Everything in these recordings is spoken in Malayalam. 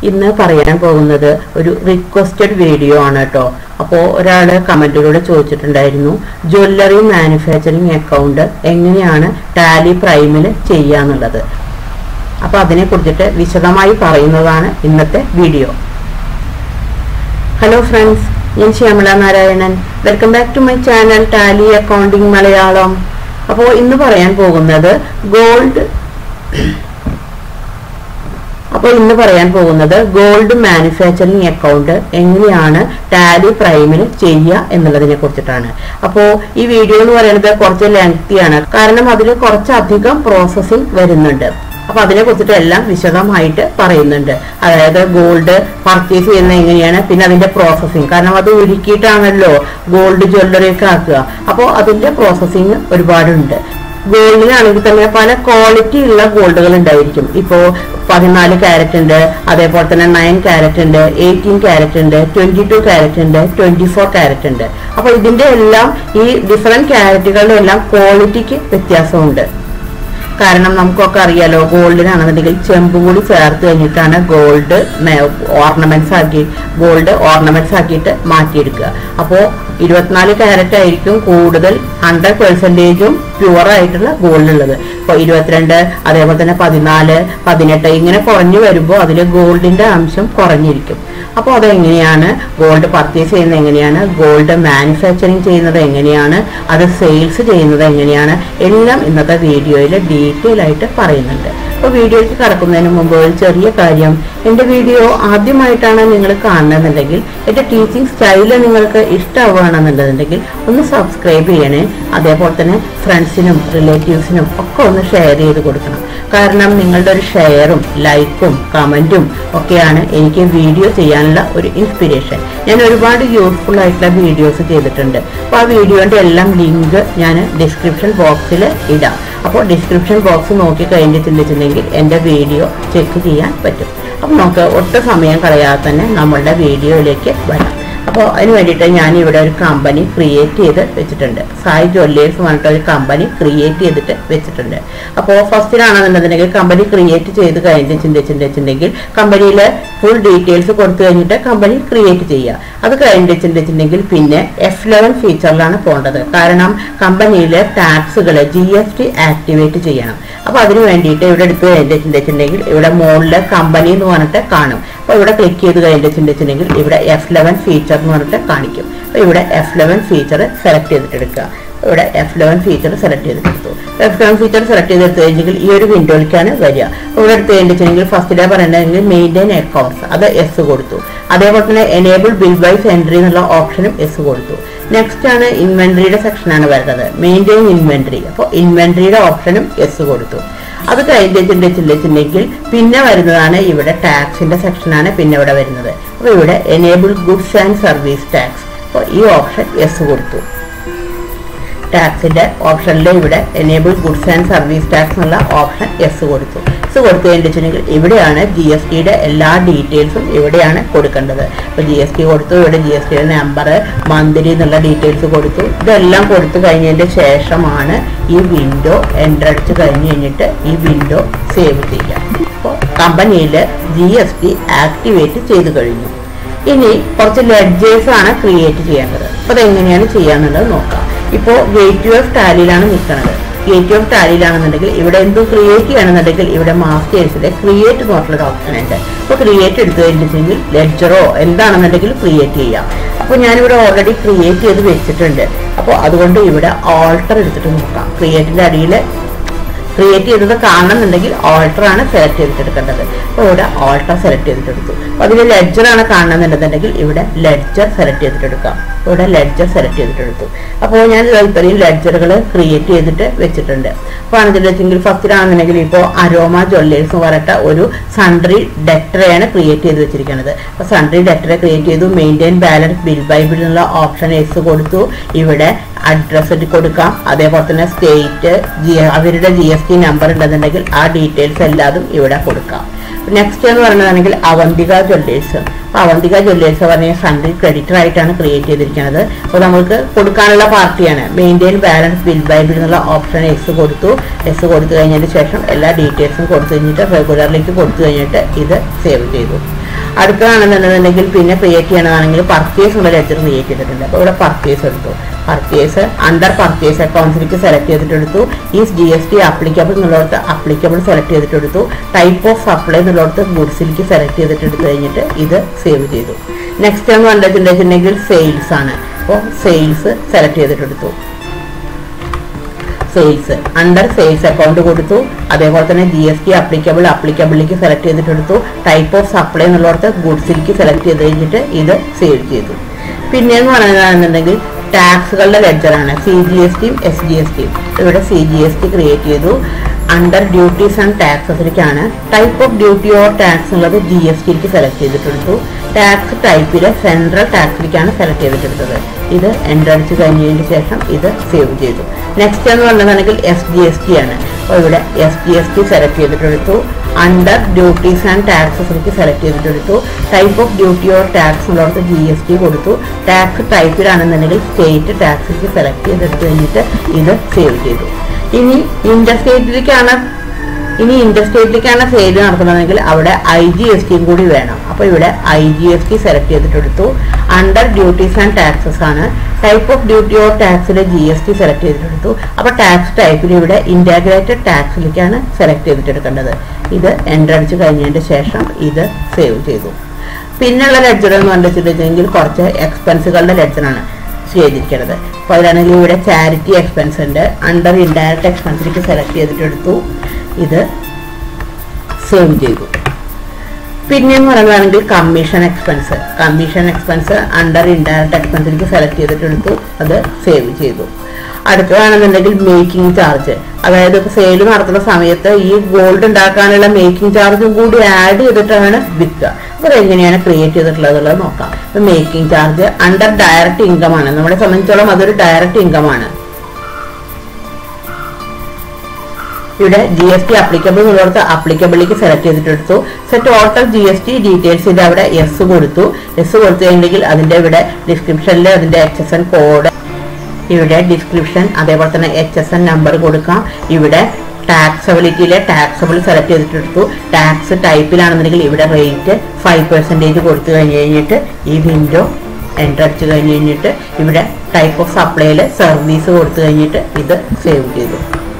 ഇന്ന് പറയാൻ പോകുന്നത് ഒരു റിക്വസ്റ്റഡ് വീഡിയോ ആണ് കേട്ടോ അപ്പോൾ ഒരാൾ കമൻറ്റിലൂടെ ചോദിച്ചിട്ടുണ്ടായിരുന്നു ജ്വല്ലറി മാനുഫാക്ചറിങ് അക്കൗണ്ട് എങ്ങനെയാണ് ടാലി പ്രൈമിൽ ചെയ്യാന്നുള്ളത് അപ്പോൾ അതിനെ കുറിച്ചിട്ട് വിശദമായി പറയുന്നതാണ് ഇന്നത്തെ വീഡിയോ ഹലോ ഫ്രണ്ട്സ് ഞാൻ Shyamala Narayanan welcome back to my channel Tally accounting Malayalam അപ്പോൾ ഇന്ന് പറയാൻ പോകുന്നത് ഗോൾഡ് അപ്പോൾ ഇന്ന് പറയാൻ പോകുന്നത് ഗോൾഡ് മാനുഫാക്ചറിങ് അക്കൗണ്ട് എങ്ങനെയാണ് ടാലി പ്രൈമിൽ ചെയ്യുക എന്നുള്ളതിനെ കുറിച്ചിട്ടാണ് അപ്പോൾ ഈ വീഡിയോ എന്ന് പറയുന്നത് കുറച്ച് ലെങ്തിയാണ് കാരണം അതിൽ കുറച്ചധികം പ്രോസസ്സിംഗ് വരുന്നുണ്ട് അപ്പൊ അതിനെ കുറിച്ചിട്ട് എല്ലാം വിശദമായിട്ട് പറയുന്നുണ്ട് അതായത് ഗോൾഡ് പർച്ചേസ് ചെയ്യുന്നത് എങ്ങനെയാണ് പിന്നെ അതിന്റെ പ്രോസസ്സിങ് കാരണം അത് ഉരുക്കിയിട്ടാണല്ലോ ഗോൾഡ് ജ്വല്ലറി ഒക്കെ ആക്കുക അപ്പോൾ അതിന്റെ പ്രോസസ്സിങ് ഒരുപാടുണ്ട് ഗോൾഡിനാണെങ്കിൽ തന്നെ പല ക്വാളിറ്റി ഉള്ള ഗോൾഡുകൾ ഉണ്ടായിരിക്കും ഇപ്പോ പതിനാല് ക്യാരറ്റ് ഉണ്ട് അതേപോലെ തന്നെ നയൻ ക്യാരറ്റ് ഉണ്ട് എയ്റ്റീൻ ക്യാരറ്റ് ഉണ്ട് ട്വന്റി ടു ക്യാരറ്റ് ഉണ്ട് ട്വന്റി ഫോർ ക്യാരറ്റ് ഉണ്ട് അപ്പൊ ഇതിന്റെ എല്ലാം ഈ ഡിഫറെന്റ് ക്യാരറ്റുകളുടെ എല്ലാം ക്വാളിറ്റിക്ക് വ്യത്യാസമുണ്ട് കാരണം നമുക്കൊക്കെ അറിയാലോ ഗോൾഡിനാണെന്നുണ്ടെങ്കിൽ ചെമ്പ് കൂടി ചേർത്ത് കഴിഞ്ഞിട്ടാണ് ഗോൾഡ് ഓർണമെന്റ്സ് ആക്കി ഗോൾഡ് ഓർണമെന്റ്സ് ആക്കിയിട്ട് മാറ്റിയെടുക്കുക അപ്പോൾ ഇരുപത്തിനാല് ക്യാരറ്റ് ആയിരിക്കും കൂടുതൽ ഹൺഡ്രഡ് പെർസെൻറ്റേജും പ്യുവർ ആയിട്ടുള്ള ഗോൾഡ് ഉള്ളത് ഇപ്പോൾ ഇരുപത്തിരണ്ട് അതേപോലെ തന്നെ പതിനാല് പതിനെട്ട് ഇങ്ങനെ കുറഞ്ഞു വരുമ്പോൾ അതിൽ ഗോൾഡിന്റെ അംശം കുറഞ്ഞിരിക്കും അപ്പോൾ അതെങ്ങനെയാണ് ഗോൾഡ് പർച്ചേസ് ചെയ്യുന്നത് എങ്ങനെയാണ് ഗോൾഡ് മാനുഫാക്ചറിങ് ചെയ്യുന്നത് എങ്ങനെയാണ് അത് സെയിൽസ് ചെയ്യുന്നത് എങ്ങനെയാണ് എല്ലാം ഇന്നത്തെ വീഡിയോയിൽ ഡീറ്റെയിൽ ആയിട്ട് പറയുന്നുണ്ട് അപ്പോൾ വീഡിയോയ്ക്ക് കടക്കുന്നതിന് മുമ്പ് ഒരു ചെറിയ കാര്യം എൻ്റെ വീഡിയോ ആദ്യമായിട്ടാണ് നിങ്ങൾ കാണുന്നതെന്നുണ്ടെങ്കിൽ എൻ്റെ ടീച്ചിങ് സ്റ്റൈല് നിങ്ങൾക്ക് ഇഷ്ടമാവുകയാണെന്നുണ്ടെന്നുണ്ടെങ്കിൽ ഒന്ന് സബ്സ്ക്രൈബ് ചെയ്യണേ അതേപോലെ തന്നെ ഫ്രണ്ട്സിനും റിലേറ്റീവ്സിനും ഒക്കെ ഒന്ന് ഷെയർ ചെയ്ത് കൊടുക്കണം കാരണം നിങ്ങളുടെ ഒരു ഷെയറും ലൈക്കും കമൻറ്റും ഒക്കെയാണ് എനിക്ക് വീഡിയോ ചെയ്യാനുള്ള ഒരു ഇൻസ്പിരേഷൻ ഞാൻ ഒരുപാട് യൂസ്ഫുൾ ആയിട്ടുള്ള വീഡിയോസ് ചെയ്തിട്ടുണ്ട് അപ്പോൾ ആ വീഡിയോൻ്റെ എല്ലാം ലിങ്ക് ഞാൻ ഡിസ്ക്രിപ്ഷൻ ബോക്സിൽ ഇടാം അപ്പോൾ ഡിസ്ക്രിപ്ഷൻ ബോക്സ് നോക്കി കഴിഞ്ഞിട്ടുണ്ടെങ്കിൽ എൻ്റെ വീഡിയോ ചെക്ക് ചെയ്യാൻ പറ്റും അപ്പം നമുക്ക് ഒട്ടും സമയം കളയാതെ തന്നെ നമ്മളുടെ വീഡിയോയിലേക്ക് വരാം അപ്പോൾ അതിന് വേണ്ടിയിട്ട് ഞാൻ ഇവിടെ ഒരു കമ്പനി ക്രിയേറ്റ് ചെയ്ത് വെച്ചിട്ടുണ്ട് സായി ജ്വല്ലേഴ്സ് പറഞ്ഞിട്ട് ഒരു കമ്പനി ക്രിയേറ്റ് ചെയ്തിട്ട് വെച്ചിട്ടുണ്ട് അപ്പോൾ ഫസ്റ്റിലാണെന്നുണ്ടെന്നുണ്ടെങ്കിൽ കമ്പനി ക്രിയേറ്റ് ചെയ്ത് കഴിഞ്ഞിട്ട് ചിന്തിച്ചിട്ടുണ്ടെങ്കിൽ കമ്പനിയിൽ ഫുൾ ഡീറ്റെയിൽസ് കൊടുത്തു കഴിഞ്ഞിട്ട് കമ്പനി ക്രിയേറ്റ് ചെയ്യുക അത് കഴിഞ്ഞിട്ടുണ്ടെങ്കിൽ പിന്നെ എഫ് ലെവൻ ഫീച്ചറിലാണ് പോകേണ്ടത് കാരണം കമ്പനിയിലെ ടാക്സുകൾ ജി എസ് ടി ആക്ടിവേറ്റ് ചെയ്യണം അപ്പോൾ അതിന് വേണ്ടിയിട്ട് ഇവിടെ എടുത്ത് കഴിഞ്ഞിട്ടുണ്ടെങ്കിൽ ഇവിടെ മുകളിൽ കമ്പനി എന്ന് പറഞ്ഞിട്ട് കാണും അപ്പോൾ ഇവിടെ ക്ലിക്ക് ചെയ്ത് കഴിഞ്ഞിട്ടുണ്ടെങ്കിൽ ഇവിടെ എഫ് ലെവൻ ഫീച്ചർ എന്ന് പറഞ്ഞിട്ട് കാണിക്കും അപ്പോൾ ഇവിടെ എഫ് ലെവൻ ഫീച്ചർ സെലക്ട് ചെയ്തിട്ട് എടുക്കുക ഇവിടെ എഫ് ലെവൻ ഫീച്ചർ സെലക്ട് ചെയ്തെടുത്തു എഫ് ലെവൻ ഫീച്ചർ സെലക്ട് ചെയ്തെടുത്ത് കഴിഞ്ഞെങ്കിൽ ഈ ഒരു വിൻഡോയിലേക്കാണ് വരിക ഇവിടെ എടുത്ത് കഴിഞ്ഞിട്ടുണ്ടെങ്കിൽ ഫസ്റ്റിലെ പറയണമെങ്കിൽ മെയിൻറ്റെയിൻ അക്കൗണ്ട്സ് അത് എസ് കൊടുത്തു അതേപോലെ തന്നെ എനേബിൾ ബിൽ വൈസ് എൻട്രി എന്നുള്ള ഓപ്ഷനും എസ് കൊടുത്തു നെക്സ്റ്റ് ആണ് ഇൻവെന്ററിയുടെ സെക്ഷനാണ് വരുന്നത് മെയിൻറ്റെയിൻ ഇൻവെന്ററി അപ്പോൾ ഇൻവെന്ററിയുടെ ഓപ്ഷനും എസ് കൊടുത്തു അത് കഴിഞ്ഞിട്ടുണ്ടെങ്കിൽ പിന്നെ വരുന്നതാണ് ഇവിടെ ടാക്സിന്റെ സെക്ഷനാണ് പിന്നെ ഇവിടെ വരുന്നത് അപ്പോൾ ഇവിടെ enable goods and service tax അപ്പോൾ ഈ ഓപ്ഷൻ എസ് കൊടുത്തു ടാക്സിന്റെ ഓപ്ഷനിൽ ഇവിടെ enable goods and service tax എന്നുള്ള ഓപ്ഷൻ എസ് കൊടുത്തു എസ് കൊടുത്തു കഴിഞ്ഞിട്ടുണ്ടെങ്കിൽ ഇവിടെയാണ് ജി എസ് ടിയുടെ എല്ലാ ഡീറ്റെയിൽസും ഇവിടെയാണ് കൊടുക്കേണ്ടത് ഇപ്പോൾ ജി എസ് ടി കൊടുത്തു ഇവിടെ ജി എസ് ടിയുടെ നമ്പർ മന്ത്ലി എന്നുള്ള ഡീറ്റെയിൽസ് കൊടുത്തു ഇതെല്ലാം കൊടുത്തു കഴിഞ്ഞതിന്റെ ശേഷമാണ് ഈ വിൻഡോ എൻ്റർ അടിച്ച് കഴിഞ്ഞ് കഴിഞ്ഞിട്ട് ഈ വിൻഡോ സേവ് ചെയ്യുക അപ്പോൾ കമ്പനിയിൽ ജി എസ് ടി ആക്ടിവേറ്റ് ചെയ്തു കഴിഞ്ഞു ഇനി കുറച്ച് ലെഡ്ജേഴ്സ് ആണ് ക്രിയേറ്റ് ചെയ്യേണ്ടത് അപ്പോൾ അതെങ്ങനെയാണ് ചെയ്യാന്നുള്ളത് നോക്കാം ഇപ്പോൾ ഗേറ്റ് ഓഫ് ടാലിയിലാണ് നിൽക്കുന്നത് ഗേറ്റ് ഓഫ് ടാലിയിലാണെന്നുണ്ടെങ്കിൽ ഇവിടെ എന്തും ക്രിയേറ്റ് ചെയ്യണമെന്നുണ്ടെങ്കിൽ ഇവിടെ മാസ്റ്റേഴ്സിലെ ക്രിയേറ്റ് എന്ന് പറഞ്ഞൊരു ഓപ്ഷൻ ഉണ്ട് അപ്പോൾ ക്രിയേറ്റ് എടുത്തു കഴിഞ്ഞിട്ടുണ്ടെങ്കിൽ ലെഡ്ജറോ എന്താണെന്നുണ്ടെങ്കിൽ ക്രിയേറ്റ് ചെയ്യാം അപ്പോൾ ഞാനിവിടെ ഓൾറെഡി ക്രിയേറ്റ് ചെയ്ത് വെച്ചിട്ടുണ്ട് അപ്പോൾ അതുകൊണ്ട് ഇവിടെ ഓൾട്ടർ എടുത്തിട്ട് നോക്കാം ക്രിയേറ്റിൻ്റെ അടിയിൽ ക്രിയേറ്റ് ചെയ്തത് കാണണമെന്നുണ്ടെങ്കിൽ ഓൾട്ടർ ആണ് സെലക്ട് ചെയ്തിട്ടെടുക്കേണ്ടത് അപ്പോൾ ഇവിടെ ഓൾട്ടർ സെലക്ട് ചെയ്തിട്ടെടുത്തു അപ്പോൾ അതിൽ ലെഡ്ജർ ആണ് കാണണമെന്നുണ്ടെന്നുണ്ടെങ്കിൽ ഇവിടെ ലെഡ്ജർ സെലക്ട് ചെയ്തിട്ടെടുക്കാം ഇവിടെ ലെഡ്ജർ സെലക്ട് ചെയ്തിട്ടെടുത്തു അപ്പോൾ ഞാൻ ഇത്രയും ലെഡ്ജറുകൾ ക്രിയേറ്റ് ചെയ്തിട്ട് വെച്ചിട്ടുണ്ട് അപ്പോൾ ആണെന്ന് വെച്ചെങ്കിൽ ഫസ്റ്റിലാണെന്നുണ്ടെങ്കിൽ ഇപ്പോൾ അരോമ ജ്വല്ലേഴ്സ് എന്ന് പറഞ്ഞിട്ട് ഒരു സൺട്രി ഡെക്ടറെയാണ് ക്രിയേറ്റ് ചെയ്ത് വെച്ചിരിക്കുന്നത് അപ്പോൾ സൺട്രി ഡെക്ടറെ ക്രിയേറ്റ് ചെയ്തു maintain balance bill by bill എന്നുള്ള ഓപ്ഷൻ എസ് കൊടുത്തു ഇവിടെ അഡ്രസ്സ് കൊടുക്കാം അതേപോലെ തന്നെ സ്റ്റേറ്റ് ജി അവരുടെ ജി എസ് ടി നമ്പർ ഉണ്ടെന്നുണ്ടെങ്കിൽ ആ ഡീറ്റെയിൽസ് എല്ലാതും ഇവിടെ കൊടുക്കാം നെക്സ്റ്റ് എന്ന് പറയുന്നതാണെങ്കിൽ അവന്തിക ജ്വല്ലേഴ്സ് അപ്പോൾ അവന്തിക ജ്വല്ലേഴ്സ് പറഞ്ഞ ഫണ്ട് ക്രെഡിറ്റർ ആയിട്ടാണ് ക്രിയേറ്റ് ചെയ്തിരിക്കുന്നത് അപ്പോൾ നമുക്ക് കൊടുക്കാനുള്ള പാർട്ടിയാണ് മെയിൻറ്റെയിൻ ബാലൻസ് ബിൽ ബൈബിൾ എന്നുള്ള ഓപ്ഷൻ എസ് കൊടുത്തു എസ് കൊടുത്തു കഴിഞ്ഞതിന് ശേഷം എല്ലാ ഡീറ്റെയിൽസും കൊടുത്തു കഴിഞ്ഞിട്ട് റെഗുലറിലേക്ക് കൊടുത്തു കഴിഞ്ഞിട്ട് ഇത് സേവ് ചെയ്തു അടുത്തതാണെന്നുണ്ടെന്നുണ്ടെങ്കിൽ പിന്നെ ക്രിയേറ്റ് ചെയ്യണതാണെങ്കിൽ പർച്ചേസ് എന്നുള്ള ലെറ്റർ ക്രിയേറ്റ് ചെയ്തിട്ടുണ്ട് അപ്പോൾ ഇവിടെ പർച്ചേസ് എടുത്തു പർച്ചേസ് അണ്ടർ പർച്ചേസ് അക്കൗണ്ട്സിലേക്ക് സെലക്ട് ചെയ്തിട്ടെടുത്തു is G S T applicable എന്നുള്ളിടത്ത് ആപ്ലിക്കബിൾ സെലക്ട് ചെയ്തിട്ടെടുത്തു ടൈപ്പ് ഓഫ് സപ്ലൈ എന്നുള്ളിടത്ത് ഗുഡ്സിലേക്ക് സെലക്ട് ചെയ്തിട്ട് എടുത്തു കഴിഞ്ഞിട്ട് ഇത് സേവ് ചെയ്തു നെക്സ്റ്റ് എന്ന് കണ്ടിട്ടുണ്ടെങ്കിൽ സെയിൽസ് ആണ് അപ്പോൾ സെയിൽസ് സെലക്ട് ചെയ്തിട്ടെടുത്തു സെയിൽസ് അണ്ടർ സെയിൽസ് അക്കൗണ്ട് കൊടുത്തു അതേപോലെ തന്നെ ജി എസ് ടി അപ്ലിക്കബിൾ അപ്ലിക്കബിളിലേക്ക് സെലക്ട് ചെയ്തിട്ടെടുത്തു ടൈപ്പ് ഓഫ് സപ്ലൈ എന്നുള്ളിടത്ത് ഗുഡ്സിലേക്ക് സെലക്ട് ചെയ്ത് കഴിഞ്ഞിട്ട് ഇത് സേവ് ചെയ്തു പിന്നെയെന്ന് പറയുന്നതാണെന്നുണ്ടെങ്കിൽ ടാക്സുകളുടെ ലെഡ്ജറാണ് സി ജി എസ് ടിയും എസ് ജി എസ് ടിയും ഇവിടെ C G S T create ചെയ്തു അണ്ടർ ഡ്യൂട്ടീസ് ആൻഡ് ടാക്സസിലേക്കാണ് type of duty or tax എന്നുള്ളത് ജി എസ് ടിക്ക് സെലക്ട് ചെയ്തിട്ടെടുത്തു ടാക്സ് ടൈപ്പിൽ സെൻട്രൽ ടാക്സിലേക്കാണ് സെലക്ട് ചെയ്തിട്ടെടുത്തത് ഇത് എൻ്റർ അടിച്ച് കഴിഞ്ഞതിന് ശേഷം ഇത് സേവ് ചെയ്തു നെക്സ്റ്റ് എന്ന് പറഞ്ഞതാണെങ്കിൽ എസ് ജി എസ് ടി ആണ് അപ്പോൾ ഇവിടെ S G S T select ചെയ്തിട്ടെടുത്തു അണ്ടർ ഡ്യൂട്ടീസ് ആൻഡ് ടാക്സസിലേക്ക് സെലക്ട് ചെയ്തിട്ടെടുത്തു type of duty or tax ഉള്ളിടത്ത് ജി എസ് ടി കൊടുത്തു ടാക്സ് ടൈപ്പിലാണെന്നുണ്ടെങ്കിൽ സ്റ്റേറ്റ് ടാക്സിലേക്ക് സെലക്ട് ചെയ്തെടുത്ത് കഴിഞ്ഞിട്ട് ഇത് സേവ് ചെയ്തു ഇനി ഇൻഡർസ്റ്റേറ്റിലേക്കാണ് ഇനി ഇൻഡർസ്റ്റേറ്റിലേക്കാണ് സെയിൽ നടക്കുന്നതെങ്കിൽ അവിടെ ഐ ജി എസ് ടിയും കൂടി വേണം അപ്പോൾ ഇവിടെ I G S T select ചെയ്തിട്ടെടുത്തു അണ്ടർ ഡ്യൂട്ടീസ് ആൻഡ് ടാക്സസ് ആണ് ടൈപ്പ് ഓഫ് ഡ്യൂട്ടി ഓർ ടാക്സിൽ ജി എസ് ടി സെലക്ട് ചെയ്തിട്ടെടുത്തു അപ്പോൾ ടാക്സ് ടൈപ്പിൽ ഇവിടെ ഇൻറ്റാഗ്രേറ്റഡ് ടാക്സിലേക്കാണ് സെലക്ട് ചെയ്തിട്ടെടുക്കേണ്ടത് ഇത് എൻ്റർ അടിച്ച് കഴിഞ്ഞതിന് ശേഷം ഇത് സേവ് ചെയ്തു പിന്നെയുള്ള ലെഡ്ജർ എന്ന് കണ്ടിട്ടുണ്ടെങ്കിൽ കുറച്ച് എക്സ്പെൻസുകളുടെ ലെഡ്ജറാണ് ചെയ്തിരിക്കുന്നത് അപ്പോൾ അതിലാണെങ്കിൽ ഇവിടെ ചാരിറ്റി എക്സ്പെൻസ് ഉണ്ട് അണ്ടർ ഇൻഡയറക്റ്റ് എക്സ്പെൻസിലേക്ക് സെലക്ട് ചെയ്തിട്ടെടുത്തു ഇത് സേവ് ചെയ്തു പിന്നെയെന്ന് പറയുകയാണെങ്കിൽ commission expense commission expense under indirect എക്സ്പെൻസിലേക്ക് സെലക്ട് ചെയ്തിട്ടെടുത്തു അത് സേവ് ചെയ്തു അടുത്തതാണെന്നുണ്ടെങ്കിൽ മേക്കിംഗ് ചാർജ് അതായത് ഇപ്പോൾ സെയിൽ നടത്തുന്ന സമയത്ത് ഈ ഗോൾഡ് ഉണ്ടാക്കാനുള്ള മേക്കിംഗ് ചാർജും കൂടി ആഡ് ചെയ്തിട്ടാണ് വിൽക്കുക അപ്പോൾ അതെങ്ങനെയാണ് ക്രിയേറ്റ് ചെയ്തിട്ടുള്ളത് എന്നുള്ളത് നോക്കാം ഇപ്പോൾ making charge under direct income ആണ് നമ്മളെ സംബന്ധിച്ചോളം അതൊരു ഡയറക്റ്റ് ഇൻകം ആണ് ഇവിടെ ജി എസ് ടി അപ്ലിക്കബിൾ എന്നുള്ളടത്ത് അപ്ലിക്കബിളിലേക്ക് സെലക്ട് ചെയ്തിട്ടെടുത്തു set total G S T ഡീറ്റെയിൽസിന്റെ അവിടെ എസ് കൊടുത്തു എസ് കൊടുത്തു കഴിഞ്ഞെങ്കിൽ അതിന്റെ ഇവിടെ ഡിസ്ക്രിപ്ഷനിൽ അതിന്റെ എച്ച് എസ് എൻ കോഡ് ഇവിടെ ഡിസ്ക്രിപ്ഷൻ അതേപോലെ തന്നെ എച്ച് എസ് എൻ നമ്പർ കൊടുക്കാം ഇവിടെ ടാക്സബിലിറ്റിയിലെ ടാക്സബിൾ സെലക്ട് ചെയ്തിട്ടെടുത്തു ടാക്സ് ടൈപ്പിലാണെന്നുണ്ടെങ്കിൽ ഇവിടെ റേറ്റ് ഫൈവ് പെർസെൻറ്റേജ് കൊടുത്തു കഴിഞ്ഞ് കഴിഞ്ഞിട്ട് ഈ വിൻഡോ എൻ്റർ അടിച്ചു കഴിഞ്ഞ് കഴിഞ്ഞിട്ട് ഇവിടെ ടൈപ്പ് ഓഫ് സപ്ലൈയിൽ സർവീസ് കൊടുത്തു കഴിഞ്ഞിട്ട് ഇത് സേവ് ചെയ്തു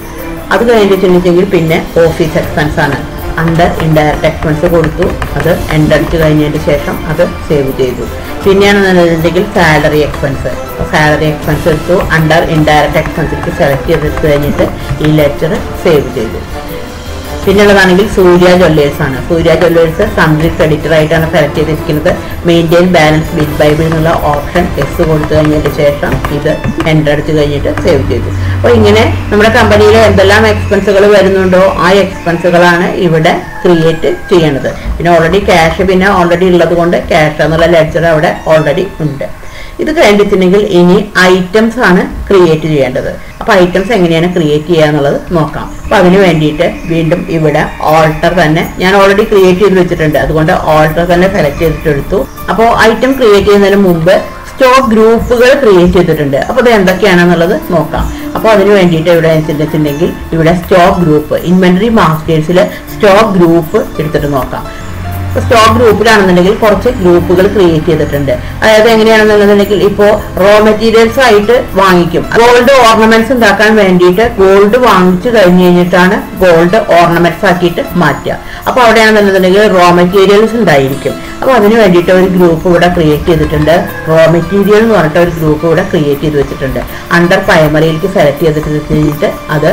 അത് കഴിഞ്ഞിട്ടുണ്ടെങ്കിൽ പിന്നെ ഓഫീസ് എക്സ്പെൻസ് ആണ് അണ്ടർ ഇൻഡയറക്റ്റ് എക്സ്പെൻസ് കൊടുത്തു അത് എൻ്റർ അടിച്ചു കഴിഞ്ഞതിന് ശേഷം അത് സേവ് ചെയ്തു പിന്നെയാണെന്നുണ്ടെങ്കിൽ സാലറി എക്സ്പെൻസ് സാലറി എക്സ്പെൻസ് എടുത്തു അണ്ടർ ഇൻഡയറക്റ്റ് എക്സ്പെൻസിലേക്ക് സെലക്ട് ചെയ്തെടുത്ത് കഴിഞ്ഞിട്ട് ഈ ലെറ്റർ സേവ് ചെയ്തു പിന്നുള്ളതാണെങ്കിൽ സൂര്യ ജ്വല്ലേഴ്സ് ആണ് സൂര്യ ജ്വല്ലേഴ്സ് സൺഡ്രി ക്രെഡിറ്റർ ആയിട്ടാണ് സെലക്ട് ചെയ്തിരിക്കുന്നത് മെയിൻറ്റെയിൻ ബാലൻസ് ബിൽ ബൈബിൾ എന്നുള്ള ഓപ്ഷൻ എസ് കൊടുത്തു കഴിഞ്ഞതിന് ശേഷം ഇത് എൻ്റർ അടിച്ച് കഴിഞ്ഞിട്ട് സേവ് ചെയ്തു അപ്പോൾ ഇങ്ങനെ നമ്മുടെ കമ്പനിയിൽ എന്തെല്ലാം എക്സ്പെൻസുകൾ വരുന്നുണ്ടോ ആ എക്സ്പെൻസുകളാണ് ഇവിടെ ക്രിയേറ്റ് ചെയ്യേണ്ടത് പിന്നെ ഓൾറെഡി ക്യാഷ് പിന്നെ ഓൾറെഡി ഉള്ളത് കൊണ്ട് ക്യാഷ് എന്നുള്ള ലെഡ്ജർ അവിടെ ഓൾറെഡി ഉണ്ട് ഇത് കഴിഞ്ഞിട്ടുണ്ടെങ്കിൽ ഇനി ഐറ്റംസ് ആണ് ക്രിയേറ്റ് ചെയ്യേണ്ടത് അപ്പൊ ഐറ്റംസ് എങ്ങനെയാണ് ക്രിയേറ്റ് ചെയ്യുക എന്നുള്ളത് നോക്കാം അപ്പൊ അതിന് വേണ്ടിയിട്ട് വീണ്ടും ഇവിടെ ഓൾട്ടർ തന്നെ ഞാൻ ഓൾറെഡി ക്രിയേറ്റ് ചെയ്ത് വെച്ചിട്ടുണ്ട് അതുകൊണ്ട് ഓൾട്ടർ തന്നെ സെലക്ട് ചെയ്തിട്ടെടുത്തു അപ്പോൾ ഐറ്റം ക്രിയേറ്റ് ചെയ്യുന്നതിന് മുമ്പ് സ്റ്റോക്ക് ഗ്രൂപ്പുകൾ ക്രിയേറ്റ് ചെയ്തിട്ടുണ്ട് അപ്പോൾ ഇത് എന്തൊക്കെയാണെന്നുള്ളത് നോക്കാം അപ്പോൾ അതിന് വേണ്ടിയിട്ട് ഇവിടെ വെച്ചിട്ടുണ്ടെങ്കിൽ ഇവിടെ സ്റ്റോക്ക് ഗ്രൂപ്പ് ഇൻവെന്ററി മാസ്റ്റേഴ്സിൽ സ്റ്റോക്ക് ഗ്രൂപ്പ് എടുത്തിട്ട് നോക്കാം സ്റ്റോക്ക് ഗ്രൂപ്പിലാണെന്നുണ്ടെങ്കിൽ കുറച്ച് ഗ്രൂപ്പുകൾ ക്രിയേറ്റ് ചെയ്തിട്ടുണ്ട് അതായത് എങ്ങനെയാണെന്നുണ്ടെങ്കിൽ ഇപ്പോൾ റോ മെറ്റീരിയൽസ് ആയിട്ട് വാങ്ങിക്കും ഗോൾഡ് ഓർണമെന്റ്സ് ഉണ്ടാക്കാൻ വേണ്ടിയിട്ട് ഗോൾഡ് വാങ്ങിച്ചു കഴിഞ്ഞ് കഴിഞ്ഞിട്ടാണ് ഗോൾഡ് ഓർണമെന്റ്സ് ആക്കിയിട്ട് മാറ്റുക അപ്പോൾ അവിടെയാണെന്നുണ്ടെങ്കിൽ റോ മെറ്റീരിയൽസ് ഉണ്ടായിരിക്കും അപ്പോൾ അതിന് വേണ്ടിയിട്ട് ഒരു ഗ്രൂപ്പ് ഇവിടെ ക്രിയേറ്റ് ചെയ്തിട്ടുണ്ട് റോ മെറ്റീരിയൽ എന്ന് പറഞ്ഞിട്ട് ഒരു ഗ്രൂപ്പ് ഇവിടെ ക്രിയേറ്റ് ചെയ്ത് വെച്ചിട്ടുണ്ട് അണ്ടർ പ്രൈമറിയിലേക്ക് സെലക്ട് ചെയ്തിട്ട് കഴിഞ്ഞിട്ട് അത്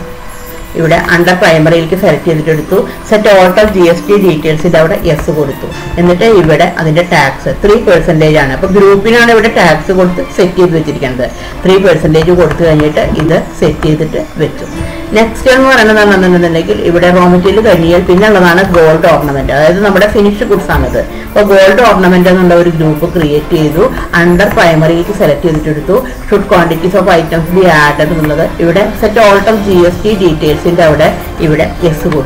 ഇവിടെ അണ്ടർ പ്രൈമറിയിലേക്ക് സെലക്ട് ചെയ്തിട്ട് എടുത്തു set total G S T ഡീറ്റെയിൽസിന്റെ അവിടെ യെസ് കൊടുത്തു എന്നിട്ട് ഇവിടെ അതിന്റെ ടാക്സ് ത്രീ പെർസെൻറ്റേജ് ആണ് അപ്പൊ ഗ്രൂപ്പിനാണ് ഇവിടെ ടാക്സ് കൊടുത്ത് സെറ്റ് ചെയ്ത് വെച്ചിരിക്കുന്നത് ത്രീ പെർസെൻറ്റേജ് കൊടുത്തു കഴിഞ്ഞിട്ട് ഇത് സെറ്റ് ചെയ്തിട്ട് വെച്ചു നെക്സ്റ്റ് എന്ന് പറയുന്നത് എന്താണെന്നുണ്ടെങ്കിൽ ഇവിടെ റോ മെറ്റീരിയൽ കഴിഞ്ഞാൽ പിന്നെ ഉള്ളതാണ് ഗോൾഡ് ഓർണമെന്റ് അതായത് നമ്മുടെ ഫിനിഷ് ഗുഡ്സ് ആണത് അപ്പോൾ ഗോൾഡ് ഓർണമെന്റ് എന്നുള്ള ഒരു ഗ്രൂപ്പ് ക്രിയേറ്റ് ചെയ്തു അണ്ടർ പ്രൈമറിക്ക് സെലക്ട് ചെയ്തിട്ടെടുത്തു should quantities of items be added എന്നുള്ളത് ഇവിടെ set alter G S T ഡീറ്റെയിൽസിന്റെ അവിടെ ഇവിടെ യെസ് കൊടുത്തു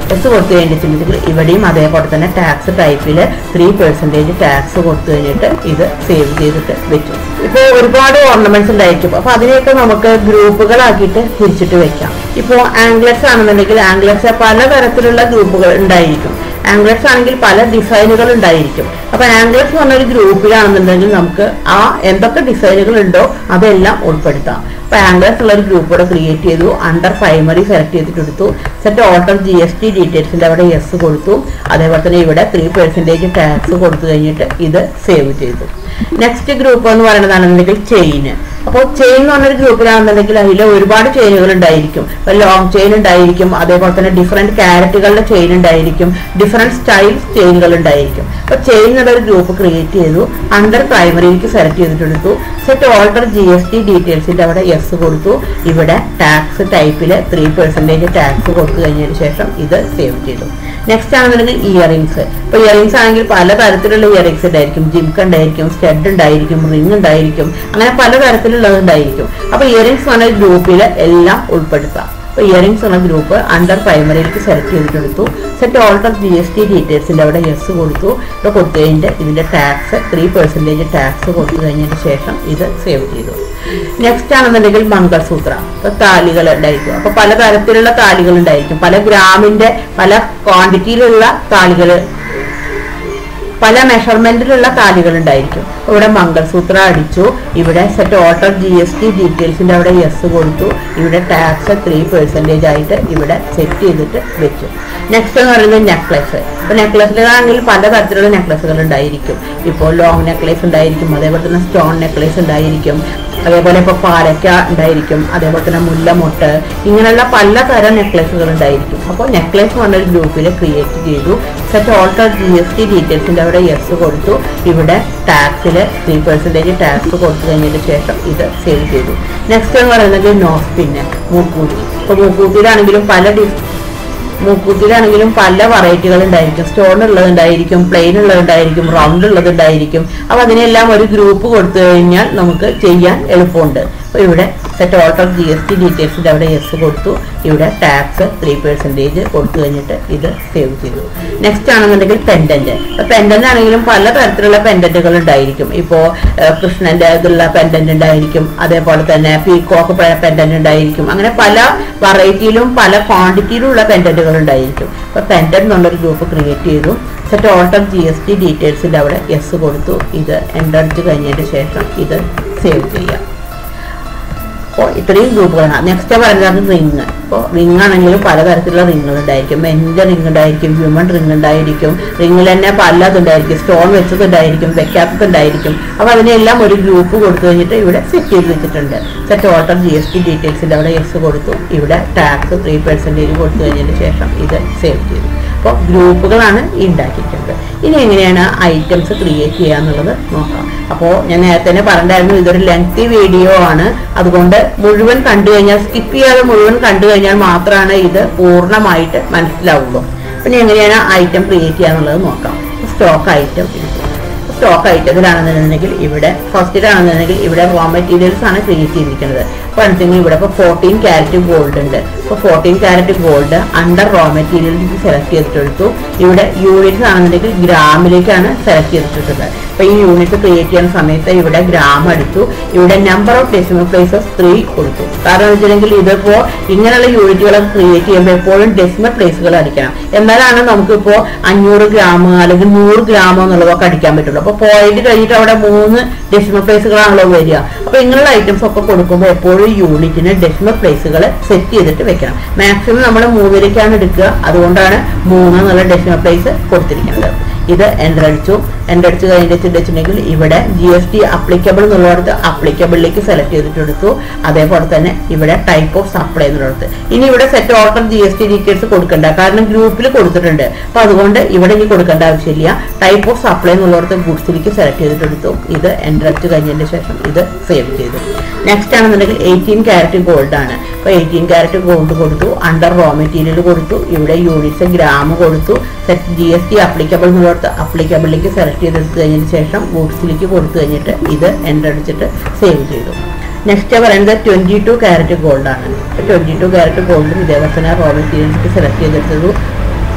എസ് കൊടുത്തു കഴിഞ്ഞിട്ടുണ്ടെങ്കിൽ ഇവിടെയും അതേപോലെ തന്നെ ടാക്സ് ടൈപ്പിൽ ത്രീ പെർസെൻറ്റേജ് ടാക്സ് കൊടുത്തു കഴിഞ്ഞിട്ട് ഇത് സേവ് ചെയ്തിട്ട് വെക്കും ഇപ്പോൾ ഒരുപാട് ഓർണമെന്റ്സ് ഉണ്ടായിരിക്കും അപ്പോൾ അതിനെയൊക്കെ നമുക്ക് ഗ്രൂപ്പുകളാക്കിയിട്ട് തിരിച്ചിട്ട് വെക്കാം ഇപ്പോൾ ആംഗ്ലസ് ആണെന്നുണ്ടെങ്കിൽ ആംഗ്ലസ് പലതരത്തിലുള്ള ഗ്രൂപ്പുകൾ ഉണ്ടായിരിക്കും ആംഗ്ലസ് ആണെങ്കിൽ പല ഡിസൈനുകൾ ഉണ്ടായിരിക്കും അപ്പൊ ആംഗ്ലസ് എന്ന് പറഞ്ഞൊരു ഗ്രൂപ്പിലാണെന്നുണ്ടെങ്കിൽ നമുക്ക് ആ എന്തൊക്കെ ഡിസൈനുകൾ ഉണ്ടോ അതെല്ലാം ഉൾപ്പെടുത്താം അപ്പൊ ആംഗ്ലസ് ഉള്ള ഒരു ഗ്രൂപ്പ് ഇവിടെ ക്രിയേറ്റ് ചെയ്തു അണ്ടർ പ്രൈമറി സെലക്ട് ചെയ്തിട്ട് എടുത്തു set alter G S T ഡീറ്റെയിൽസിന്റെ അവിടെ യെസ് കൊടുത്തു അതേപോലെ തന്നെ ഇവിടെ ത്രീ പെർസെന്റേജ് ടാക്സ് കൊടുത്തു കഴിഞ്ഞിട്ട് ഇത് സേവ് ചെയ്തു നെക്സ്റ്റ് ഗ്രൂപ്പ് എന്ന് പറയുന്നതാണെന്നുണ്ടെങ്കിൽ ചെയിന് അപ്പോൾ ചെയിൻ എന്ന് പറഞ്ഞൊരു ഗ്രൂപ്പിലാണെന്നുണ്ടെങ്കിൽ അതിൽ ഒരുപാട് ചെയിനുകൾ ഉണ്ടായിരിക്കും ലോങ് ചെയിൻ ഉണ്ടായിരിക്കും അതേപോലെ തന്നെ ഡിഫറെന്റ് ക്യാരറ്റുകളുടെ ചെയിൻ ഉണ്ടായിരിക്കും ഡിഫറെന്റ് സ്റ്റൈൽസ് ചെയിനുകൾ ഉണ്ടായിരിക്കും അപ്പോൾ ചെയിൻ എന്നുള്ള ഒരു ഗ്രൂപ്പ് ക്രിയേറ്റ് ചെയ്തു അണ്ടർ പ്രൈമറിയിലേക്ക് സെലക്ട് ചെയ്തിട്ടെടുത്തു set alter G S T ഡീറ്റെയിൽസിന്റെ അവിടെ യെസ് കൊടുത്തു ഇവിടെ ടാക്സ് ടൈപ്പിൽ ത്രീ പെർസെന്റേജ് ടാക്സ് കൊടുത്തു കഴിഞ്ഞതിന് ശേഷം ഇത് സേവ് ചെയ്തു നെക്സ്റ്റ് ആണെന്നുണ്ടെങ്കിൽ ഇയറിംഗ്സ് ഇപ്പൊ ഇയറിംഗ്സ് ആണെങ്കിൽ പല തരത്തിലുള്ള ഇയറിംഗ്സ് ഉണ്ടായിരിക്കും ജിംക്ക് ഉണ്ടായിരിക്കും സ്റ്റഡ് ഉണ്ടായിരിക്കും റിംഗ് ഉണ്ടായിരിക്കും അങ്ങനെ പല തരത്തിലുള്ളത് ഉണ്ടായിരിക്കും അപ്പൊ ഇയറിംഗ്സ് എന്ന് പറഞ്ഞ ഗ്രൂപ്പിൽ എല്ലാം ഉൾപ്പെടുത്താം അപ്പൊ ഇയറിംഗ്സ് എന്ന ഗ്രൂപ്പ് അണ്ടർ പ്രൈമറിയിലേക്ക് സെലക്ട് ചെയ്തിട്ടെടുത്തു set alter G S T ഡീറ്റെയിൽസിന്റെ അവിടെ യെസ് കൊടുത്തു ഇവിടെ കൊടുത്തു കഴിഞ്ഞിട്ട് ഇതിന്റെ ടാക്സ് ത്രീ പെർസെന്റേജ് ടാക്സ് കൊടുത്തു കഴിഞ്ഞതിന് ശേഷം ഇത് സേവ് ചെയ്തു നെക്സ്റ്റ് ആണെന്നുണ്ടെങ്കിൽ മംഗൾസൂത്ര ഇപ്പൊ താലികൾ ഉണ്ടായിരിക്കും അപ്പൊ പല തരത്തിലുള്ള താലികൾ ഉണ്ടായിരിക്കും പല ഗ്രാമിന്റെ പല ക്വാണ്ടിറ്റിയിലുള്ള താലികൾ പല മെഷർമെന്റിലുള്ള താലികൾ ഉണ്ടായിരിക്കും ഇവിടെ മംഗൾസൂത്ര അടിച്ചു ഇവിടെ set alter G S T ഡീറ്റെയിൽസിന്റെ അവിടെ യെസ് കൊടുത്തു ഇവിടെ ടാക്സ് ത്രീ പെർസെന്റേജ് ആയിട്ട് ഇവിടെ സെറ്റ് ചെയ്തിട്ട് വെച്ചു നെക്സ്റ്റ് എന്ന് പറയുന്നത് നെക്ലസ് ഇപ്പൊ നെക്ലസിലാണെങ്കിൽ പല തരത്തിലുള്ള നെക്ലസുകൾ ഉണ്ടായിരിക്കും ഇപ്പോൾ ലോങ് നെക്ലേസ് ഉണ്ടായിരിക്കും അതേപോലെ തന്നെ സ്റ്റോൺ നെക്ലേസ് ഉണ്ടായിരിക്കും അതേപോലെ ഇപ്പോൾ പാലക്ക ഉണ്ടായിരിക്കും അതേപോലെ തന്നെ മുല്ലമൊട്ട് ഇങ്ങനെയുള്ള പലതരം നെക്ലേസുകൾ ഉണ്ടായിരിക്കും അപ്പോൾ നെക്ലേസ് പറഞ്ഞൊരു ഗ്രൂപ്പിൽ ക്രിയേറ്റ് ചെയ്തു set alter G S T ഡീറ്റെയിൽസിൻ്റെ അവിടെ യെസ് കൊടുത്തു ഇവിടെ ടാക്സിൽ ത്രീ പെർസെൻറ്റേജ് ടാക്സ് കൊടുത്തു കഴിഞ്ഞതിന് ശേഷം ഇത് സേവ് ചെയ്തു നെക്സ്റ്റ് എന്ന് പറയുന്നത് നോസ് പിന്നെ മൂക്കൂത്തി ഇപ്പോൾ മൂക്കൂത്തിയിലാണെങ്കിലും പല ഡിസ് മൂക്കുത്തിലാണെങ്കിലും പല വെറൈറ്റികൾ ഉണ്ടായിരിക്കും സ്റ്റോൺ ഉള്ളതുണ്ടായിരിക്കും പ്ലെയിൻ ഉള്ളതുണ്ടായിരിക്കും റൗണ്ട് ഉള്ളതുണ്ടായിരിക്കും അപ്പൊ അതിനെല്ലാം ഒരു ഗ്രൂപ്പ് കൊടുത്തു കഴിഞ്ഞാൽ നമുക്ക് ചെയ്യാൻ എളുപ്പമുണ്ട് അപ്പൊ ഇവിടെ set alter G S T ഡീറ്റെയിൽസിന്റെ അവിടെ യെസ് കൊടുത്തു ഇവിടെ ടാക്സ് ത്രീ പെർസെൻറ്റേജ് കൊടുത്തു കഴിഞ്ഞിട്ട് ഇത് സേവ് ചെയ്തു നെക്സ്റ്റ് ആണെന്നുണ്ടെങ്കിൽ പെൻഡന്റ് പെൻഡന്റ് ആണെങ്കിലും പല തരത്തിലുള്ള പെൻഡന്റുകൾ ഉണ്ടായിരിക്കും ഇപ്പോ ഏഹ്, കൃഷ്ണന്റെ ഇതുള്ള പെൻഡന്റ് ഉണ്ടായിരിക്കും അതേപോലെ തന്നെ പീകോക്ക് പെൻഡന്റ് ഉണ്ടായിരിക്കും അങ്ങനെ പല വെറൈറ്റിയിലും പല ക്വാണ്ടിറ്റിയിലും ഉള്ള പെൻഡന്റുകൾ ഉണ്ടായിരിക്കും അപ്പൊ പെൻഡന്റ് എന്നുള്ളൊരു ഗ്രൂപ്പ് ക്രിയേറ്റ് ചെയ്തു set alter G S T ഡീറ്റെയിൽസിന്റെ അവിടെ യെസ് കൊടുത്തു ഇത് എൻ്റർ അടിച്ച് കഴിഞ്ഞതിന് ശേഷം ഇത് സേവ് ചെയ്യാം അപ്പോൾ ഇത്രയും ഗ്രൂപ്പുകളാണ് നെക്സ്റ്റ് പറയുന്നത് റിങ് ഇപ്പോൾ റിങ് ആണെങ്കിലും പലതരത്തിലുള്ള റിങ്ങുകൾ ഉണ്ടായിരിക്കും മെൻ്റെ റിങ് ഉണ്ടായിരിക്കും ഹ്യൂമൻ റിങ് ഉണ്ടായിരിക്കും റിങ്ങിൽ തന്നെ പലതുണ്ടായിരിക്കും സ്റ്റോൺ വെച്ചതുണ്ടായിരിക്കും വെക്കാത്തതുണ്ടായിരിക്കും അപ്പോൾ അതിനെല്ലാം ഒരു ഗ്രൂപ്പ് കൊടുത്തു കഴിഞ്ഞിട്ട് ഇവിടെ സെറ്റ് ചെയ്ത് വെച്ചിട്ടുണ്ട് set alter G S T ഡീറ്റെയിൽസിൻ്റെ അവിടെ യെസ് കൊടുത്തു ഇവിടെ ടാക്സ് ത്രീ പെർസെൻറ്റേജ് കൊടുത്തു കഴിഞ്ഞതിന് ശേഷം ഇത് സേവ് ചെയ്തു അപ്പോൾ ഗ്രൂപ്പുകളാണ് ഈ ഉണ്ടാക്കിയിട്ടുണ്ട് ഇനി എങ്ങനെയാണ് ഐറ്റംസ് ക്രിയേറ്റ് ചെയ്യുക എന്നുള്ളത് നോക്കാം അപ്പോൾ ഞാൻ നേരത്തെ തന്നെ പറഞ്ഞിട്ടായിരുന്നു ഇതൊരു ലെങ്തി വീഡിയോ ആണ് അതുകൊണ്ട് മുഴുവൻ കണ്ടു കഴിഞ്ഞാൽ സ്കിപ്പ് ചെയ്യാതെ മുഴുവൻ കണ്ടു കഴിഞ്ഞാൽ മാത്രമാണ് ഇത് പൂർണ്ണമായിട്ട് മനസ്സിലാവുള്ളൂ പിന്നെ എങ്ങനെയാണ് ഐറ്റം ക്രിയേറ്റ് ചെയ്യുക എന്നുള്ളത് നോക്കാം സ്റ്റോക്ക് ഐറ്റം സ്റ്റോക്ക് ഐറ്റത്തിലാണെന്നുണ്ടെങ്കിൽ ഇവിടെ ഫസ്റ്റിലാണെന്നുണ്ടെങ്കിൽ ഇവിടെ റോ മെറ്റീരിയൽസ് ആണ് ക്രിയേറ്റ് ചെയ്തിരിക്കുന്നത് അപ്പോൾ അടുത്തെങ്കിൽ ഇവിടെ ഇപ്പോൾ ഫോർട്ടീൻ ക്യാരറ്റ് ഗോൾഡ് ഉണ്ട് ഇപ്പോൾ fourteen carat gold under raw materials select ചെയ്തിട്ടെടുത്തു ഇവിടെ യൂണിറ്റ്സ് ആണെന്നുണ്ടെങ്കിൽ ഗ്രാമിലേക്കാണ് സെലക്ട് ചെയ്തിട്ടുള്ളത് അപ്പോൾ ഈ യൂണിറ്റ് ക്രിയേറ്റ് ചെയ്യുന്ന സമയത്ത് ഇവിടെ ഗ്രാം അടിച്ചു ഇവിടെ number of decimal places three കൊടുത്തു കാരണം എന്ന് വെച്ചിട്ടുണ്ടെങ്കിൽ ഇതിപ്പോൾ ഇങ്ങനെയുള്ള യൂണിറ്റുകളൊക്കെ ക്രിയേറ്റ് ചെയ്യുമ്പോൾ എപ്പോഴും ഡെസിമൽ പ്ലേസുകൾ അടിക്കണം എന്നാലാണ് നമുക്കിപ്പോൾ അഞ്ഞൂറ് ഗ്രാം അല്ലെങ്കിൽ നൂറ് ഗ്രാം എന്നുള്ളതൊക്കെ അടിക്കാൻ പറ്റുള്ളൂ അപ്പോൾ പോയിന്റ് കഴിഞ്ഞിട്ട് അവിടെ മൂന്ന് ഡെസിമൽ പ്ലേസുകളാണല്ലോ വരിക അപ്പോൾ ഇങ്ങനെയുള്ള ഐറ്റംസ് ഒക്കെ കൊടുക്കുമ്പോൾ എപ്പോഴും യൂണിറ്റിന് ഡെസിമൽ പ്ലേസുകൾ സെറ്റ് ചെയ്തിട്ട് വെക്കണം മാക്സിമം നമ്മൾ മൂന്നിലേക്കാണ് എടുക്കുക അതുകൊണ്ടാണ് മൂന്ന് എന്നുള്ള ഡെസിമൽ പ്ലേസ് കൊടുത്തിരിക്കുന്നത് ഇത് എൻ്റർ അടിച്ചു എൻ്റർ അടിച്ച് കഴിഞ്ഞിട്ട് വെച്ചിട്ടുണ്ടെങ്കിൽ ഇവിടെ ജി എസ് ടി അപ്ലിക്കബിൾ എന്നുള്ളിടത്ത് അപ്ലിക്കബിളിലേക്ക് സെലക്ട് ചെയ്തിട്ടെടുത്തു അതേപോലെ തന്നെ ഇവിടെ ടൈപ്പ് ഓഫ് സപ്ലൈ എന്നുള്ളിടത്ത് ഇനി ഇവിടെ set order G S T details കൊടുക്കണ്ട കാരണം ഗ്രൂപ്പിൽ കൊടുത്തിട്ടുണ്ട് അപ്പൊ അതുകൊണ്ട് ഇവിടെ ഇനി കൊടുക്കേണ്ട ആവശ്യമില്ല ടൈപ്പ് ഓഫ് സപ്ലൈ എന്നുള്ളിടത്ത് ഗുഡ്സിലേക്ക് സെലക്ട് ചെയ്തിട്ടെടുത്തു ഇത് എൻ്റർ അടിച്ച് കഴിഞ്ഞതിന് ശേഷം ഇത് സേവ് ചെയ്തു നെക്സ്റ്റ് ആണെന്നുണ്ടെങ്കിൽ എയ്റ്റീൻ ക്യാരറ്റ് ഗോൾഡ് ആണ് അപ്പോൾ എയ്റ്റീൻ ക്യാരറ്റ് ഗോൾഡ് കൊടുത്തു അണ്ടർ റോ മെറ്റീരിയൽ കൊടുത്തു ഇവിടെ യൂണിറ്റ്സ് ഗ്രാം കൊടുത്തു set G S T applicable എന്നുള്ളടത്ത് അപ്ലിക്കബിളിലേക്ക് സെലക്ട് ചെയ്തെടുത്ത് കഴിഞ്ഞതിന് ശേഷം ഗൂഡ്സിലേക്ക് കൊടുത്തു കഴിഞ്ഞിട്ട് ഇത് എൻ്റർ അടിച്ചിട്ട് സേവ് ചെയ്തു നെക്സ്റ്റ് പറയുന്നത് ട്വൻറ്റി ടു ക്യാരറ്റ് ഗോൾഡ് ആണ് ട്വൻറ്റി ടു ക്യാരറ്റ് ഗോൾഡും ഇതേപോലെ തന്നെ റോ മെറ്റീരിയൽസ് സെലക്ട് ചെയ്തെടുത്തതു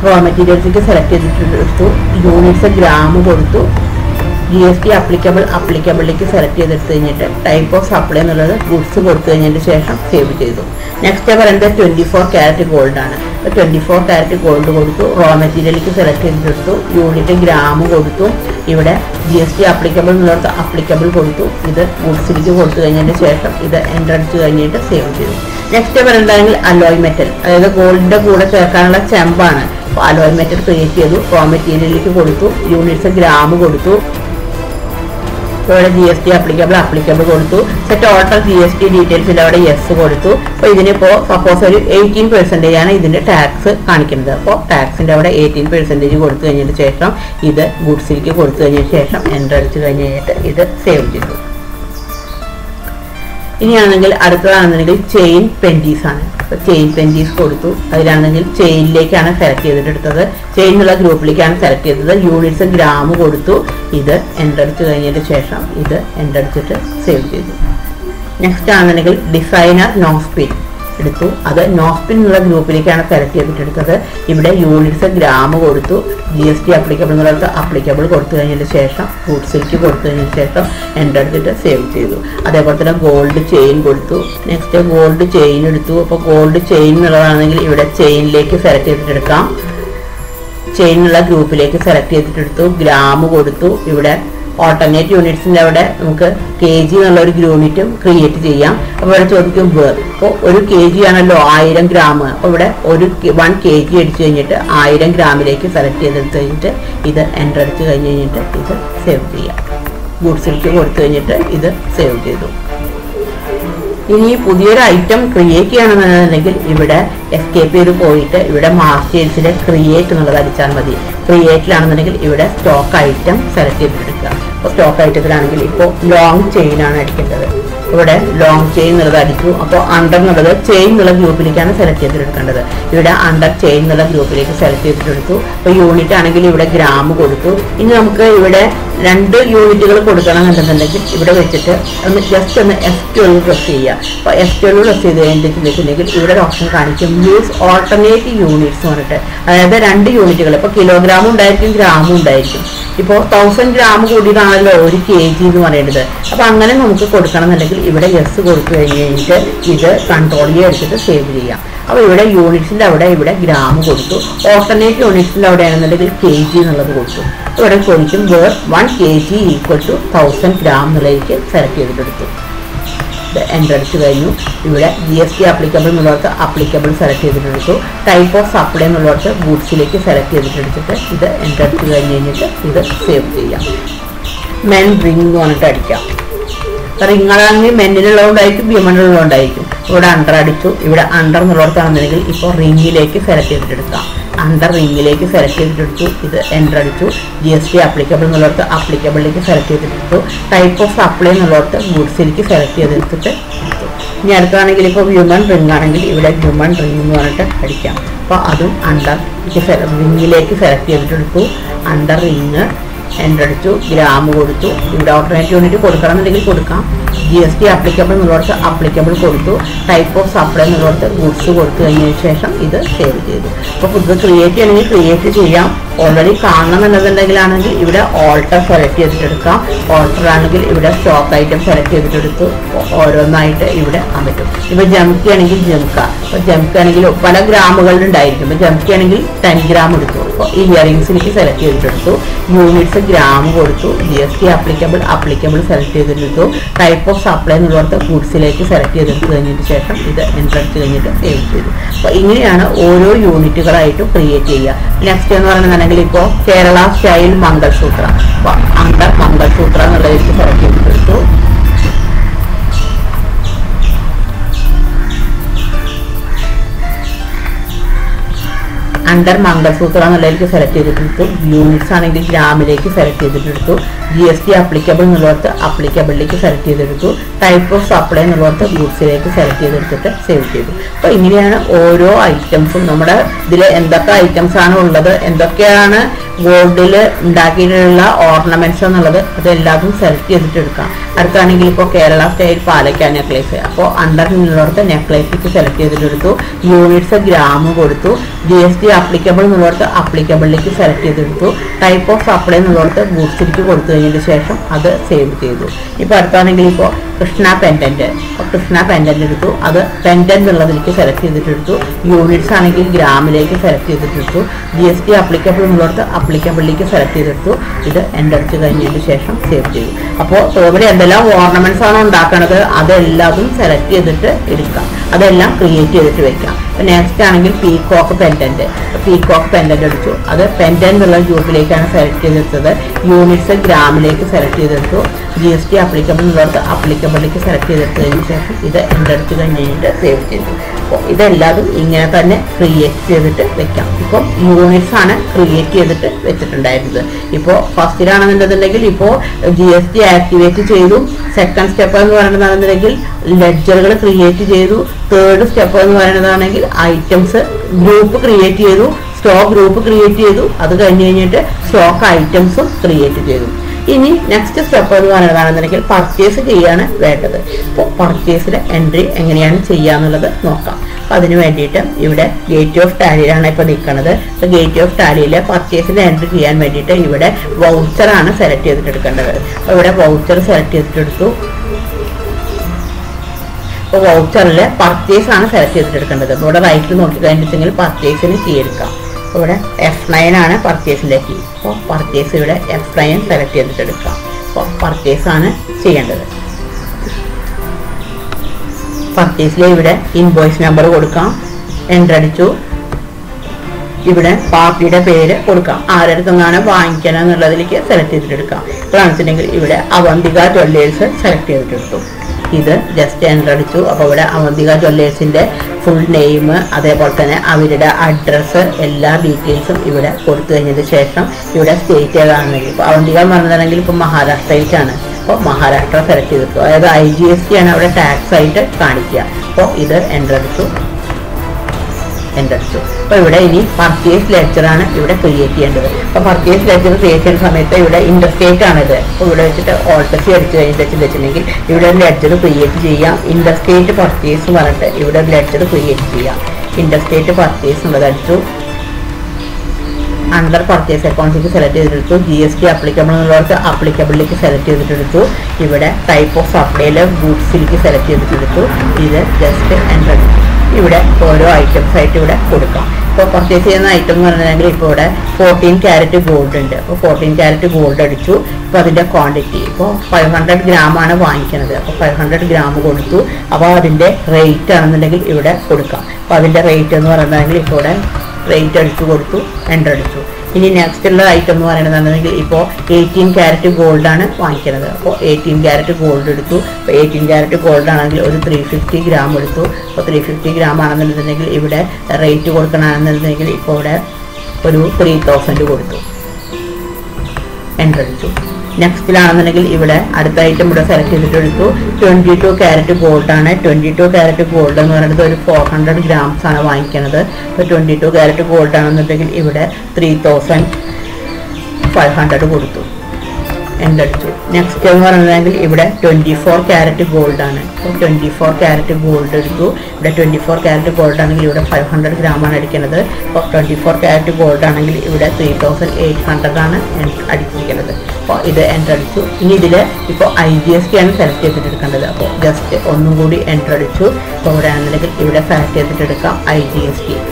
റോ മെറ്റീരിയൽസിലേക്ക് സെലക്ട് ചെയ്തിട്ടെടുത്തു യൂണിറ്റ്സ് ഗ്രാം കൊടുത്തു ജി എസ് ടി അപ്ലിക്കബിൾ അപ്ലിക്കബിളിലേക്ക് സെലക്ട് ചെയ്തെടുത്ത് കഴിഞ്ഞിട്ട് ടൈപ്പ് ഓഫ് സപ്ലൈ എന്നുള്ളത് ഗുഡ്സ് കൊടുത്തു കഴിഞ്ഞതിന് ശേഷം സേവ് ചെയ്തു നെക്സ്റ്റ് പറയുന്നത് ട്വൻറ്റി ഫോർ ക്യാരറ്റ് ഗോൾഡ് ആണ് അപ്പോൾ ട്വൻറ്റി ഫോർ ക്യാരറ്റ് ഗോൾഡ് കൊടുത്തു റോ മെറ്റീരിയലിലേക്ക് സെലക്ട് ചെയ്തെടുത്തു യൂണിറ്റ് ഗ്രാം കൊടുത്തു ഇവിടെ ജി എസ് ടി അപ്ലിക്കബിൾ എന്നുള്ളത് അപ്ലിക്കബിൾ കൊടുത്തു ഇത് ഗുഡ്സിലേക്ക് കൊടുത്തു കഴിഞ്ഞതിന് ശേഷം ഇത് എൻ്റർ അടിച്ച് കഴിഞ്ഞിട്ട് സേവ് ചെയ്തു നെക്സ്റ്റ് പറയുന്നതാണെങ്കിൽ അലോയ് മെറ്റൽ അതായത് ഗോൾഡിൻ്റെ കൂടെ ചേർക്കാനുള്ള ചെമ്പാണ് അപ്പോൾ അലോയ് മെറ്റൽ ക്രിയേറ്റ് ചെയ്തു റോ മെറ്റീരിയലിലേക്ക് കൊടുത്തു യൂണിറ്റ്സ് ഗ്രാം കൊടുത്തു ഇവിടെ G S T applicable applicable കൊടുത്തു ടോട്ടൽ ജി എസ് ടി ഡീറ്റെയിൽസിൽ അവിടെ യെസ് കൊടുത്തു അപ്പോൾ ഇതിനിപ്പോൾ സപ്പോസ് ഒരു എയ്റ്റീൻ പെർസെൻറ്റേജ് ആണ് ഇതിൻ്റെ ടാക്സ് കാണിക്കുന്നത് അപ്പോൾ ടാക്സിൻ്റെ അവിടെ എയ്റ്റീൻ പെർസെൻറ്റേജ് കൊടുത്തു കഴിഞ്ഞതിന് ശേഷം ഇത് ഗുഡ്സിലേക്ക് കൊടുത്തു കഴിഞ്ഞതിന് ശേഷം എൻ്റർ അടിച്ച് കഴിഞ്ഞ് കഴിഞ്ഞിട്ട് ഇത് സേവ് ചെയ്തു ഇനിയാണെങ്കിൽ അടുത്തതാണെന്നുണ്ടെങ്കിൽ ചെയിൻ പെൻറ്റീസ് ആണ് അപ്പോൾ ചെയിൻ പെൻറ്റീസ് കൊടുത്തു അതിലാണെങ്കിൽ ചെയിനിലേക്കാണ് സെലക്ട് ചെയ്തിട്ട് എടുത്തത് ചെയിൻ എന്നുള്ള ഗ്രൂപ്പിലേക്കാണ് സെലക്ട് ചെയ്തത് യൂണിറ്റ്സ് ഗ്രാം കൊടുത്തു ഇത് എൻ്റർ അടിച്ച് കഴിഞ്ഞതിന് ശേഷം ഇത് എൻ്റർ അടിച്ചിട്ട് സേവ് ചെയ്തു നെക്സ്റ്റ് ആണെന്നുണ്ടെങ്കിൽ ഡിസൈനർ നോസ്പിൻ എടുത്തു അത് നോസ്പിൻ എന്നുള്ള ഗ്രൂപ്പിലേക്കാണ് സെലക്ട് ചെയ്തിട്ട് എടുത്തത് ഇവിടെ യൂണിറ്റ്സ് ഗ്രാം കൊടുത്തു ജി എസ് ടി അപ്ലിക്കബിൾ എന്നുള്ളത് അപ്ലിക്കബിൾ കൊടുത്തു കഴിഞ്ഞതിന് ശേഷം ഗുഡ്സിലേക്ക് കൊടുത്തു കഴിഞ്ഞതിന് ശേഷം എൻ്റർ എടുത്തിട്ട് സേവ് ചെയ്തു അതേപോലെ തന്നെ ഗോൾഡ് ചെയിൻ കൊടുത്തു നെക്സ്റ്റ് ഗോൾഡ് ചെയിൻ എടുത്തു അപ്പോൾ ഗോൾഡ് ചെയിൻ എന്നുള്ളതാണെങ്കിൽ ഇവിടെ ചെയിനിലേക്ക് സെലക്ട് ചെയ്തിട്ട് എടുക്കാം ചെയിൻ എന്നുള്ള ഗ്രൂപ്പിലേക്ക് സെലക്ട് ചെയ്തിട്ടെടുത്തു ഗ്രാം കൊടുത്തു ഇവിടെ ഓൾട്ടർനേറ്റ് യൂണിറ്റ്സിൻ്റെ അവിടെ നമുക്ക് കെ ജി എന്നുള്ള ഒരു യൂണിറ്റും ക്രിയേറ്റ് ചെയ്യാം അപ്പോൾ ഇവിടെ ചോദിക്കും വേർ അപ്പോൾ ഒരു കെ ജി ആണല്ലോ ആയിരം ഗ്രാം അപ്പോൾ ഇവിടെ ഒരു വൺ കെ ജി അടിച്ചു കഴിഞ്ഞിട്ട് ആയിരം ഗ്രാമിലേക്ക് സെലക്ട് ചെയ്തെടുത്ത് കഴിഞ്ഞിട്ട് ഇത് എൻ്റർ അടിച്ച് കഴിഞ്ഞ് കഴിഞ്ഞിട്ട് ഇത് സേവ് ചെയ്യാം ഗുഡ്സിലേക്ക് കൊടുത്തു കഴിഞ്ഞിട്ട് ഇത് സേവ് ചെയ്തു ഇനി പുതിയൊരു ഐറ്റം ക്രിയേറ്റ് ചെയ്യണമെന്നുണ്ടെങ്കിൽ ഇവിടെ എസ്കേപ്പ് ചെയ്ത് പോയിട്ട് ഇവിടെ മാസ്റ്റേഴ്സിൽ ക്രിയേറ്റ് എന്നുള്ളത് അടിച്ചാൽ മതി ക്രിയേറ്റിലാണെന്നുണ്ടെങ്കിൽ ഇവിടെ സ്റ്റോക്ക് ഐറ്റം സെലക്ട് ചെയ്തെടുക്കുക അപ്പോൾ സ്റ്റോക്ക് ഐറ്റത്തിലാണെങ്കിൽ ഇപ്പോൾ ലോങ് ചെയിൻ ആണ് അടിക്കേണ്ടത് ഇവിടെ ലോങ് ചെയിൻ എന്നുള്ളത് അടിച്ചു അപ്പോൾ അണ്ടർ എന്നുള്ളത് ചെയിൻ എന്നുള്ള ഗ്രൂപ്പിലേക്കാണ് സെലക്ട് ചെയ്തെടുക്കേണ്ടത് ഇവിടെ അണ്ടർ ചെയിൻ എന്നുള്ള ഗ്രൂപ്പിലേക്ക് സെലക്ട് ചെയ്തിട്ടെടുത്തു അപ്പോൾ യൂണിറ്റ് ആണെങ്കിൽ ഇവിടെ ഗ്രാം കൊടുത്തു ഇനി നമുക്ക് ഇവിടെ രണ്ട് യൂണിറ്റുകൾ കൊടുക്കണം എന്നുണ്ടെന്നുണ്ടെങ്കിൽ ഇവിടെ വെച്ചിട്ട് ഒന്ന് ജസ്റ്റ് ഒന്ന് എഫ് ട്വൽവ് പ്രസ് ചെയ്യുക അപ്പോൾ എഫ് ട്വൽവ് പ്രസ് ചെയ്ത് കഴിഞ്ഞിട്ടുണ്ടെങ്കിൽ ഇവിടെ ഒരു ഓപ്ഷൻ കാണിക്കും യൂസ് ഓൾട്ടർനേറ്റ് യൂണിറ്റ്സ് എന്ന് പറഞ്ഞിട്ട് അതായത് രണ്ട് യൂണിറ്റുകൾ ഇപ്പോൾ കിലോഗ്രാമും ഉണ്ടായിരിക്കും ഗ്രാമും ഉണ്ടായിരിക്കും ഇപ്പോൾ തൗസൻഡ് ഗ്രാം കൂടിയതാണല്ലോ ഒരു കെ ജി എന്ന് പറയുന്നത് അപ്പോൾ അങ്ങനെ നമുക്ക് കൊടുക്കണം എന്നുണ്ടെങ്കിൽ ഇവിടെ യെസ് കൊടുത്തു കഴിഞ്ഞ് കഴിഞ്ഞിട്ട് ഇത് കൺട്രോൾ ചെയ്യുക എടുത്തിട്ട് സേവ് ചെയ്യാം അപ്പോൾ ഇവിടെ യൂണിറ്റ്സിൻ്റെ അവിടെ ഇവിടെ ഗ്രാം കൊടുത്തു ഓൾട്ടർനേറ്റ് യൂണിറ്റ്സിൻ്റെ അവിടെ ആണെന്നുണ്ടെങ്കിൽ കെ ജി എന്നുള്ളത് കൊടുത്തു ഇവിടെ ചോദിക്കും where one K G equal to thousand gram എന്നുള്ളതിലേക്ക് സെലക്ട് ചെയ്തിട്ടെടുത്തു ഇത് എൻ്റർ അടിച്ചു കഴിഞ്ഞു ഇവിടെ ജി എസ് ടി അപ്ലിക്കബിൾ എന്നുള്ളവർക്ക് അപ്ലിക്കബിൾ സെലക്ട് ചെയ്തിട്ടെടുത്തു ടൈപ്പ് ഓഫ് സപ്ലൈ എന്നുള്ളവർക്ക് ഗുഡ്സിലേക്ക് സെലക്ട് ചെയ്തിട്ടെടുത്തിട്ട് ഇത് എൻ്റർ അടിച്ചു കഴിഞ്ഞ് കഴിഞ്ഞിട്ട് ഇത് സേവ് ചെയ്യാം മെൻ റിംഗ് എന്ന് പറഞ്ഞിട്ട് അടിക്കാം റിങ്ങാണെങ്കിൽ മെന്നിലുള്ളതുകൊണ്ടായിരിക്കും വിമണിലുള്ളതുകൊണ്ടായിരിക്കും ഇവിടെ അണ്ടർ അടിച്ചു ഇവിടെ അണ്ടർ എന്നുള്ളിടത്താണെന്നുണ്ടെങ്കിൽ ഇപ്പോൾ റിങ്ങിലേക്ക് സെലക്ട് ചെയ്തിട്ടെടുക്കാം അണ്ടർ റിങ്ങിലേക്ക് സെലക്ട് ചെയ്തിട്ടെടുത്തു ഇത് എൻ്റർ അടിച്ചു ജി എസ് ടി അപ്ലിക്കബിൾ എന്നുള്ളിടത്ത് അപ്ലിക്കബിളിലേക്ക് സെലക്ട് ചെയ്തിട്ടെടുത്തു ടൈപ്പ് ഓഫ് സപ്ലൈ എന്നുള്ളിടത്ത് ഗുഡ്സിലേക്ക് സെലക്ട് ചെയ്തെടുത്തിട്ട് എടുത്തു ഇനി അടുത്താണെങ്കിൽ ഇപ്പോൾ ഹ്യൂമൻ റിംഗ് ആണെങ്കിൽ ഇവിടെ ഹ്യൂമൻ റിംഗ് എന്ന് പറഞ്ഞിട്ട് അടിക്കാം അപ്പോൾ അതും അണ്ടർ റിങ്ങിലേക്ക് സെലക്ട് ചെയ്തിട്ടെടുത്തു അണ്ടർ റിങ് എൻ്റർ അടിച്ചു ഗ്രാം കൊടുത്തു ഇവിടെ ഓൾട്ടർനേറ്റ് യൂണിറ്റ് കൊടുക്കണം എന്നുണ്ടെങ്കിൽ കൊടുക്കാം ജി എസ് ടി അപ്ലിക്കബിൾ എന്നുള്ളടത്ത് അപ്ലിക്കബിൾ കൊടുത്തു ടൈപ്പ് ഓഫ് സപ്ലൈ എന്നുള്ളടത്ത് ഗുഡ്സ് കൊടുത്തു കഴിഞ്ഞതിന് ശേഷം ഇത് സേവ് ചെയ്തു അപ്പോൾ പുതിയത് ക്രിയേറ്റ് ചെയ്യണമെങ്കിൽ ക്രിയേറ്റ് ചെയ്യാം ഓൾറെഡി കാണണം എന്നുണ്ടെങ്കിലാണെങ്കിൽ ഇവിടെ ഓൾട്ടർ സെലക്ട് ചെയ്തിട്ടെടുക്കാം ഓൾട്ടർ ആണെങ്കിൽ ഇവിടെ സ്റ്റോക്ക് ഐറ്റം സെലക്ട് ചെയ്തിട്ടെടുത്തു ഓരോന്നായിട്ട് ഇവിടെ ആൻ പറ്റും ഇപ്പോൾ ജംക്കി ആണെങ്കിൽ ജംക്ക അപ്പോൾ ജംക്ക് ആണെങ്കിൽ പല ഗ്രാമുകളിൽ ഉണ്ടായിരിക്കും ഇപ്പോൾ ജംക്കി ആണെങ്കിൽ ടെൻ ഗ്രാം എടുത്തു അപ്പോൾ ഇയറിങ്സിലേക്ക് സെലക്ട് ചെയ്തിട്ടെടുത്തു യൂണിറ്റ്സ് ഗ്രാം കൊടുത്തു G S T applicable applicable select ചെയ്തെടുത്തു ടൈപ്പ് ഓഫ് സപ്ലൈ എന്നുള്ളടത്ത് ഗുഡ്സിലേക്ക് സെലക്ട് ചെയ്തെടുത്തു കഴിഞ്ഞതിന് ശേഷം ഇത് എൻ്റർ അടിച്ച് കഴിഞ്ഞിട്ട് സേവ് ചെയ്തു അപ്പോൾ ഇങ്ങനെയാണ് ഓരോ യൂണിറ്റുകളായിട്ടും ക്രിയേറ്റ് ചെയ്യുക നെക്സ്റ്റ് എന്ന് പറയുന്നുണ്ടെങ്കിൽ ഇപ്പോൾ കേരള സ്റ്റൈൽ മംഗൾസൂത്ര അപ്പോൾ അണ്ടർ മംഗൾസൂത്ര എന്നുള്ളതിലേക്ക് സെലക്ട് ചെയ്തെടുത്തു അണ്ടർ മംഗൾസൂത്ര എന്നുള്ളതിലേക്ക് സെലക്ട് ചെയ്തിട്ടെടുത്തു യൂണിറ്റ്സ് ആണെങ്കിൽ ഗ്രാമിലേക്ക് സെലക്ട് ചെയ്തിട്ടെടുത്തു ജി എസ് ടി അപ്ലിക്കബിൾ എന്നുള്ളടത്ത് അപ്ലിക്കബിളിലേക്ക് സെലക്ട് ചെയ്തെടുത്തു ടൈപ്പ് ഓഫ് സപ്ലൈ എന്നുള്ളടത്ത് ഗുഡ്സിലേക്ക് സെലക്ട് ചെയ്തെടുത്തിട്ട് സേവ് ചെയ്തു അപ്പോൾ ഇങ്ങനെയാണ് ഓരോ ഐറ്റംസും നമ്മുടെ ഇതിൽ എന്തൊക്കെ ഐറ്റംസ് ആണ് ഉള്ളത് എന്തൊക്കെയാണ് ഗോൾഡിൽ ഉണ്ടാക്കിയിട്ടുള്ള ഓർണമെന്റ്സ് എന്നുള്ളത് അതെല്ലാതും സെലക്ട് ചെയ്തിട്ട് എടുക്കാം അടുത്താണെങ്കിൽ ഇപ്പോൾ കേരള സ്റ്റൈൽ പാലക്ക നെക്ലേസ് അപ്പോൾ അണ്ടർ നിന്നുള്ളടത്ത് നെക്ലേസിലേക്ക് സെലക്ട് ചെയ്തിട്ട് എടുത്തു യൂണിറ്റ്സ് ഗ്രാം കൊടുത്തു ജി എസ് ടി അപ്ലിക്കബിൾ എന്നുള്ളടത്ത് അപ്ലിക്കബിളിലേക്ക് സെലക്ട് ചെയ്തെടുത്തു ടൈപ്പ് ഓഫ് സപ്ലൈ എന്നുള്ളടത്ത് ഗുഡ്സിലേക്ക് കൊടുത്തു കഴിഞ്ഞതിന് ശേഷം അത് സേവ് ചെയ്തു ഇപ്പോൾ അടുത്താണെങ്കിൽ ഇപ്പോൾ കൃഷ്ണ പെൻഡന്റ് അപ്പോൾ കൃഷ്ണ പെൻഡന്റ് എടുത്തു അത് പെൻഡന്റ് എന്നുള്ളതിലേക്ക് സെലക്ട് ചെയ്തിട്ടെടുത്തു യൂണിറ്റ്സ് ആണെങ്കിൽ ഗ്രാമിലേക്ക് സെലക്ട് ചെയ്തിട്ടെടുത്തു ജി എസ് ടി അപ്ലിക്കബിൾ എന്നുള്ളടത്ത് അപ്ലിക്കബിളിലേക്ക് സെലക്ട് ചെയ്തെടുത്തു ഇത് എൻ്റെ അടിച്ച് കഴിഞ്ഞതിന് ശേഷം സേവ് ചെയ്തു അപ്പോൾ ടേബിൾ എന്തെല്ലാം ഓർണമെന്റ്സ് ആണ് ഉണ്ടാക്കുന്നത് അതെല്ലാതും സെലക്ട് ചെയ്തിട്ട് എടുക്കാം അതെല്ലാം ക്രിയേറ്റ് ചെയ്തിട്ട് വെക്കാം നെക്സ്റ്റ് ആണെങ്കിൽ പീകോക്ക് പെൻഡന്റ് പീകോക്ക് പെൻഡന്റ് അടിച്ചു അത് പെൻഡന്റ് എന്നുള്ള ഗ്രൂപ്പിലേക്കാണ് സെലക്ട് ചെയ്തെടുത്തത് യൂണിറ്റ്സ് ഗ്രാമിലേക്ക് സെലക്ട് ചെയ്തെടുത്തു ജി എസ് ടി അപ്ലിക്കബിൾ എന്നുള്ളത് അപ്ലിക്കബിളിലേക്ക് സെലക്ട് ചെയ്തെടുത്തതിന് ശേഷം ഇത് എൻ്റെ അടുത്ത് കഴിഞ്ഞിട്ട് സേവ് ചെയ്തു അപ്പോൾ ഇതെല്ലാതും ഇങ്ങനെ തന്നെ ക്രിയേറ്റ് ചെയ്തിട്ട് വെക്കാം ഇപ്പോൾ യൂണിറ്റ്സ് ആണ് ക്രിയേറ്റ് ചെയ്തിട്ട് വെച്ചിട്ടുണ്ടായിരുന്നത് ഇപ്പോൾ ഫസ്റ്റിലാണെന്നുണ്ടെന്നുണ്ടെങ്കിൽ ഇപ്പോൾ ജി എസ് ടി ആക്ടിവേറ്റ് ചെയ്തു സെക്കൻഡ് സ്റ്റെപ്പ് എന്ന് പറയുന്നതാണെന്നുണ്ടെങ്കിൽ ലെഡ്ജറുകൾ ക്രിയേറ്റ് ചെയ്തു തേർഡ് സ്റ്റെപ്പ് എന്ന് പറയുന്നതാണെങ്കിൽ ഐറ്റംസ് ഗ്രൂപ്പ് ക്രിയേറ്റ് ചെയ്തു സ്റ്റോക്ക് ഗ്രൂപ്പ് ക്രിയേറ്റ് ചെയ്തു അത് കഴിഞ്ഞ് കഴിഞ്ഞിട്ട് സ്റ്റോക്ക് ഐറ്റംസും ക്രിയേറ്റ് ചെയ്തു ഇനി നെക്സ്റ്റ് സ്റ്റെപ്പ് എന്ന് പറയുന്നതാണെന്നുണ്ടെങ്കിൽ പർച്ചേസ് ചെയ്യാണ് വേണ്ടത് അപ്പോൾ പർച്ചേസിലെ എൻട്രി എങ്ങനെയാണ് ചെയ്യുക എന്നുള്ളത് നോക്കാം അപ്പോൾ അതിന് വേണ്ടിയിട്ട് ഇവിടെ ഗേറ്റ് ഓഫ് ടാലിയിലാണ് ഇപ്പോൾ നിൽക്കുന്നത് അപ്പോൾ ഗേറ്റ് ഓഫ് ടാലിയിൽ പർച്ചേസിലെ എൻട്രി ചെയ്യാൻ വേണ്ടിയിട്ട് ഇവിടെ വൗച്ചറാണ് സെലക്ട് ചെയ്തിട്ട് എടുക്കേണ്ടത് അപ്പോൾ ഇവിടെ വൗച്ചർ സെലക്ട് ചെയ്തിട്ടെടുത്തു ഇപ്പോൾ വൗച്ചറിൽ പർച്ചേസ് ആണ് സെലക്ട് ചെയ്തിട്ട് എടുക്കേണ്ടത് അപ്പോൾ ഇവിടെ റൈറ്റിൽ നോക്കി കഴിഞ്ഞിട്ടുണ്ടെങ്കിൽ പർച്ചേസിന് കീ എടുക്കാം അപ്പോൾ ഇവിടെ എഫ് നയൻ ആണ് പർച്ചേസിൻ്റെ കീ അപ്പോൾ പർച്ചേസ് ഇവിടെ എഫ് നയൻ സെലക്ട് ചെയ്തിട്ട് എടുക്കാം അപ്പോൾ പർച്ചേസ് ആണ് ചെയ്യേണ്ടത് പർച്ചേസിൽ ഇവിടെ ഇൻവോയ്സ് നമ്പർ കൊടുക്കാം എൻ്റർ അടിച്ചു ഇവിടെ പാർട്ടിയുടെ പേര് കൊടുക്കാം ആരുടെ നിന്നാണ് വാങ്ങിക്കണം എന്നുള്ളതിലേക്ക് സെലക്ട് ചെയ്തിട്ടെടുക്കാം കാണിച്ചിട്ടുണ്ടെങ്കിൽ ഇവിടെ അവന്തിക ജ്വല്ലേഴ്സ് സെലക്ട് ചെയ്തിട്ടെടുത്തു ഇത് ജസ്റ്റ് എൻ്റർ അടിച്ചു അപ്പോൾ ഇവിടെ അവന്തിക ജ്വല്ലേഴ്സിൻ്റെ ഫുൾ നെയിം അതേപോലെ തന്നെ അവരുടെ അഡ്രസ്സ് എല്ലാ ഡീറ്റെയിൽസും ഇവിടെ കൊടുത്തു കഴിഞ്ഞതിന് ശേഷം ഇവിടെ സ്റ്റേറ്റ് ഏതാണെങ്കിൽ ഇപ്പോൾ അവന്തിക എന്ന് പറഞ്ഞിട്ടുണ്ടെങ്കിൽ ഇപ്പോൾ മഹാരാഷ്ട്രയിലാണ് അപ്പോൾ മഹാരാഷ്ട്ര സെലക്ട് ചെയ്തിട്ടു അതായത് ഐ ജി എസ് ടി ആണ് അവിടെ ടാക്സ് ആയിട്ട് കാണിക്കുക അപ്പോൾ ഇത് എൻ്റർ അടിച്ചു എൻ്റർ അടിച്ചു അപ്പോൾ ഇവിടെ ഇനി പർച്ചേസ് ലെക്ചറാണ് ഇവിടെ ക്രിയേറ്റ് ചെയ്യേണ്ടത് അപ്പോൾ പർച്ചേസ് ലെക്ചർ ക്രിയേറ്റ് ചെയ്യുന്ന സമയത്ത് ഇവിടെ ഇൻഡർസ്റ്റേറ്റ് ആണിത് അപ്പോൾ ഇവിടെ വെച്ചിട്ട് ഓൾട്ടസി അടിച്ചു കഴിഞ്ഞിട്ട് വെച്ചിട്ടുണ്ടെങ്കിൽ ഇവിടെ ഒരു ലെക്ചർ ക്രിയേറ്റ് ചെയ്യാം ഇൻഡർസ്റ്റേറ്റ് പർച്ചേസ് പറഞ്ഞിട്ട് ഇവിടെ ഒരു ലെക്ചർ ക്രിയേറ്റ് ചെയ്യാം ഇൻഡർസ്റ്റേറ്റ് പർച്ചേസ് എന്നുള്ളത് അടിച്ചു അണ്ടർ പർച്ചേസ് അക്കൗണ്ട്സിലേക്ക് സെലക്ട് ചെയ്തെടുത്തു ജി എസ് ടി അപ്ലിക്കബിൾ എന്നുള്ളവർക്ക് അപ്ലിക്കബിളിലേക്ക് സെലക്ട് ചെയ്തിട്ടെടുത്തു ഇവിടെ ടൈപ്പ് ഓഫ് സപ്ലൈയിൽ ഗൂഡ്സിലേക്ക് സെലക്ട് ചെയ്തിട്ടെടുത്തു ഇത് ജസ്റ്റ് എൻ്റർ ഇവിടെ ഓരോ ഐറ്റംസ് ആയിട്ട് ഇവിടെ കൊടുക്കാം ഇപ്പോൾ പർച്ചേസ് ചെയ്യുന്ന ഐറ്റം എന്ന് പറഞ്ഞിട്ടുണ്ടെങ്കിൽ ഇപ്പോൾ ഇവിടെ ഫോർട്ടീൻ ക്യാരറ്റ് ഗോൾഡ് ഉണ്ട് അപ്പോൾ ഫോർട്ടീൻ ക്യാരറ്റ് ഗോൾഡ് അടിച്ചു ഇപ്പോൾ അതിൻ്റെ ക്വാണ്ടിറ്റി ഇപ്പോൾ ഫൈവ് ഹൺഡ്രഡ് ഗ്രാം ആണ് വാങ്ങിക്കുന്നത് അപ്പോൾ ഫൈവ് ഹൺഡ്രഡ് ഗ്രാം കൊടുത്തു അപ്പോൾ അതിൻ്റെ റേറ്റ് ആണെന്നുണ്ടെങ്കിൽ ഇവിടെ കൊടുക്കാം അപ്പോൾ അതിൻ്റെ റേറ്റ് എന്ന് പറയുന്നതെങ്കിൽ ഇപ്പോൾ ഇവിടെ റേറ്റ് അടിച്ചു കൊടുത്തു എൻ്റർ അടിച്ചു ഇനി നെക്സ്റ്റ് ഉള്ള ഐറ്റം എന്ന് പറയുന്നതാണെങ്കിൽ ഇപ്പോൾ എയ്റ്റീൻ ക്യാരറ്റ് ഗോൾഡ് ആണ് വാങ്ങിക്കുന്നത് അപ്പോൾ എയ്റ്റീൻ ക്യാരറ്റ് ഗോൾഡ് എടുത്തു അപ്പോൾ എയ്റ്റീൻ ക്യാരറ്റ് ഗോൾഡ് ആണെങ്കിൽ ഒരു ത്രീ ഫിഫ്റ്റി ഗ്രാം എടുത്തു അപ്പോൾ ത്രീ ഫിഫ്റ്റി ഗ്രാം ആണെന്നുണ്ടെങ്കിൽ ഇവിടെ റേറ്റ് കൊടുക്കണമെന്നുണ്ടെങ്കിൽ ഇപ്പോൾ ഇവിടെ ഒരു ത്രീ തൗസൻഡ് കൊടുത്തു എൻ്റർ അടിച്ചു നെക്സ്റ്റിലാണെന്നുണ്ടെങ്കിൽ ഇവിടെ അടുത്ത ഐറ്റം ഇവിടെ സെലക്ട് ചെയ്തിട്ട് എടുത്തു ട്വൻറ്റി ടു ക്യാരറ്റ് ഗോൾഡ് ആണ് ട്വൻറ്റി ടു ക്യാരറ്റ് ഗോൾഡ് എന്ന് പറയുന്നത് ഒരു ഫോർ ഹൺഡ്രഡ് ഗ്രാംസ് ആണ് വാങ്ങിക്കുന്നത് ഇപ്പോൾ ട്വൻറ്റി ടു ക്യാരറ്റ് ഗോൾഡ് ആണെന്നുണ്ടെങ്കിൽ ഇവിടെ ത്രീ തൗസൻഡ് ഫൈവ് ഹൺഡ്രഡ് കൊടുത്തു എൻ്റടിച്ചു നെക്സ്റ്റ് എന്ന് പറയുന്നതെങ്കിൽ ഇവിടെ ട്വൻറ്റി ഫോർ ക്യാരറ്റ് ഗോൾഡ് ആണ് അപ്പോൾ ട്വൻറ്റി ഫോർ ക്യാരറ്റ് ഗോൾഡ് എടുത്തു ഇവിടെ ട്വൻറ്റി ഫോർ ക്യാരറ്റ് ഗോൾഡ് ആണെങ്കിൽ ഇവിടെ ഫൈവ് ഹൺഡ്രഡ് ഗ്രാം ആണ് അടിക്കുന്നത് അപ്പോൾ ട്വൻറ്റി ഫോർ ക്യാരറ്റ് ഗോൾഡ് ആണെങ്കിൽ ഇവിടെ ത്രീ തൗസൻഡ് എയ്റ്റ് ഹൺഡ്രഡ് ആണ് അടിച്ചിരിക്കുന്നത് അപ്പോൾ ഇത് എൻ്റർ അടിച്ചു ഇനി ഇതിൽ ഇപ്പോൾ ഐ ജി എസ് ടി ആണ് സെലക്ട് ചെയ്തിട്ട് എടുക്കേണ്ടത് അപ്പോൾ ജസ്റ്റ് ഒന്നും കൂടി എൻ്റർ അടിച്ചു അപ്പോൾ ഇവിടെ ആണെന്നുണ്ടെങ്കിൽ ഇവിടെ സെലക്ട് ചെയ്തിട്ട് എടുക്കാം ഐ ജി എസ് ടി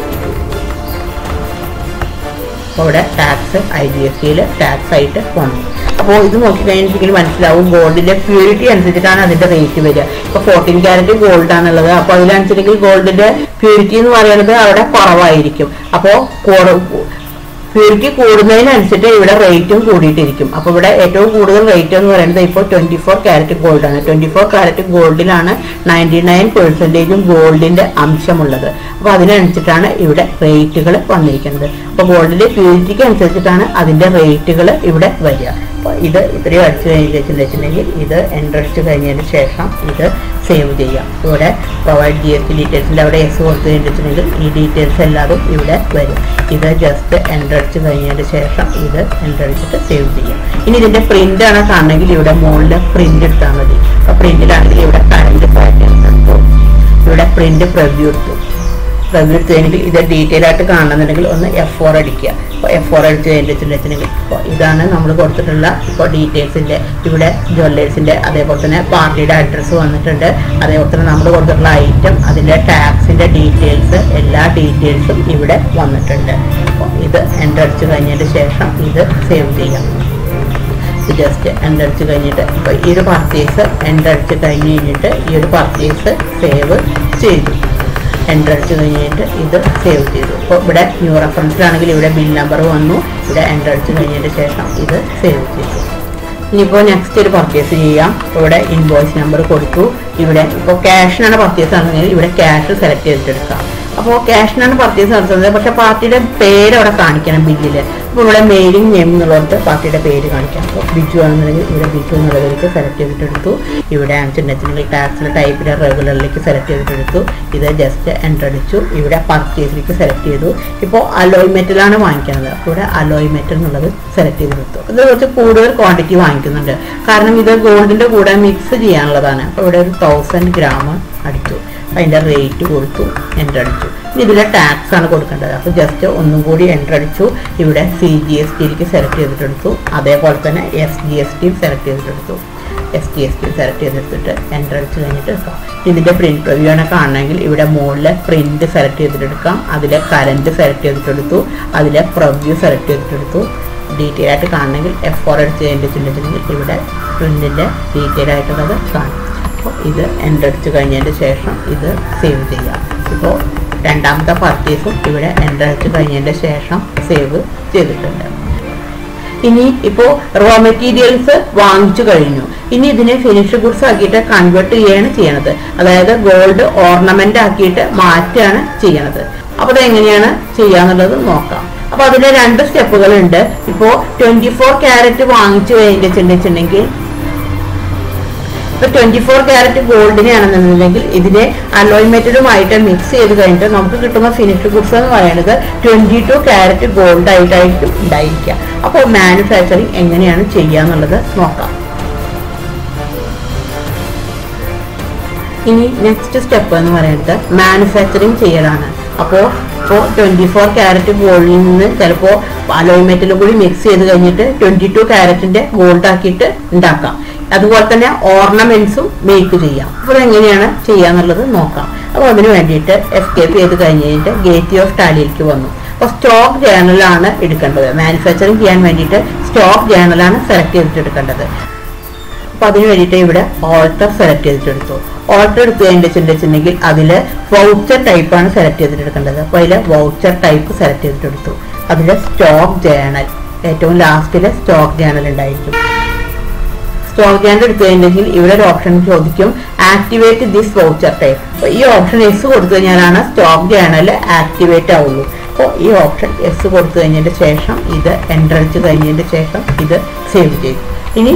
അപ്പോൾ ഇവിടെ ടാക്സ് ഐ ജി എസ് ടിയിൽ ടാക്സ് ആയിട്ട് വന്നു അപ്പോൾ ഇത് നോക്കിക്കഴിഞ്ഞിട്ടുണ്ടെങ്കിൽ മനസ്സിലാവും ഗോൾഡിന്റെ പ്യൂരിറ്റി അനുസരിച്ചിട്ടാണ് അതിന്റെ റേറ്റ് വരിക ഇപ്പോൾ ഫോർട്ടീൻ ക്യാരറ്റ് ഗോൾഡ് ആണുള്ളത് അപ്പോൾ അതിനനുസരിച്ച് ഗോൾഡിന്റെ പ്യൂരിറ്റി എന്ന് പറയുന്നത് അവിടെ കുറവായിരിക്കും അപ്പോൾ പ്യൂരിറ്റി കൂടുന്നതിനനുസരിച്ച് ഇവിടെ റേറ്റും കൂടിയിട്ടിരിക്കും അപ്പോൾ ഇവിടെ ഏറ്റവും കൂടുതൽ റേറ്റ് എന്ന് പറയുന്നത് ഇപ്പോൾ ട്വന്റി ഫോർ ക്യാരറ്റ് ഗോൾഡ് ആണ് ട്വന്റി ഫോർ ക്യാരറ്റ് ഗോൾഡിലാണ് നയൻറ്റി നയൻ പെർസെൻറ്റേജും ഗോൾഡിന്റെ അംശമുള്ളത് അപ്പോൾ അതിനനുസരിച്ചിട്ടാണ് ഇവിടെ റേറ്റുകൾ വന്നിരിക്കുന്നത് അപ്പോൾ ഗോൾഡിന്റെ പ്യൂരിറ്റിക്ക് അനുസരിച്ചിട്ടാണ് അതിന്റെ റേറ്റുകൾ ഇവിടെ വരിക അപ്പോൾ ഇത് ഇത്രയും അടിച്ചു കഴിഞ്ഞിട്ടുണ്ടെങ്കിൽ ഇത് എൻ്റർ അടിച്ചു കഴിഞ്ഞതിന് ശേഷം ഇത് സേവ് ചെയ്യാം ഇവിടെ പ്രൊവൈഡ് ജി എസ് ടി ഡീറ്റെയിൽസിൻ്റെ അവിടെ എസ് കൊടുത്തു കഴിഞ്ഞിട്ടുണ്ടെങ്കിൽ ഈ ഡീറ്റെയിൽസ് എല്ലാതും ഇവിടെ വരും ഇത് ജസ്റ്റ് എൻ്റർ അടിച്ച് കഴിഞ്ഞതിന് ശേഷം ഇത് എൻ്റർ അടിച്ചിട്ട് സേവ് ചെയ്യാം ഇനി ഇതിൻ്റെ പ്രിൻ്റ് ആണ് കാണണമെങ്കിൽ ഇവിടെ മുകളിൽ പ്രിൻ്റ് എടുത്താൽ മതി അപ്പോൾ പ്രിൻ്റിലാണെങ്കിൽ ഇവിടെ കറണ്ട് പാറ്റേൺ എടുത്തു ഇവിടെ പ്രിൻ്റ് പ്രിവ്യൂ എടുത്തു റവ്യൂ എടുത്ത് കഴിഞ്ഞിട്ട് ഇത് ഡീറ്റെയിൽ ആയിട്ട് കാണണമെന്നുണ്ടെങ്കിൽ ഒന്ന് എഫ് ഫോർ അടിക്കുക അപ്പോൾ എഫ് ഫോർ അടിച്ച് കഴിഞ്ഞിട്ടുണ്ടെങ്കിൽ ഇപ്പോൾ ഇതാണ് നമ്മൾ കൊടുത്തിട്ടുള്ള ഇപ്പോൾ ഡീറ്റെയിൽസിൻ്റെ ഇവിടെ ജ്വല്ലേഴ്സിൻ്റെ അതേപോലെ തന്നെ പാർട്ടിയുടെ അഡ്രസ്സ് വന്നിട്ടുണ്ട് അതേപോലെ തന്നെ നമ്മൾ കൊടുത്തിട്ടുള്ള ഐറ്റം അതിൻ്റെ ടാക്സിൻ്റെ ഡീറ്റെയിൽസ് എല്ലാ ഡീറ്റെയിൽസും ഇവിടെ വന്നിട്ടുണ്ട് അപ്പോൾ ഇത് എൻ്റർ അടിച്ച് കഴിഞ്ഞതിന് ശേഷം ഇത് സേവ് ചെയ്യാം ജസ്റ്റ് എൻ്റർ അടിച്ച് കഴിഞ്ഞിട്ട് ഇപ്പോൾ ഈ ഒരു പർച്ചേസ് എൻ്റർ അടിച്ച് കഴിഞ്ഞ് കഴിഞ്ഞിട്ട് ഈ ഒരു പർച്ചേസ് സേവ് ചെയ്തു എൻ്റർ അടിച്ച് കഴിഞ്ഞിട്ട് ഇത് സേവ് ചെയ്തു അപ്പോൾ ഇവിടെ ന്യൂ റെഫറൻസിലാണെങ്കിൽ ഇവിടെ ബിൽ നമ്പർ വന്നു ഇവിടെ എൻ്റർ അടിച്ച് കഴിഞ്ഞതിന് ശേഷം ഇത് സേവ് ചെയ്തു ഇനിയിപ്പോൾ നെക്സ്റ്റ് ഒരു പർച്ചേസ് ചെയ്യാം ഇവിടെ ഇൻവോയ്സ് നമ്പർ കൊടുത്തു ഇവിടെ ഇപ്പോൾ ക്യാഷിനാണ് പർച്ചേസ് നടത്തുന്നത് ഇവിടെ ക്യാഷ് സെലക്ട് ചെയ്തിട്ടെടുക്കാം അപ്പോൾ ക്യാഷിനാണ് പർച്ചേസ് നടത്തുന്നത് പക്ഷേ പാർട്ടിയുടെ പേര് അവിടെ കാണിക്കണം ബില്ലിൽ അപ്പോൾ ഇവിടെ മെയിലിംഗ് നെയിം എന്നുള്ളടത്ത് പാർട്ടിയുടെ പേര് കാണിക്കാം അപ്പോൾ ബിജു ആണെന്നുണ്ടെങ്കിൽ ഇവിടെ ബിജു എന്നുള്ളതിലേക്ക് സെലക്ട് ചെയ്തിട്ടെടുത്തു ഇവിടെ ആണെന്നുണ്ടെങ്കിൽ ടാക്സിൻ്റെ ടൈപ്പിലെ റെഗുലറിലേക്ക് സെലക്ട് ചെയ്തിട്ടെടുത്തു ഇത് ജസ്റ്റ് എൻ്റർ അടിച്ചു ഇവിടെ പർച്ചേസിലേക്ക് സെലക്ട് ചെയ്തു ഇപ്പോൾ അലോയ് മെറ്റലാണ് വാങ്ങിക്കുന്നത് അപ്പോൾ ഇവിടെ അലോയ് മെറ്റൽ എന്നുള്ളത് സെലക്ട് ചെയ്തെടുത്തു ഇത് കുറച്ച് കൂടുതൽ ക്വാണ്ടിറ്റി വാങ്ങിക്കുന്നുണ്ട് കാരണം ഇത് ഗോൾഡിൻ്റെ കൂടെ മിക്സ് ചെയ്യാനുള്ളതാണ് അപ്പോൾ ഇവിടെ ഒരു തൗസൻഡ് ഗ്രാം അടിച്ചു അതിൻ്റെ റേറ്റ് കൊടുത്തു എൻ്റർ അടിച്ചു ഇനി ഇതിലെ ടാക്സ് ആണ് കൊടുക്കേണ്ടത് അപ്പോൾ ജസ്റ്റ് ഒന്നും കൂടി എൻ്റർ അടിച്ചു ഇവിടെ സി ജി എസ് ടിയിലേക്ക് സെലക്ട് ചെയ്തിട്ടെടുത്തു അതേപോലെ തന്നെ എസ് ജി എസ് ടിയും സെലക്ട് ചെയ്തിട്ടെടുത്തു S T S T select ചെയ്തെടുത്തിട്ട് എൻ്റർ അടിച്ച് കഴിഞ്ഞിട്ട് എടുക്കാം ഇതിൻ്റെ പ്രിൻറ്റ് റിവ്യൂ ആണ് കാണണമെങ്കിൽ ഇവിടെ മുകളിൽ പ്രിൻറ്റ് സെലക്ട് ചെയ്തിട്ടെടുക്കാം അതിലെ കറൻറ്റ് സെലക്ട് ചെയ്തിട്ടെടുത്തു അതിലെ പ്രവ്യൂ സെലക്ട് ചെയ്തിട്ടെടുത്തു ഡീറ്റെയിൽ ആയിട്ട് കാണണമെങ്കിൽ എഫ് ഫോർ അടിച്ച് കഴിഞ്ഞിട്ടുണ്ടെങ്കിൽ ഇവിടെ പ്രിൻറ്റിൻ്റെ ഡീറ്റെയിൽ ആയിട്ടുള്ളത് കാണും അപ്പോൾ ഇത് എൻ്റർ അടിച്ച് കഴിഞ്ഞതിന് ശേഷം ഇത് സേവ് ചെയ്യാം ഇപ്പോൾ രണ്ടാമത്തെ പർച്ചേസും ഇവിടെ എൻ്റർ അടിച്ച് കഴിഞ്ഞതിന് ശേഷം സേവ് ചെയ്തിട്ടുണ്ട് ഇനി ഇപ്പോൾ റോ മെറ്റീരിയൽസ് വാങ്ങിച്ചു കഴിഞ്ഞു ഇനി ഇതിനെ ഫിനിഷ് ഗുഡ്സ് ആക്കിയിട്ട് കൺവേർട്ട് ചെയ്യാണ് ചെയ്യണത് അതായത് ഗോൾഡ് ഓർണമെന്റ് ആക്കിയിട്ട് മാറ്റുകയാണ് ചെയ്യണത് അപ്പോൾ അത് എങ്ങനെയാണ് ചെയ്യാന്നുള്ളത് നോക്കാം അപ്പോൾ അതിന് രണ്ട് സ്റ്റെപ്പുകൾ ഉണ്ട് ഇപ്പോൾ ട്വന്റി ഫോർ ക്യാരറ്റ് വാങ്ങിച്ചു കഴിഞ്ഞിട്ടുണ്ടെങ്കിൽ ഇപ്പൊ ട്വന്റി ഫോർ ക്യാരറ്റ് ഗോൾഡിനെയാണെന്നുണ്ടെങ്കിൽ ഇതിനെ അലോയ്മെന്റഡുമായിട്ട് മിക്സ് ചെയ്ത് കഴിഞ്ഞിട്ട് നമുക്ക് കിട്ടുന്ന ഫിനിഷ് ഗുഡ്സ് എന്ന് പറയുന്നത് ട്വന്റി ടു ക്യാരറ്റ് ഗോൾഡ് ആയിട്ടായിരിക്കും ഉണ്ടായിരിക്കുക അപ്പോൾ മാനുഫാക്ചറിങ് എങ്ങനെയാണ് ചെയ്യുക എന്നുള്ളത് നോക്കാം ഇനി നെക്സ്റ്റ് സ്റ്റെപ്പ് എന്ന് പറയുന്നത് മാനുഫാക്ചറിങ് ചെയ്യലാണ് അപ്പോൾ ഇപ്പോൾ ട്വന്റി ഫോർ ക്യാരറ്റ് ഗോൾഡിൽ നിന്ന് ചിലപ്പോൾ അലോയ്മെന്റിലും കൂടി മിക്സ് ചെയ്ത് കഴിഞ്ഞിട്ട് ട്വന്റി ടു ക്യാരറ്റിന്റെ ഗോൾഡ് ആക്കിയിട്ട് ഉണ്ടാക്കാം അതുപോലെ തന്നെ ഓർണമെന്റ്സും മേക്ക് ചെയ്യാം അപ്പോൾ എങ്ങനെയാണ് ചെയ്യാന്നുള്ളത് നോക്കാം അപ്പോൾ അതിന് വേണ്ടിയിട്ട് എസ്കേപ്പ് ചെയ്ത് കഴിഞ്ഞ് കഴിഞ്ഞിട്ട് ഗേറ്റ് ഓഫ് ടാലിയിലേക്ക് വന്നു അപ്പോൾ സ്റ്റോക്ക് ജേണലാണ് എടുക്കേണ്ടത് മാനുഫാക്ചറിങ് ചെയ്യാൻ വേണ്ടിയിട്ട് സ്റ്റോക്ക് ജേണലാണ് സെലക്ട് ചെയ്തിട്ട് എടുക്കേണ്ടത് അപ്പൊ അതിന് വേണ്ടിയിട്ട് ഇവിടെ ഓൾട്ടർ സെലക്ട് ചെയ്തിട്ടെടുത്തു ഓൾട്ടർ എടുത്തു കഴിഞ്ഞിട്ടുണ്ടെങ്കിൽ അതിൽ വൗച്ചർ ടൈപ്പാണ് സെലക്ട് ചെയ്തിട്ട് എടുക്കേണ്ടത് അപ്പോൾ അതിൽ വൗച്ചർ ടൈപ്പ് സെലക്ട് ചെയ്തിട്ടെടുത്തു അതിൽ സ്റ്റോക്ക് ജേണൽ ഏറ്റവും ലാസ്റ്റിൽ സ്റ്റോക്ക് ജേണൽ ഉണ്ടായിരിക്കും സ്റ്റോക്ക് ജേണൽ എടുത്തു കഴിഞ്ഞിട്ടുണ്ടെങ്കിൽ ഇവിടെ ഒരു ഓപ്ഷൻ ചോദിക്കും ആക്ടിവേറ്റ് ദിസ് വൗച്ചർ ടൈപ്പ് അപ്പോൾ ഈ ഓപ്ഷൻ എസ് കൊടുത്തു കഴിഞ്ഞാലാണ് സ്റ്റോക്ക് ജേണൽ ആക്ടിവേറ്റ് ആവുള്ളൂ അപ്പോൾ ഈ ഓപ്ഷൻ എസ് കൊടുത്തു കഴിഞ്ഞതിന് ശേഷം ഇത് എൻ്റർ അടിച്ച് കഴിഞ്ഞതിന് ശേഷം ഇത് സേവ് ചെയ്തു ഇനി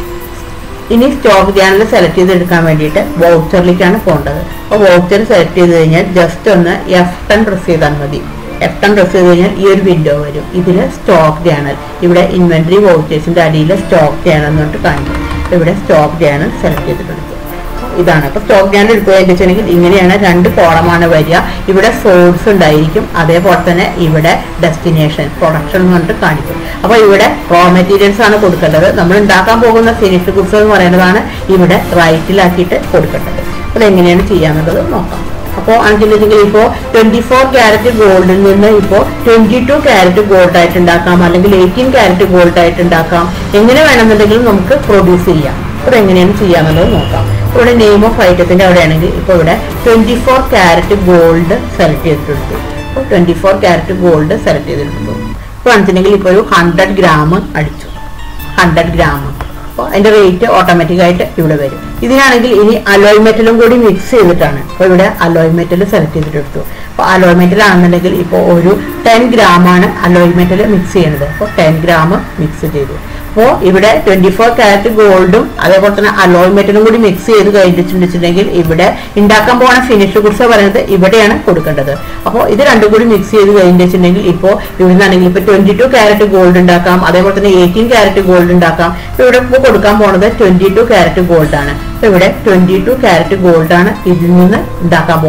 ഇനി സ്റ്റോക്ക് ചാനൽ സെലക്ട് ചെയ്തെടുക്കാൻ വേണ്ടിയിട്ട് വൗച്ചറിലേക്കാണ് പോകേണ്ടത് അപ്പോൾ വൗച്ചർ സെലക്ട് ചെയ്ത് കഴിഞ്ഞാൽ ജസ്റ്റ് ഒന്ന് എഫ് ടെൻ പ്രസ് ചെയ്താൽ മതി എഫ് ടെൻ പ്രസ് ചെയ്ത് കഴിഞ്ഞാൽ ഈ ഒരു വിൻഡോ വരും ഇതിൽ സ്റ്റോക്ക് ചാനൽ ഇവിടെ ഇൻവെന്ററി വൗച്ചേഴ്സിന്റെ അടിയിൽ സ്റ്റോക്ക് ചാനൽ എന്ന് പറഞ്ഞിട്ട് കാണിക്കും ഇവിടെ സ്റ്റോക്ക് ചാനൽ സെലക്ട് ചെയ്തിട്ടുണ്ട് ഇതാണ് അപ്പൊ സ്റ്റോക്ക് ചാനൽ എടുത്തു വെച്ചിട്ടുണ്ടെങ്കിൽ ഇങ്ങനെയാണ് രണ്ട് കോളമാണ് വരിക ഇവിടെ സോഴ്സ് ഉണ്ടായിരിക്കും അതേപോലെ തന്നെ ഇവിടെ ഡെസ്റ്റിനേഷൻ പ്രൊഡക്ഷൻ എന്ന് പറഞ്ഞിട്ട് കാണിക്കും അപ്പൊ ഇവിടെ റോ മെറ്റീരിയൽസ് ആണ് കൊടുക്കേണ്ടത് നമ്മൾ ഉണ്ടാക്കാൻ പോകുന്ന ഫിനിഷ് ഗുഡ്സ് എന്ന് പറയുന്നതാണ് ഇവിടെ റൈറ്റിലാക്കിയിട്ട് കൊടുക്കേണ്ടത് അപ്പോൾ എങ്ങനെയാണ് ചെയ്യാന്നുള്ളത് നോക്കാം അപ്പോൾ ആണെന്നുണ്ടെങ്കിൽ ഇപ്പോൾ ട്വന്റി ഫോർ ക്യാരറ്റ് ഗോൾഡിൽ നിന്ന് ഇപ്പോൾ ട്വന്റി ടു ക്യാരറ്റ് ഗോൾഡ് ആയിട്ട് ഉണ്ടാക്കാം അല്ലെങ്കിൽ എയ്റ്റീൻ ക്യാരറ്റ് ഗോൾഡ് ആയിട്ട് ഉണ്ടാക്കാം എങ്ങനെ വേണമെന്നുണ്ടെങ്കിലും നമുക്ക് പ്രൊഡ്യൂസ് ചെയ്യാം അപ്പോൾ എങ്ങനെയാണ് ചെയ്യാന്നുള്ളത് നോക്കാം ഇവിടെ നെയിം ഓഫ് ഐറ്റത്തിന്റെ അവിടെ ആണെങ്കിൽ ഇപ്പോൾ ഇവിടെ twenty four carat gold select ചെയ്തിട്ടെടുത്തു അപ്പോൾ twenty four carat gold select ചെയ്തിട്ടെടുത്തു ഇപ്പോൾ ആണെന്നുണ്ടെങ്കിൽ ഇപ്പോൾ ഒരു ഹൺഡ്രഡ് ഗ്രാം അടിച്ചു ഹൺഡ്രഡ് ഗ്രാം അപ്പോൾ അതിന്റെ റേറ്റ് ഓട്ടോമാറ്റിക് ആയിട്ട് ഇവിടെ വരും ഇതിനാണെങ്കിൽ ഇനി അലോയ് മെറ്റലും കൂടി മിക്സ് ചെയ്തിട്ടാണ് അപ്പോൾ ഇവിടെ അലോയ് മെറ്റൽ സെലക്ട് ചെയ്തിട്ട് എടുത്തു അപ്പോൾ അലോയ് മെറ്റൽ ആണെന്നുണ്ടെങ്കിൽ ഇപ്പോൾ ഒരു ടെൻ ഗ്രാം ആണ് അലോയ് മെറ്റൽ മിക്സ് ചെയ്യുന്നത് അപ്പോൾ ടെൻ ഗ്രാം മിക്സ് ചെയ്തു അപ്പോൾ ഇവിടെ ട്വന്റി ഫോർ ക്യാരറ്റ് ഗോൾഡും അതേപോലെ തന്നെ അലോയ് മെറ്റലും കൂടി മിക്സ് ചെയ്ത് കഴിഞ്ഞിട്ടുണ്ടെങ്കിൽ ഇവിടെ ഉണ്ടാക്കാൻ പോണ ഫിനിഷ് ഗുഡ്സ് പറയുന്നത് ഇവിടെയാണ് കൊടുക്കേണ്ടത് അപ്പോൾ ഇത് രണ്ടും കൂടി മിക്സ് ചെയ്ത് കഴിഞ്ഞിട്ടുണ്ടെങ്കിൽ ഇപ്പോൾ ഇവിടുന്നാണെങ്കിൽ ഇപ്പോൾ ട്വന്റി ടു ക്യാരറ്റ് ഗോൾഡ് ഉണ്ടാക്കാം അതേപോലെ തന്നെ എയ്റ്റീൻ ക്യാരറ്റ് ഗോൾഡ് ഉണ്ടാക്കാം ഇപ്പോൾ ഇവിടെ ഇപ്പോൾ കൊടുക്കാൻ പോണത് ട്വന്റി ടു ക്യാരറ്റ് ഗോൾഡ് ആണ് അപ്പോൾ ഇവിടെ ട്വന്റി ടു ക്യാരറ്റ് ഗോൾഡ് ആണ് ഇതിൽ നിന്ന് ഉണ്ടാക്കാൻ പോണത്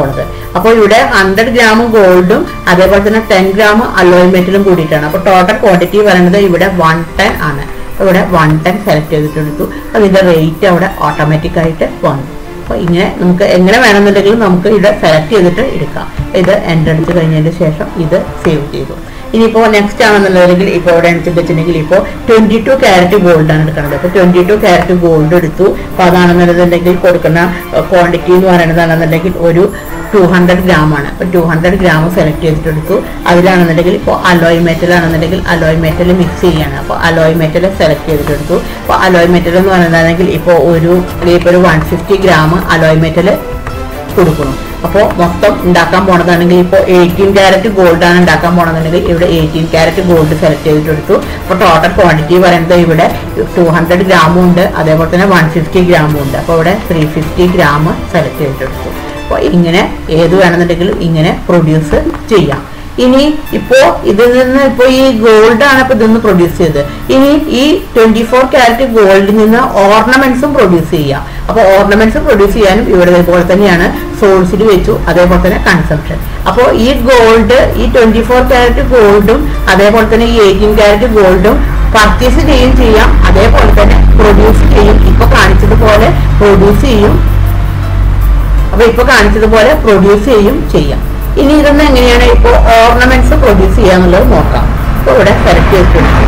അപ്പോൾ ഇവിടെ ഹൺഡ്രഡ് ഗ്രാം ഗോൾഡും അതേപോലെ തന്നെ ടെൻ ഗ്രാം അലോയ് മെറ്റലും കൂടിയിട്ടാണ് അപ്പോൾ ടോട്ടൽ ക്വാണ്ടിറ്റി പറയുന്നത് ഇവിടെ വൺ ടെൻ ആണ് അപ്പോൾ ഇവിടെ വൺ ടെൻ സെലക്ട് ചെയ്തിട്ടെടുത്തു അതിന്റെ റേറ്റ് അവിടെ ഓട്ടോമാറ്റിക് ആയിട്ട് വന്നു അപ്പോൾ ഇങ്ങനെ നമുക്ക് എങ്ങനെ വേണമെന്നുണ്ടെങ്കിലും നമുക്ക് ഇത് സെലക്ട് ചെയ്തിട്ട് എടുക്കാം ഇത് എൻ്റർ അടിച്ച് കഴിഞ്ഞതിന് ശേഷം ഇത് സേവ് ചെയ്തു ഇനിയിപ്പോൾ നെക്സ്റ്റ് ആണെന്നുണ്ടെങ്കിൽ ഇപ്പോൾ ഇവിടെ വെച്ചിട്ടുണ്ടെങ്കിൽ ഇപ്പോൾ ട്വന്റി ടു ക്യാരറ്റ് ഗോൾഡ് ആണ് എടുക്കുന്നത് അപ്പോൾ ട്വന്റി ടു ക്യാരറ്റ് ഗോൾഡ് എടുത്തു അപ്പോൾ അതാണെന്നുണ്ടെങ്കിൽ കൊടുക്കുന്ന ക്വാണ്ടിറ്റി എന്ന് പറയുന്നതാണെന്നുണ്ടെങ്കിൽ ഒരു ടു ഹൺഡ്രഡ് ഗ്രാം ആണ് അപ്പോൾ ടു ഹൺഡ്രഡ് ഗ്രാം സെലക്ട് ചെയ്തിട്ട് എടുത്തു അതിലാണെന്നുണ്ടെങ്കിൽ ഇപ്പോൾ അലോയ് മെറ്റൽ ആണെന്നുണ്ടെങ്കിൽ അലോയ് മെറ്റൽ മിക്സ് ചെയ്യാണ് അപ്പോൾ അലോയ് മെറ്റൽ സെലക്ട് ചെയ്തിട്ട് എടുത്തു അപ്പോൾ അലോയ് മെറ്റൽ എന്ന് പറയുന്നതാണെങ്കിൽ ഇപ്പോൾ ഒരു ഇപ്പോൾ ഒരു one fifty gram alloy metal കൊടുക്കണം അപ്പോൾ മൊത്തം ഉണ്ടാക്കാൻ പോണതാണെങ്കിൽ ഇപ്പോൾ എയ്റ്റീൻ ക്യാരറ്റ് ഗോൾഡ് ആണ് ഉണ്ടാക്കാൻ പോണതെന്നുണ്ടെങ്കിൽ ഇവിടെ എയ്റ്റീൻ ക്യാരറ്റ് ഗോൾഡ് സെലക്ട് ചെയ്തിട്ട് എടുത്തു അപ്പോൾ ടോട്ടൽ ക്വാണ്ടിറ്റി പറയുന്നത് ഇവിടെ ടു ഹൺഡ്രഡ് ഗ്രാമും ഉണ്ട് അതേപോലെ തന്നെ വൺ ഫിഫ്റ്റി ഗ്രാമും ഉണ്ട് അപ്പോൾ ഇവിടെ ത്രീ ഫിഫ്റ്റി ഗ്രാം സെലക്ട് ചെയ്തിട്ട് എടുത്തു അപ്പോൾ ഇങ്ങനെ ഏത് വേണമെന്നുണ്ടെങ്കിലും ഇങ്ങനെ പ്രൊഡ്യൂസ് ചെയ്യാം ഇനി ഇപ്പോ ഇതിൽ നിന്ന് ഇപ്പോ ഈ ഗോൾഡ് ആണ് ഇപ്പൊ ഇതൊന്ന് പ്രൊഡ്യൂസ് ചെയ്തത് ഇനി ഈ ട്വന്റി ഫോർ ക്യാരറ്റ് ഗോൾഡിൽ നിന്ന് ഓർണമെന്റ്സും പ്രൊഡ്യൂസ് ചെയ്യാം അപ്പൊ ഓർണമെന്റ്സ് പ്രൊഡ്യൂസ് ചെയ്യാനും ഇവിടെ ഇതുപോലെ തന്നെയാണ് സോഴ്സിൽ വെച്ചു അതേപോലെ തന്നെ കൺസംഷൻ അപ്പോൾ ഈ ഗോൾഡ് ഈ ട്വന്റി ഫോർ ക്യാരറ്റ് ഗോൾഡും അതേപോലെ തന്നെ ഈ എയ്റ്റീൻ ക്യാരറ്റ് ഗോൾഡും പർച്ചേസ് ചെയ്യുകയും ചെയ്യാം അതേപോലെ തന്നെ പ്രൊഡ്യൂസ് ചെയ്യും ഇപ്പൊ കാണിച്ചതുപോലെ പ്രൊഡ്യൂസ് ചെയ്യും അപ്പൊ ഇപ്പൊ കാണിച്ചതുപോലെ പ്രൊഡ്യൂസ് ചെയ്യും ചെയ്യാം ഇനി ഇതൊന്ന് എങ്ങനെയാണ് ഇപ്പോൾ ഓർണമെന്റ്സ് പ്രൊഡ്യൂസ് ചെയ്യാന്നുള്ളത് നോക്കാം അപ്പൊ ഇവിടെ സെലക്ട് ചെയ്തിട്ടുണ്ട്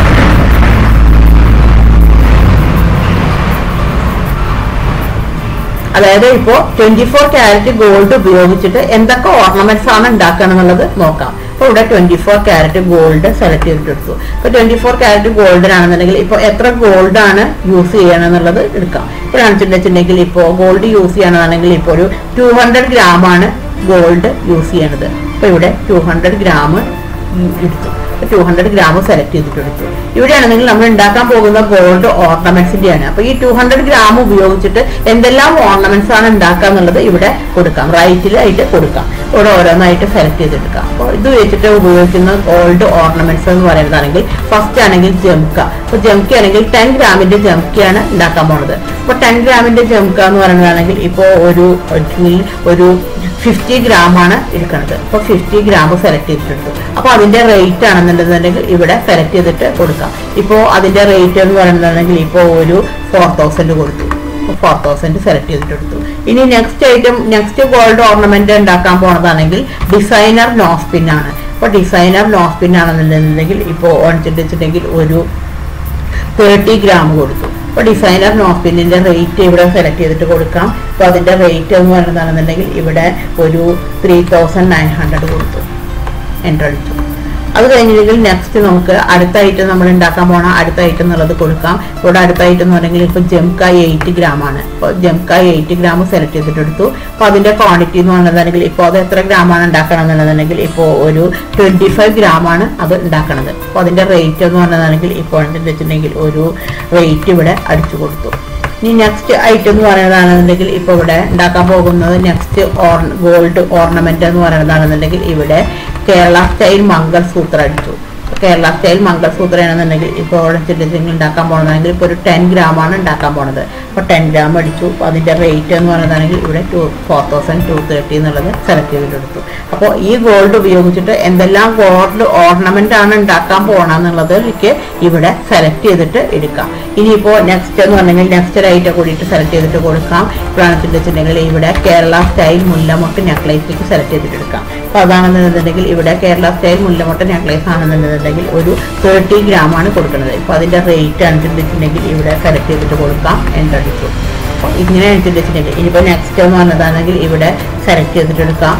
അതായത് ഇപ്പോ ട്വന്റി ഫോർ ക്യാരറ്റ് ഗോൾഡ് ഉപയോഗിച്ചിട്ട് എന്തൊക്കെ ഓർണമെന്റ്സ് ആണ് ഉണ്ടാക്കുക എന്നുള്ളത് നോക്കാം അപ്പൊ ഇവിടെ twenty four carat gold select ചെയ്തിട്ടെടുത്തു ഇപ്പൊ ട്വന്റി ഫോർ ക്യാരറ്റ് ഗോൾഡിനാണെന്നുണ്ടെങ്കിൽ ഇപ്പൊ എത്ര ഗോൾഡ് ആണ് യൂസ് ചെയ്യണം എന്നുള്ളത് എടുക്കാം ഇപ്പോൾ കാണിച്ചിട്ടുണ്ടെങ്കിൽ ഇപ്പോൾ ഗോൾഡ് യൂസ് ചെയ്യണമെന്നുണ്ടെങ്കിൽ ഇപ്പോൾ ഒരു ടു ഹൺഡ്രഡ് ഗ്രാം ആണ് ഗോൾഡ് യൂസ് ചെയ്യണത് അപ്പൊ ഇവിടെ ടു ഹൺഡ്രഡ് ഗ്രാം എടുത്തു ടു ഹൺഡ്രഡ് ഗ്രാം സെലക്ട് ചെയ്തിട്ട് എടുത്തു ഇവിടെയാണെങ്കിൽ നമ്മൾ ഉണ്ടാക്കാൻ പോകുന്ന ഗോൾഡ് ഓർണമെന്റ്സിന്റെ ആണ് അപ്പൊ ഈ ടു ഹൺഡ്രഡ് ഗ്രാം ഉപയോഗിച്ചിട്ട് എന്തെല്ലാം ഓർണമെന്റ്സ് ആണ് ഉണ്ടാക്കുക എന്നുള്ളത് ഇവിടെ കൊടുക്കാം റൈറ്റിലായിട്ട് കൊടുക്കാം ഇവിടെ ഓരോന്നായിട്ട് സെലക്ട് ചെയ്തെടുക്കാം അപ്പോൾ ഇത് വെച്ചിട്ട് ഉപയോഗിക്കുന്ന ഗോൾഡ് ഓർണമെന്റ്സ് എന്ന് പറയുന്നതാണെങ്കിൽ ഫസ്റ്റ് ആണെങ്കിൽ ജംക അപ്പൊ ജംക ആണെങ്കിൽ ടെൻ ഗ്രാമിന്റെ ജംക്കയാണ് ഉണ്ടാക്കാൻ പോണത് അപ്പൊ ടെൻ ഗ്രാമിന്റെ ജംക എന്ന് പറയുന്നതാണെങ്കിൽ ഇപ്പോൾ ഒരു ഒരു ഫിഫ്റ്റി ഗ്രാം ആണ് എടുക്കുന്നത് അപ്പോൾ ഫിഫ്റ്റി ഗ്രാം സെലക്ട് ചെയ്തിട്ടുണ്ട് അപ്പോൾ അതിന്റെ റേറ്റ് ആണെന്നുണ്ടെന്നുണ്ടെങ്കിൽ ഇവിടെ സെലക്ട് ചെയ്തിട്ട് കൊടുക്കാം ഇപ്പോൾ അതിന്റെ റേറ്റ് എന്ന് പറയുന്നതാണെങ്കിൽ ഇപ്പോൾ ഒരു ഫോർ തൗസൻഡ് കൊടുത്തു ഫോർ തൗസൻഡ് സെലക്ട് ചെയ്തിട്ടെടുത്തു ഇനി next item next gold ornament ഉണ്ടാക്കാൻ പോണതാണെങ്കിൽ ഡിസൈനർ നോസ്പിൻ ആണ് അപ്പോൾ ഡിസൈനർ നോസ്പിൻ ആണെന്നുണ്ടെന്നുണ്ടെങ്കിൽ ഇപ്പോൾ വെച്ചിട്ടുണ്ടെങ്കിൽ ഒരു തേർട്ടി ഗ്രാം കൊടുത്തു അപ്പോൾ ഡിസൈനർ നോസ്പിന്നിന്റെ റേറ്റ് ഇവിടെ സെലക്ട് ചെയ്തിട്ട് കൊടുക്കാം അപ്പോൾ അതിന്റെ റേറ്റ് എന്ന് പറയുന്നതാണെന്നുണ്ടെങ്കിൽ ഇവിടെ ഒരു ത്രീ തൗസൻഡ് നയൻ ഹൺഡ്രഡ് കൊടുത്തു എൻ്റർ അടിച്ചു അത് കഴിഞ്ഞിട്ടുണ്ടെങ്കിൽ നെക്സ്റ്റ് നമുക്ക് അടുത്ത ഐറ്റം നമ്മൾ ഉണ്ടാക്കാൻ പോണ അടുത്ത ഐറ്റം എന്നുള്ളത് കൊടുക്കാം ഇവിടെ അടുത്ത ഐറ്റം എന്ന് പറഞ്ഞെങ്കിൽ ഇപ്പോൾ ജംകായ് എയ്റ്റ് ഗ്രാം ആണ് അപ്പോൾ ജംകായ് എയ്റ്റ് ഗ്രാം സെലക്ട് ചെയ്തിട്ട് എടുത്തു അപ്പോൾ അതിന്റെ ക്വാണ്ടിറ്റി എന്ന് പറഞ്ഞതാണെങ്കിൽ ഇപ്പോൾ അത് എത്ര ഗ്രാം ആണ് ഉണ്ടാക്കണം എന്നുള്ളതാണെങ്കിൽ ഇപ്പോൾ ഒരു ട്വന്റി ഫൈവ് ഗ്രാം ആണ് അത് ഉണ്ടാക്കണത് അപ്പോൾ അതിന്റെ റേറ്റ് എന്ന് പറഞ്ഞതാണെങ്കിൽ ഇപ്പോൾ വെച്ചിട്ടുണ്ടെങ്കിൽ ഒരു റേറ്റ് ഇവിടെ അടിച്ചു കൊടുത്തു ഇനി നെക്സ്റ്റ് ഐറ്റം എന്ന് പറയുന്നതാണെന്നുണ്ടെങ്കിൽ ഇപ്പോൾ ഇവിടെ ഉണ്ടാക്കാൻ പോകുന്നത് നെക്സ്റ്റ് ഓർ ഗോൾഡ് ഓർണമെന്റ് എന്ന് പറയുന്നതാണെന്നുണ്ടെങ്കിൽ ഇവിടെ കേരള സ്റ്റൈൽ മംഗൾസൂത്ര അടിച്ചു കേരള സ്റ്റൈൽ മംഗൾസൂത്ര ആണെന്നുണ്ടെങ്കിൽ ഇപ്പോൾ ഇവിടെ ചില്ലിസിംഗ് ഉണ്ടാക്കാൻ പോകുന്നതാണെങ്കിൽ ഇപ്പോൾ ഒരു ടെൻ ഗ്രാം ആണ് ഉണ്ടാക്കാൻ പോണത് അപ്പോൾ ടെൻ ഗ്രാം അടിച്ചു അപ്പോൾ അതിൻ്റെ റേറ്റ് എന്ന് പറയുന്നതാണെങ്കിൽ ഇവിടെ two four thousand two thirty എന്നുള്ളത് സെലക്ട് ചെയ്തിട്ടെടുത്തു അപ്പോൾ ഈ ഗോൾഡ് ഉപയോഗിച്ചിട്ട് എന്തെല്ലാം ഗോൾഡ് ഓർണമെന്റ് ആണ് ഉണ്ടാക്കാൻ പോകണമെന്നുള്ളത് എനിക്ക് ഇവിടെ സെലക്ട് ചെയ്തിട്ട് എടുക്കാം ഇനിയിപ്പോൾ നെക്സ്റ്റ് എന്ന് പറഞ്ഞെങ്കിൽ നെക്സ്റ്റ് റേറ്റ് കൂടിയിട്ട് സെലക്ട് ചെയ്തിട്ട് കൊടുക്കാം ഇപ്പോഴാണ് വെച്ചിട്ടുണ്ടെങ്കിൽ ഇവിടെ കേരള സ്റ്റൈൽ മുല്ലമൊട്ട് നെക്ലേസിലേക്ക് സെലക്ട് ചെയ്തിട്ട് എടുക്കാം അപ്പോൾ അതാണെന്നുണ്ടെങ്കിൽ ഇവിടെ കേരള സ്റ്റൈൽ മുല്ലമൊട്ട് നെക്ലേസ് ആണെന്നുണ്ടെന്നുണ്ടെങ്കിൽ ഒരു തേർട്ടി ഗ്രാം ആണ് കൊടുക്കുന്നത് ഇപ്പോൾ അതിൻ്റെ റേറ്റ് അനുസരിച്ചിട്ടുണ്ടെങ്കിൽ ഇവിടെ സെലക്ട് ചെയ്തിട്ട് കൊടുക്കാം എൻ്റടിച്ചു അപ്പോൾ ഇങ്ങനെ അനുസരിച്ചിട്ടുണ്ടെങ്കിൽ ഇനിയിപ്പോൾ നെക്സ്റ്റ് എന്ന് പറഞ്ഞതാണെങ്കിൽ ഇവിടെ സെലക്ട് ചെയ്തിട്ട് എടുക്കാം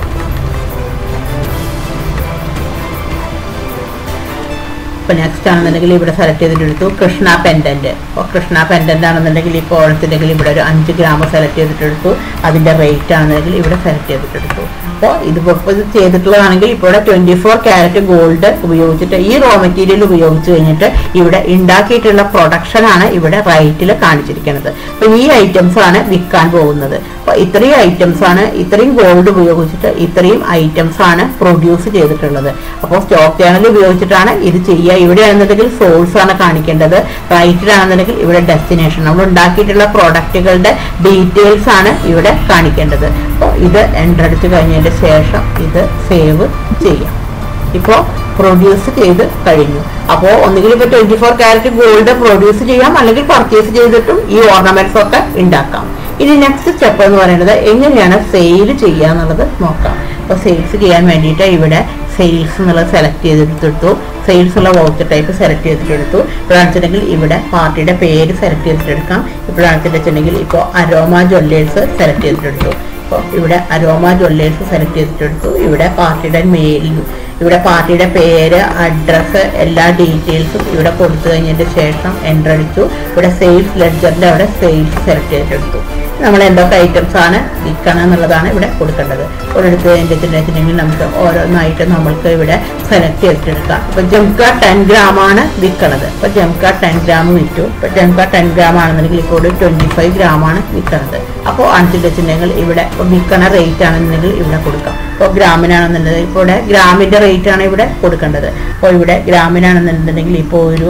ഇപ്പോൾ നെക്സ്റ്റ് ആണെന്നുണ്ടെങ്കിൽ ഇവിടെ സെലക്ട് ചെയ്തിട്ട് എടുത്തു കൃഷ്ണ പെൻഡന്റ് അപ്പോൾ കൃഷ്ണ പെൻഡന്റ് ആണെന്നുണ്ടെങ്കിൽ ഇപ്പോൾ ഓണത്തിൻ്റെങ്കിൽ ഇവിടെ ഒരു അഞ്ച് ഗ്രാം സെലക്ട് ചെയ്തിട്ട് എടുത്തു അതിൻ്റെ റേറ്റ് ആണെന്നുണ്ടെങ്കിൽ ഇവിടെ സെലക്ട് ചെയ്തിട്ട് എടുത്തു അപ്പോൾ ഇതിപ്പോൾ ഇപ്പോൾ ഇത് ചെയ്തിട്ടുള്ളതാണെങ്കിൽ ഇപ്പോൾ ഇവിടെ ട്വൻറ്റി ഫോർ ക്യാരറ്റ് ഗോൾഡ് ഉപയോഗിച്ചിട്ട് ഈ റോ മെറ്റീരിയൽ ഉപയോഗിച്ച് കഴിഞ്ഞിട്ട് ഇവിടെ ഉണ്ടാക്കിയിട്ടുള്ള പ്രൊഡക്ഷൻ ആണ് ഇവിടെ റൈറ്റിൽ കാണിച്ചിരിക്കുന്നത് അപ്പോൾ ഈ ഐറ്റംസ് ആണ് വിൽക്കാൻ പോകുന്നത് അപ്പോൾ ഇത്രയും ഐറ്റംസ് ആണ് ഇത്രയും ഗോൾഡ് ഉപയോഗിച്ചിട്ട് ഇത്രയും ഐറ്റംസ് ആണ് പ്രൊഡ്യൂസ് ചെയ്തിട്ടുള്ളത് അപ്പോൾ സ്റ്റോക്ക് ചാനൽ ഉപയോഗിച്ചിട്ടാണ് ഇത് ചെയ്യുക ഇവിടെ ആണെന്നുണ്ടെങ്കിൽ സോഴ്സ് ആണ് കാണിക്കേണ്ടത് റൈറ്റിലാണെന്നുണ്ടെങ്കിൽ ഇവിടെ ഡെസ്റ്റിനേഷൻ നമ്മൾ ഉണ്ടാക്കിയിട്ടുള്ള പ്രോഡക്റ്റുകളുടെ ഡീറ്റെയിൽസ് ആണ് ഇവിടെ കാണിക്കേണ്ടത് അപ്പോൾ ഇത് എൻ്റർ അടിച്ച് കഴിഞ്ഞതിന് ശേഷം ഇത് സേവ് ചെയ്യാം ഇപ്പോൾ പ്രൊഡ്യൂസ് ചെയ്ത് കഴിഞ്ഞു അപ്പോൾ ഒന്നുകിൽ ഇപ്പോൾ twenty four carat gold produce ചെയ്യാം അല്ലെങ്കിൽ പർച്ചേസ് ചെയ്തിട്ടും ഈ ഓർണമെന്റ്സ് ഒക്കെ ഉണ്ടാക്കാം ഇനി നെക്സ്റ്റ് സ്റ്റെപ്പ് എന്ന് പറയുന്നത് എങ്ങനെയാണ് സെയിൽ ചെയ്യുക എന്നുള്ളത് നോക്കാം അപ്പോൾ സെയിൽസ് ചെയ്യാൻ വേണ്ടിയിട്ട് ഇവിടെ സെയിൽസ് എന്നുള്ളത് സെലക്ട് ചെയ്തെടുത്തെടുത്തു സെയിൽസ് ഉള്ള വൗച്ചർ ടൈപ്പ് സെലക്ട് ചെയ്തിട്ടെടുത്തു ഇപ്പോഴാണെന്ന് വെച്ചിട്ടുണ്ടെങ്കിൽ ഇവിടെ പാർട്ടിയുടെ പേര് സെലക്ട് ചെയ്തിട്ടെടുക്കാം ഇപ്പോഴാണെന്ന് വെച്ചിട്ടുണ്ടെങ്കിൽ ഇപ്പോൾ അരോമ ജ്വല്ലേഴ്സ് സെലക്ട് ചെയ്തിട്ടെടുത്തു അപ്പോൾ ഇവിടെ അരോമ ജ്വല്ലേഴ്സ് സെലക്ട് ചെയ്തിട്ടെടുത്തു ഇവിടെ പാർട്ടിയുടെ മെയിൽ ഇവിടെ പാർട്ടിയുടെ പേര് അഡ്രസ്സ് എല്ലാ ഡീറ്റെയിൽസും ഇവിടെ കൊടുത്തു കഴിഞ്ഞതിന് ശേഷം എൻ്റർ അടിച്ചു ഇവിടെ സെയിൽസ് ലെഡ്ജറിൻ്റെ അവിടെ സെയിൽസ് സെലക്ട് ചെയ്തിട്ടെടുത്തു നമ്മൾ എന്തൊക്കെ ഐറ്റംസ് ആണ് വിൽക്കണം എന്നുള്ളതാണ് ഇവിടെ കൊടുക്കേണ്ടത് ഒരിടത്ത് വെച്ചിട്ടുണ്ടെങ്കിൽ നമുക്ക് ഓരോന്നായിട്ട് നമ്മൾക്ക് ഇവിടെ സെലക്ട് ചെയ്തിട്ടെടുക്കാം ഇപ്പൊ ജംക ടെൻ ഗ്രാം ആണ് വിൽക്കണത് ഇപ്പൊ ജംക ടെൻ ഗ്രാം വിറ്റു ഇപ്പൊ ജംക ടെൻ ഗ്രാം ആണെന്നുണ്ടെങ്കിൽ ഇപ്പോൾ ട്വന്റി ഫൈവ് ഗ്രാം ആണ് വിൽക്കണത് അപ്പോൾ അഞ്ചിൽ വെച്ചിട്ടുണ്ടെങ്കിൽ ഇവിടെ ഇപ്പൊ വിൽക്കണ റേറ്റ് ആണെന്നുണ്ടെങ്കിൽ ഇവിടെ കൊടുക്കാം ഇപ്പോൾ ഗ്രാമിനാണെന്നുണ്ടെങ്കിൽ ഇപ്പോൾ ഇവിടെ ഗ്രാമിന്റെ റേറ്റ് ആണ് ഇവിടെ കൊടുക്കേണ്ടത് അപ്പോൾ ഇവിടെ ഗ്രാമിനാണെന്നുണ്ടെങ്കിൽ ഇപ്പോൾ ഒരു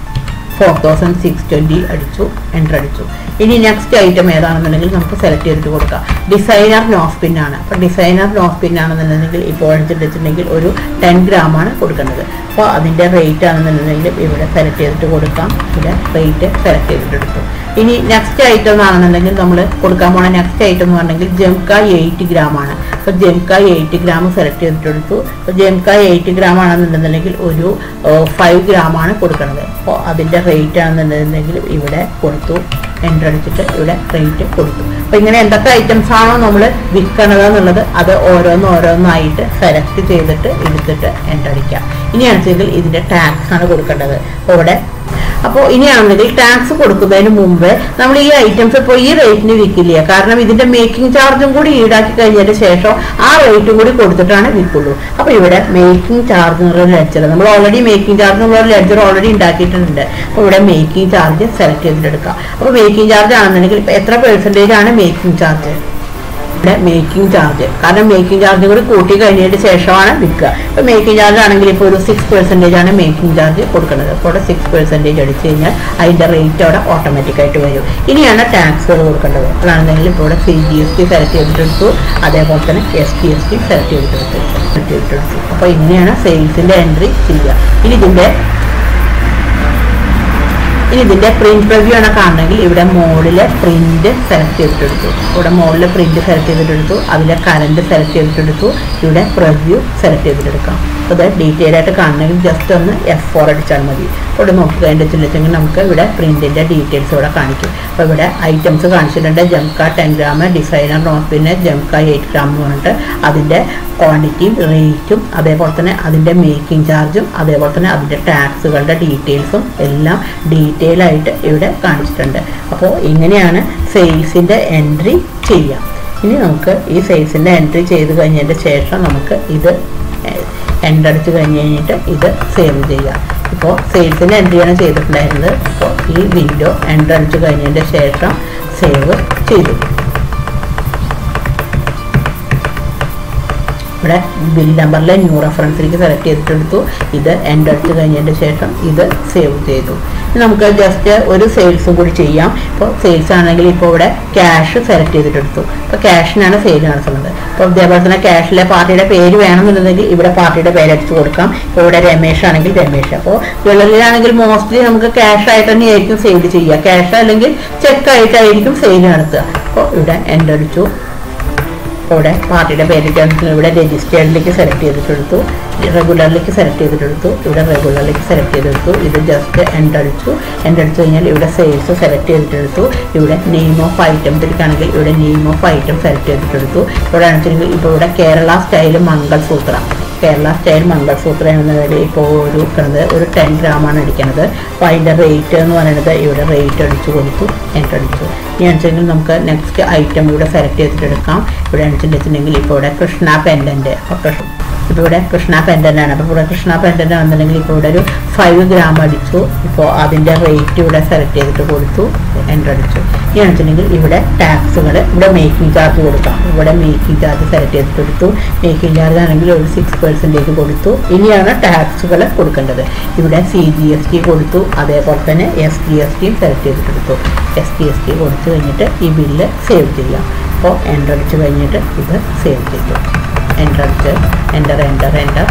ഫോർ തൗസൻഡ് സിക്സ് ട്വൻറ്റി അടിച്ചു എൻ്റർ അടിച്ചു ഇനി നെക്സ്റ്റ് ഐറ്റം ഏതാണെന്നുണ്ടെങ്കിൽ നമുക്ക് സെലക്ട് ചെയ്തിട്ട് കൊടുക്കാം ഡിസൈനർ നോസ് പിൻ ആണ് അപ്പോൾ ഡിസൈനർ നോസ് പിൻ ആണെന്നുണ്ടെങ്കിൽ ഇപ്പോൾ എടുത്തിട്ടുണ്ടെങ്കിൽ ഒരു ടെൻ ഗ്രാം ആണ് കൊടുക്കേണ്ടത് അപ്പോൾ അതിൻ്റെ റേറ്റ് ആണെന്നുണ്ടെങ്കിൽ ഇവിടെ സെലക്ട് ചെയ്തിട്ട് കൊടുക്കാം ഇവിടെ റേറ്റ് സെലക്ട് ചെയ്തിട്ട് എടുത്തു ഇനി നെക്സ്റ്റ് ഐറ്റം ആണെന്നുണ്ടെങ്കിൽ നമ്മൾ കൊടുക്കാൻ പോണ നെക്സ്റ്റ് ഐറ്റം എന്ന് പറഞ്ഞെങ്കിൽ ജംക എയ്റ്റ് ഗ്രാം ആണ് അപ്പോൾ ജംക എയ്റ്റ് ഗ്രാം സെലക്ട് ചെയ്തിട്ടെടുത്തു അപ്പോൾ ജംക എയ്റ്റ് ഗ്രാം ആണെന്നുണ്ടെന്നുണ്ടെങ്കിൽ ഒരു ഫൈവ് ഗ്രാം ആണ് കൊടുക്കുന്നത് അപ്പോൾ അതിൻ്റെ റേറ്റ് ആണെന്നുണ്ടെന്നുണ്ടെങ്കിൽ ഇവിടെ കൊടുത്തു എൻ്റർ അടിച്ചിട്ട് ഇവിടെ റേറ്റ് കൊടുത്തു അപ്പോൾ ഇങ്ങനെ എന്തൊക്കെ ഐറ്റംസ് ആണോ നമ്മൾ വിൽക്കണത് എന്നുള്ളത് അത് ഓരോന്ന് ഓരോന്നായിട്ട് സെലക്ട് ചെയ്തിട്ട് എടുത്തിട്ട് എൻ്റർ അടിക്കാം ഇനിയാണെന്നുവെച്ചെങ്കിൽ ഇതിൻ്റെ ടാക്സ് ആണ് കൊടുക്കേണ്ടത് അപ്പോൾ ഇവിടെ അപ്പോൾ ഇനിയാണെങ്കിൽ ടാക്സ് കൊടുക്കുന്നതിന് മുമ്പ് നമ്മൾ ഈ ഐറ്റംസ് ഇപ്പോൾ ഈ റേറ്റിന് വിൽക്കില്ല കാരണം ഇതിന്റെ മേക്കിംഗ് ചാർജും കൂടി ഈടാക്കി കഴിഞ്ഞതിന് ശേഷം ആ റേറ്റും കൂടി കൊടുത്തിട്ടാണ് വിൽക്കുള്ളൂ അപ്പോൾ ഇവിടെ മേക്കിംഗ് ചാർജ് എന്നുള്ള ലെഡ്ജർ നമ്മൾ ഓൾറെഡി മേക്കിംഗ് ചാർജ് എന്നുള്ള ലെഡ്ജർ ഓൾറെഡി ഉണ്ടാക്കിയിട്ടുണ്ട് അപ്പോൾ ഇവിടെ മേക്കിംഗ് ചാർജ് സെലക്ട് ചെയ്തിട്ടെടുക്കാം അപ്പോൾ മേക്കിംഗ് ചാർജ് ആണെന്നുണ്ടെങ്കിൽ ഇപ്പോൾ എത്ര പെർസെൻറ്റേജ് ആണ് മേക്കിംഗ് ചാർജ് ഇവിടെ മേക്കിംഗ് ചാർജ് കാരണം മേക്കിംഗ് ചാർജ് കൂടി കൂട്ടി കഴിഞ്ഞതിന് ശേഷമാണ് വിൽക്കുക ഇപ്പോൾ മേക്കിംഗ് ചാർജ് ആണെങ്കിൽ ഇപ്പോൾ ഒരു സിക്സ് പെർസെൻറ്റേജ് ആണ് മേക്കിംഗ് ചാർജ് കൊടുക്കുന്നത് അപ്പോൾ അവിടെ സിക്സ് പെർസെൻറ്റേജ് അടിച്ചു കഴിഞ്ഞാൽ അതിൻ്റെ റേറ്റ് അവിടെ ഓട്ടോമാറ്റിക് ആയിട്ട് വരും ഇനിയാണ് ടാക്സുകൾ കൊടുക്കേണ്ടത് അതാണെന്നെങ്കിൽ ഇപ്പോൾ ഇവിടെ C G S T select ചെയ്തിട്ടെടുത്തു അതേപോലെ തന്നെ S T S T select ചെയ്തിട്ടെടുത്തു സെലക്ട് ചെയ്തിട്ടെടുത്തു അപ്പോൾ ഇങ്ങനെയാണ് സെയിൽസിൻ്റെ എൻട്രി ചെയ്യുക ഇനി ഇതിൻ്റെ ഇനി ഇതിന്റെ പ്രിന്റ് റിവ്യൂ ആണ് കാണണമെങ്കിൽ ഇവിടെ മുകളിലെ പ്രിന്റ് സെലക്ട് ചെയ്തിട്ടെടുത്തു ഇവിടെ മുകളിലെ പ്രിന്റ് സെലക്ട് ചെയ്തിട്ടെടുത്തു അതിലെ കറണ്ട് സെലക്ട് ചെയ്തിട്ടെടുത്തു ഇവിടെ പ്രിവ്യൂ സെലക്ട് ചെയ്തിട്ടെടുക്കാം അപ്പോൾ ഇത് ഡീറ്റെയിൽ ആയിട്ട് കാണണമെങ്കിൽ ജസ്റ്റ് ഒന്ന് എഫ് ഫോർ അടിച്ചാൽ മതി ഇവിടെ നോക്കി കഴിഞ്ഞിട്ടുണ്ടെങ്കിൽ നമുക്ക് ഇവിടെ പ്രിന്റിന്റെ ഡീറ്റെയിൽസ് ഇവിടെ കാണിക്കും അപ്പോൾ ഇവിടെ ഐറ്റംസ് കാണിച്ചിട്ടുണ്ട് jhumka ten gram designer note പിന്നെ ജംക എയ്റ്റ് ഗ്രാം എന്ന് പറഞ്ഞിട്ട് അതിൻ്റെ ക്വാണ്ടിറ്റിയും റേറ്റും അതേപോലെ തന്നെ അതിൻ്റെ മേക്കിംഗ് ചാർജും അതേപോലെ തന്നെ അതിൻ്റെ ടാക്സുകളുടെ ഡീറ്റെയിൽസും എല്ലാം ഡീറ്റെയിൽ ആയിട്ട് ഇവിടെ കാണിച്ചിട്ടുണ്ട് അപ്പോൾ ഇങ്ങനെയാണ് സെയിൽസിൻ്റെ എൻട്രി ചെയ്യാം ഇനി നമുക്ക് ഈ സെയിൽസിൻ്റെ എൻട്രി ചെയ്ത് കഴിഞ്ഞതിൻ്റെ ശേഷം നമുക്ക് ഇത് എൻ്റർ അടിച്ച് കഴിഞ്ഞ് കഴിഞ്ഞിട്ട് ഇത് സേവ് ചെയ്യാം ഇപ്പോൾ സെയിൽസിൻ്റെ എൻട്രിയാണ് ചെയ്തിട്ടുണ്ടായിരുന്നത് അപ്പോൾ ഈ വിൻഡോ എൻ്റർ അടിച്ച് കഴിഞ്ഞതിൻ്റെ ശേഷം സേവ് ചെയ്തു ഇവിടെ ബിൽ നമ്പറിലെ ന്യൂ റെഫറൻസിലേക്ക് സെലക്ട് ചെയ്തിട്ടെടുത്തു ഇത് എൻ്റെ അടുത്ത് കഴിഞ്ഞതിന് ശേഷം ഇത് സേവ് ചെയ്തു ഇനി നമുക്ക് ജസ്റ്റ് ഒരു സെയിൽസും കൂടി ചെയ്യാം ഇപ്പോൾ സെയിൽസ് ആണെങ്കിൽ ഇപ്പോൾ ഇവിടെ ക്യാഷ് സെലക്ട് ചെയ്തിട്ടെടുത്തു ഇപ്പോൾ ക്യാഷിനാണ് സെയിൽ നടത്തുന്നത് അപ്പോൾ ഇതേപോലെ തന്നെ ക്യാഷിലെ പാർട്ടിയുടെ പേര് വേണമെന്നുണ്ടെങ്കിൽ ഇവിടെ പാർട്ടിയുടെ പേര് അടിച്ചു കൊടുക്കാം ഇപ്പോൾ ഇവിടെ രമേഷ് ആണെങ്കിൽ രമേഷ് അപ്പോൾ ജ്വല്ലറിയിലാണെങ്കിൽ മോസ്റ്റ്ലി നമുക്ക് ക്യാഷ് ആയിട്ട് തന്നെയായിരിക്കും സെയിൽ ചെയ്യുക ക്യാഷ് അല്ലെങ്കിൽ ചെക്ക് ആയിട്ടായിരിക്കും സെയിൽ നടത്തുക അപ്പോൾ ഇവിടെ എൻ്റെ അടിച്ചു ഇവിടെ പാർട്ടിയുടെ പേര് ഇവിടെ രജിസ്റ്റേർഡിലേക്ക് സെലക്ട് ചെയ്തിട്ടെടുത്തു റെഗുലറിലേക്ക് സെലക്ട് ചെയ്തിട്ടെടുത്തു ഇവിടെ റെഗുലറിലേക്ക് സെലക്ട് ചെയ്തെടുത്തു ഇത് ജസ്റ്റ് എൻ്റർ അടിച്ചു എൻ്റർ അടിച്ചു കഴിഞ്ഞാൽ ഇവിടെ സെയിൽസ് സെലക്ട് ചെയ്തിട്ടെടുത്തു ഇവിടെ നെയിം ഓഫ് ഐറ്റം തിരിക്കുകയാണെങ്കിൽ ഇവിടെ നെയിം ഓഫ് ഐറ്റം സെലക്ട് ചെയ്തിട്ടെടുത്തു ഇവിടെ ആണെന്നുവെച്ചെങ്കിൽ ഇപ്പോൾ ഇവിടെ കേരള സ്റ്റൈൽ മംഗൾസൂത്ര കേരള സ്റ്റൈൽ മംഗൾസൂത്ര എന്നതിൽ ഇപ്പോൾ ഒരു കിടന്നത് ഒരു ടെൻ ഗ്രാമാണ് അടിക്കുന്നത് അപ്പോൾ അതിൻ്റെ റേറ്റ് എന്ന് പറയുന്നത് ഇവിടെ റേറ്റ് അടിച്ചു കൊടുത്തു എൻ്റർ അടിച്ചു ഇനി വെച്ചിട്ടുണ്ടെങ്കിൽ നമുക്ക് നെക്സ്റ്റ് ഐറ്റം ഇവിടെ സെലക്ട് ചെയ്തിട്ട് എടുക്കാം ഇവിടെ വെച്ചിട്ടുണ്ടെങ്കിൽ ഇപ്പോൾ ഇവിടെ കൃഷ്ണ പെൻഡൻറ്റ് അപ്പോൾ കൃഷ്ണ ഇപ്പോൾ ഇവിടെ കൃഷ്ണ പെൻഡൻ്റ് ആണ് അപ്പോൾ ഇവിടെ കൃഷ്ണ പെൻഡൻ്റ് ആണെന്നുണ്ടെങ്കിൽ ഇപ്പോൾ ഇവിടെ ഒരു ഫൈവ് ഗ്രാം അടിച്ചു ഇപ്പോൾ അതിൻ്റെ റേറ്റ് ഇവിടെ സെലക്ട് ചെയ്തിട്ട് കൊടുത്തു എൻ്റർ അടിച്ചു ഇനി വെച്ചിട്ടുണ്ടെങ്കിൽ ഇവിടെ ടാക്സുകൾ ഇവിടെ മേക്കിംഗ് ചാർജ് കൊടുക്കാം ഇവിടെ മേക്കിംഗ് ചാർജ് സെലക്ട് ചെയ്തിട്ട് കൊടുത്തു മേക്കിംഗ് ചാർജ് ആണെങ്കിൽ ഒരു സിക്സ് പെർസെൻറ്റേജ് കൊടുത്തു ഇനിയാണ് ടാക്സുകൾ കൊടുക്കേണ്ടത് ഇവിടെ സി ജി എസ് ടി കൊടുത്തു അതേപോലെ തന്നെ എസ് ജി എസ് ടിയും സെലക്ട് ചെയ്തിട്ട് കൊടുത്തു എസ് ജി എസ് ടി കൊടുത്തു കഴിഞ്ഞിട്ട് ഈ ബില്ല് സേവ് ചെയ്യാം അപ്പോൾ എൻ്റർ അടിച്ച് കഴിഞ്ഞിട്ട് ഇത് സേവ് ചെയ്തു എൻ്റർ അടിച്ച് എൻ്റർ എൻ്റർ എൻ്റർ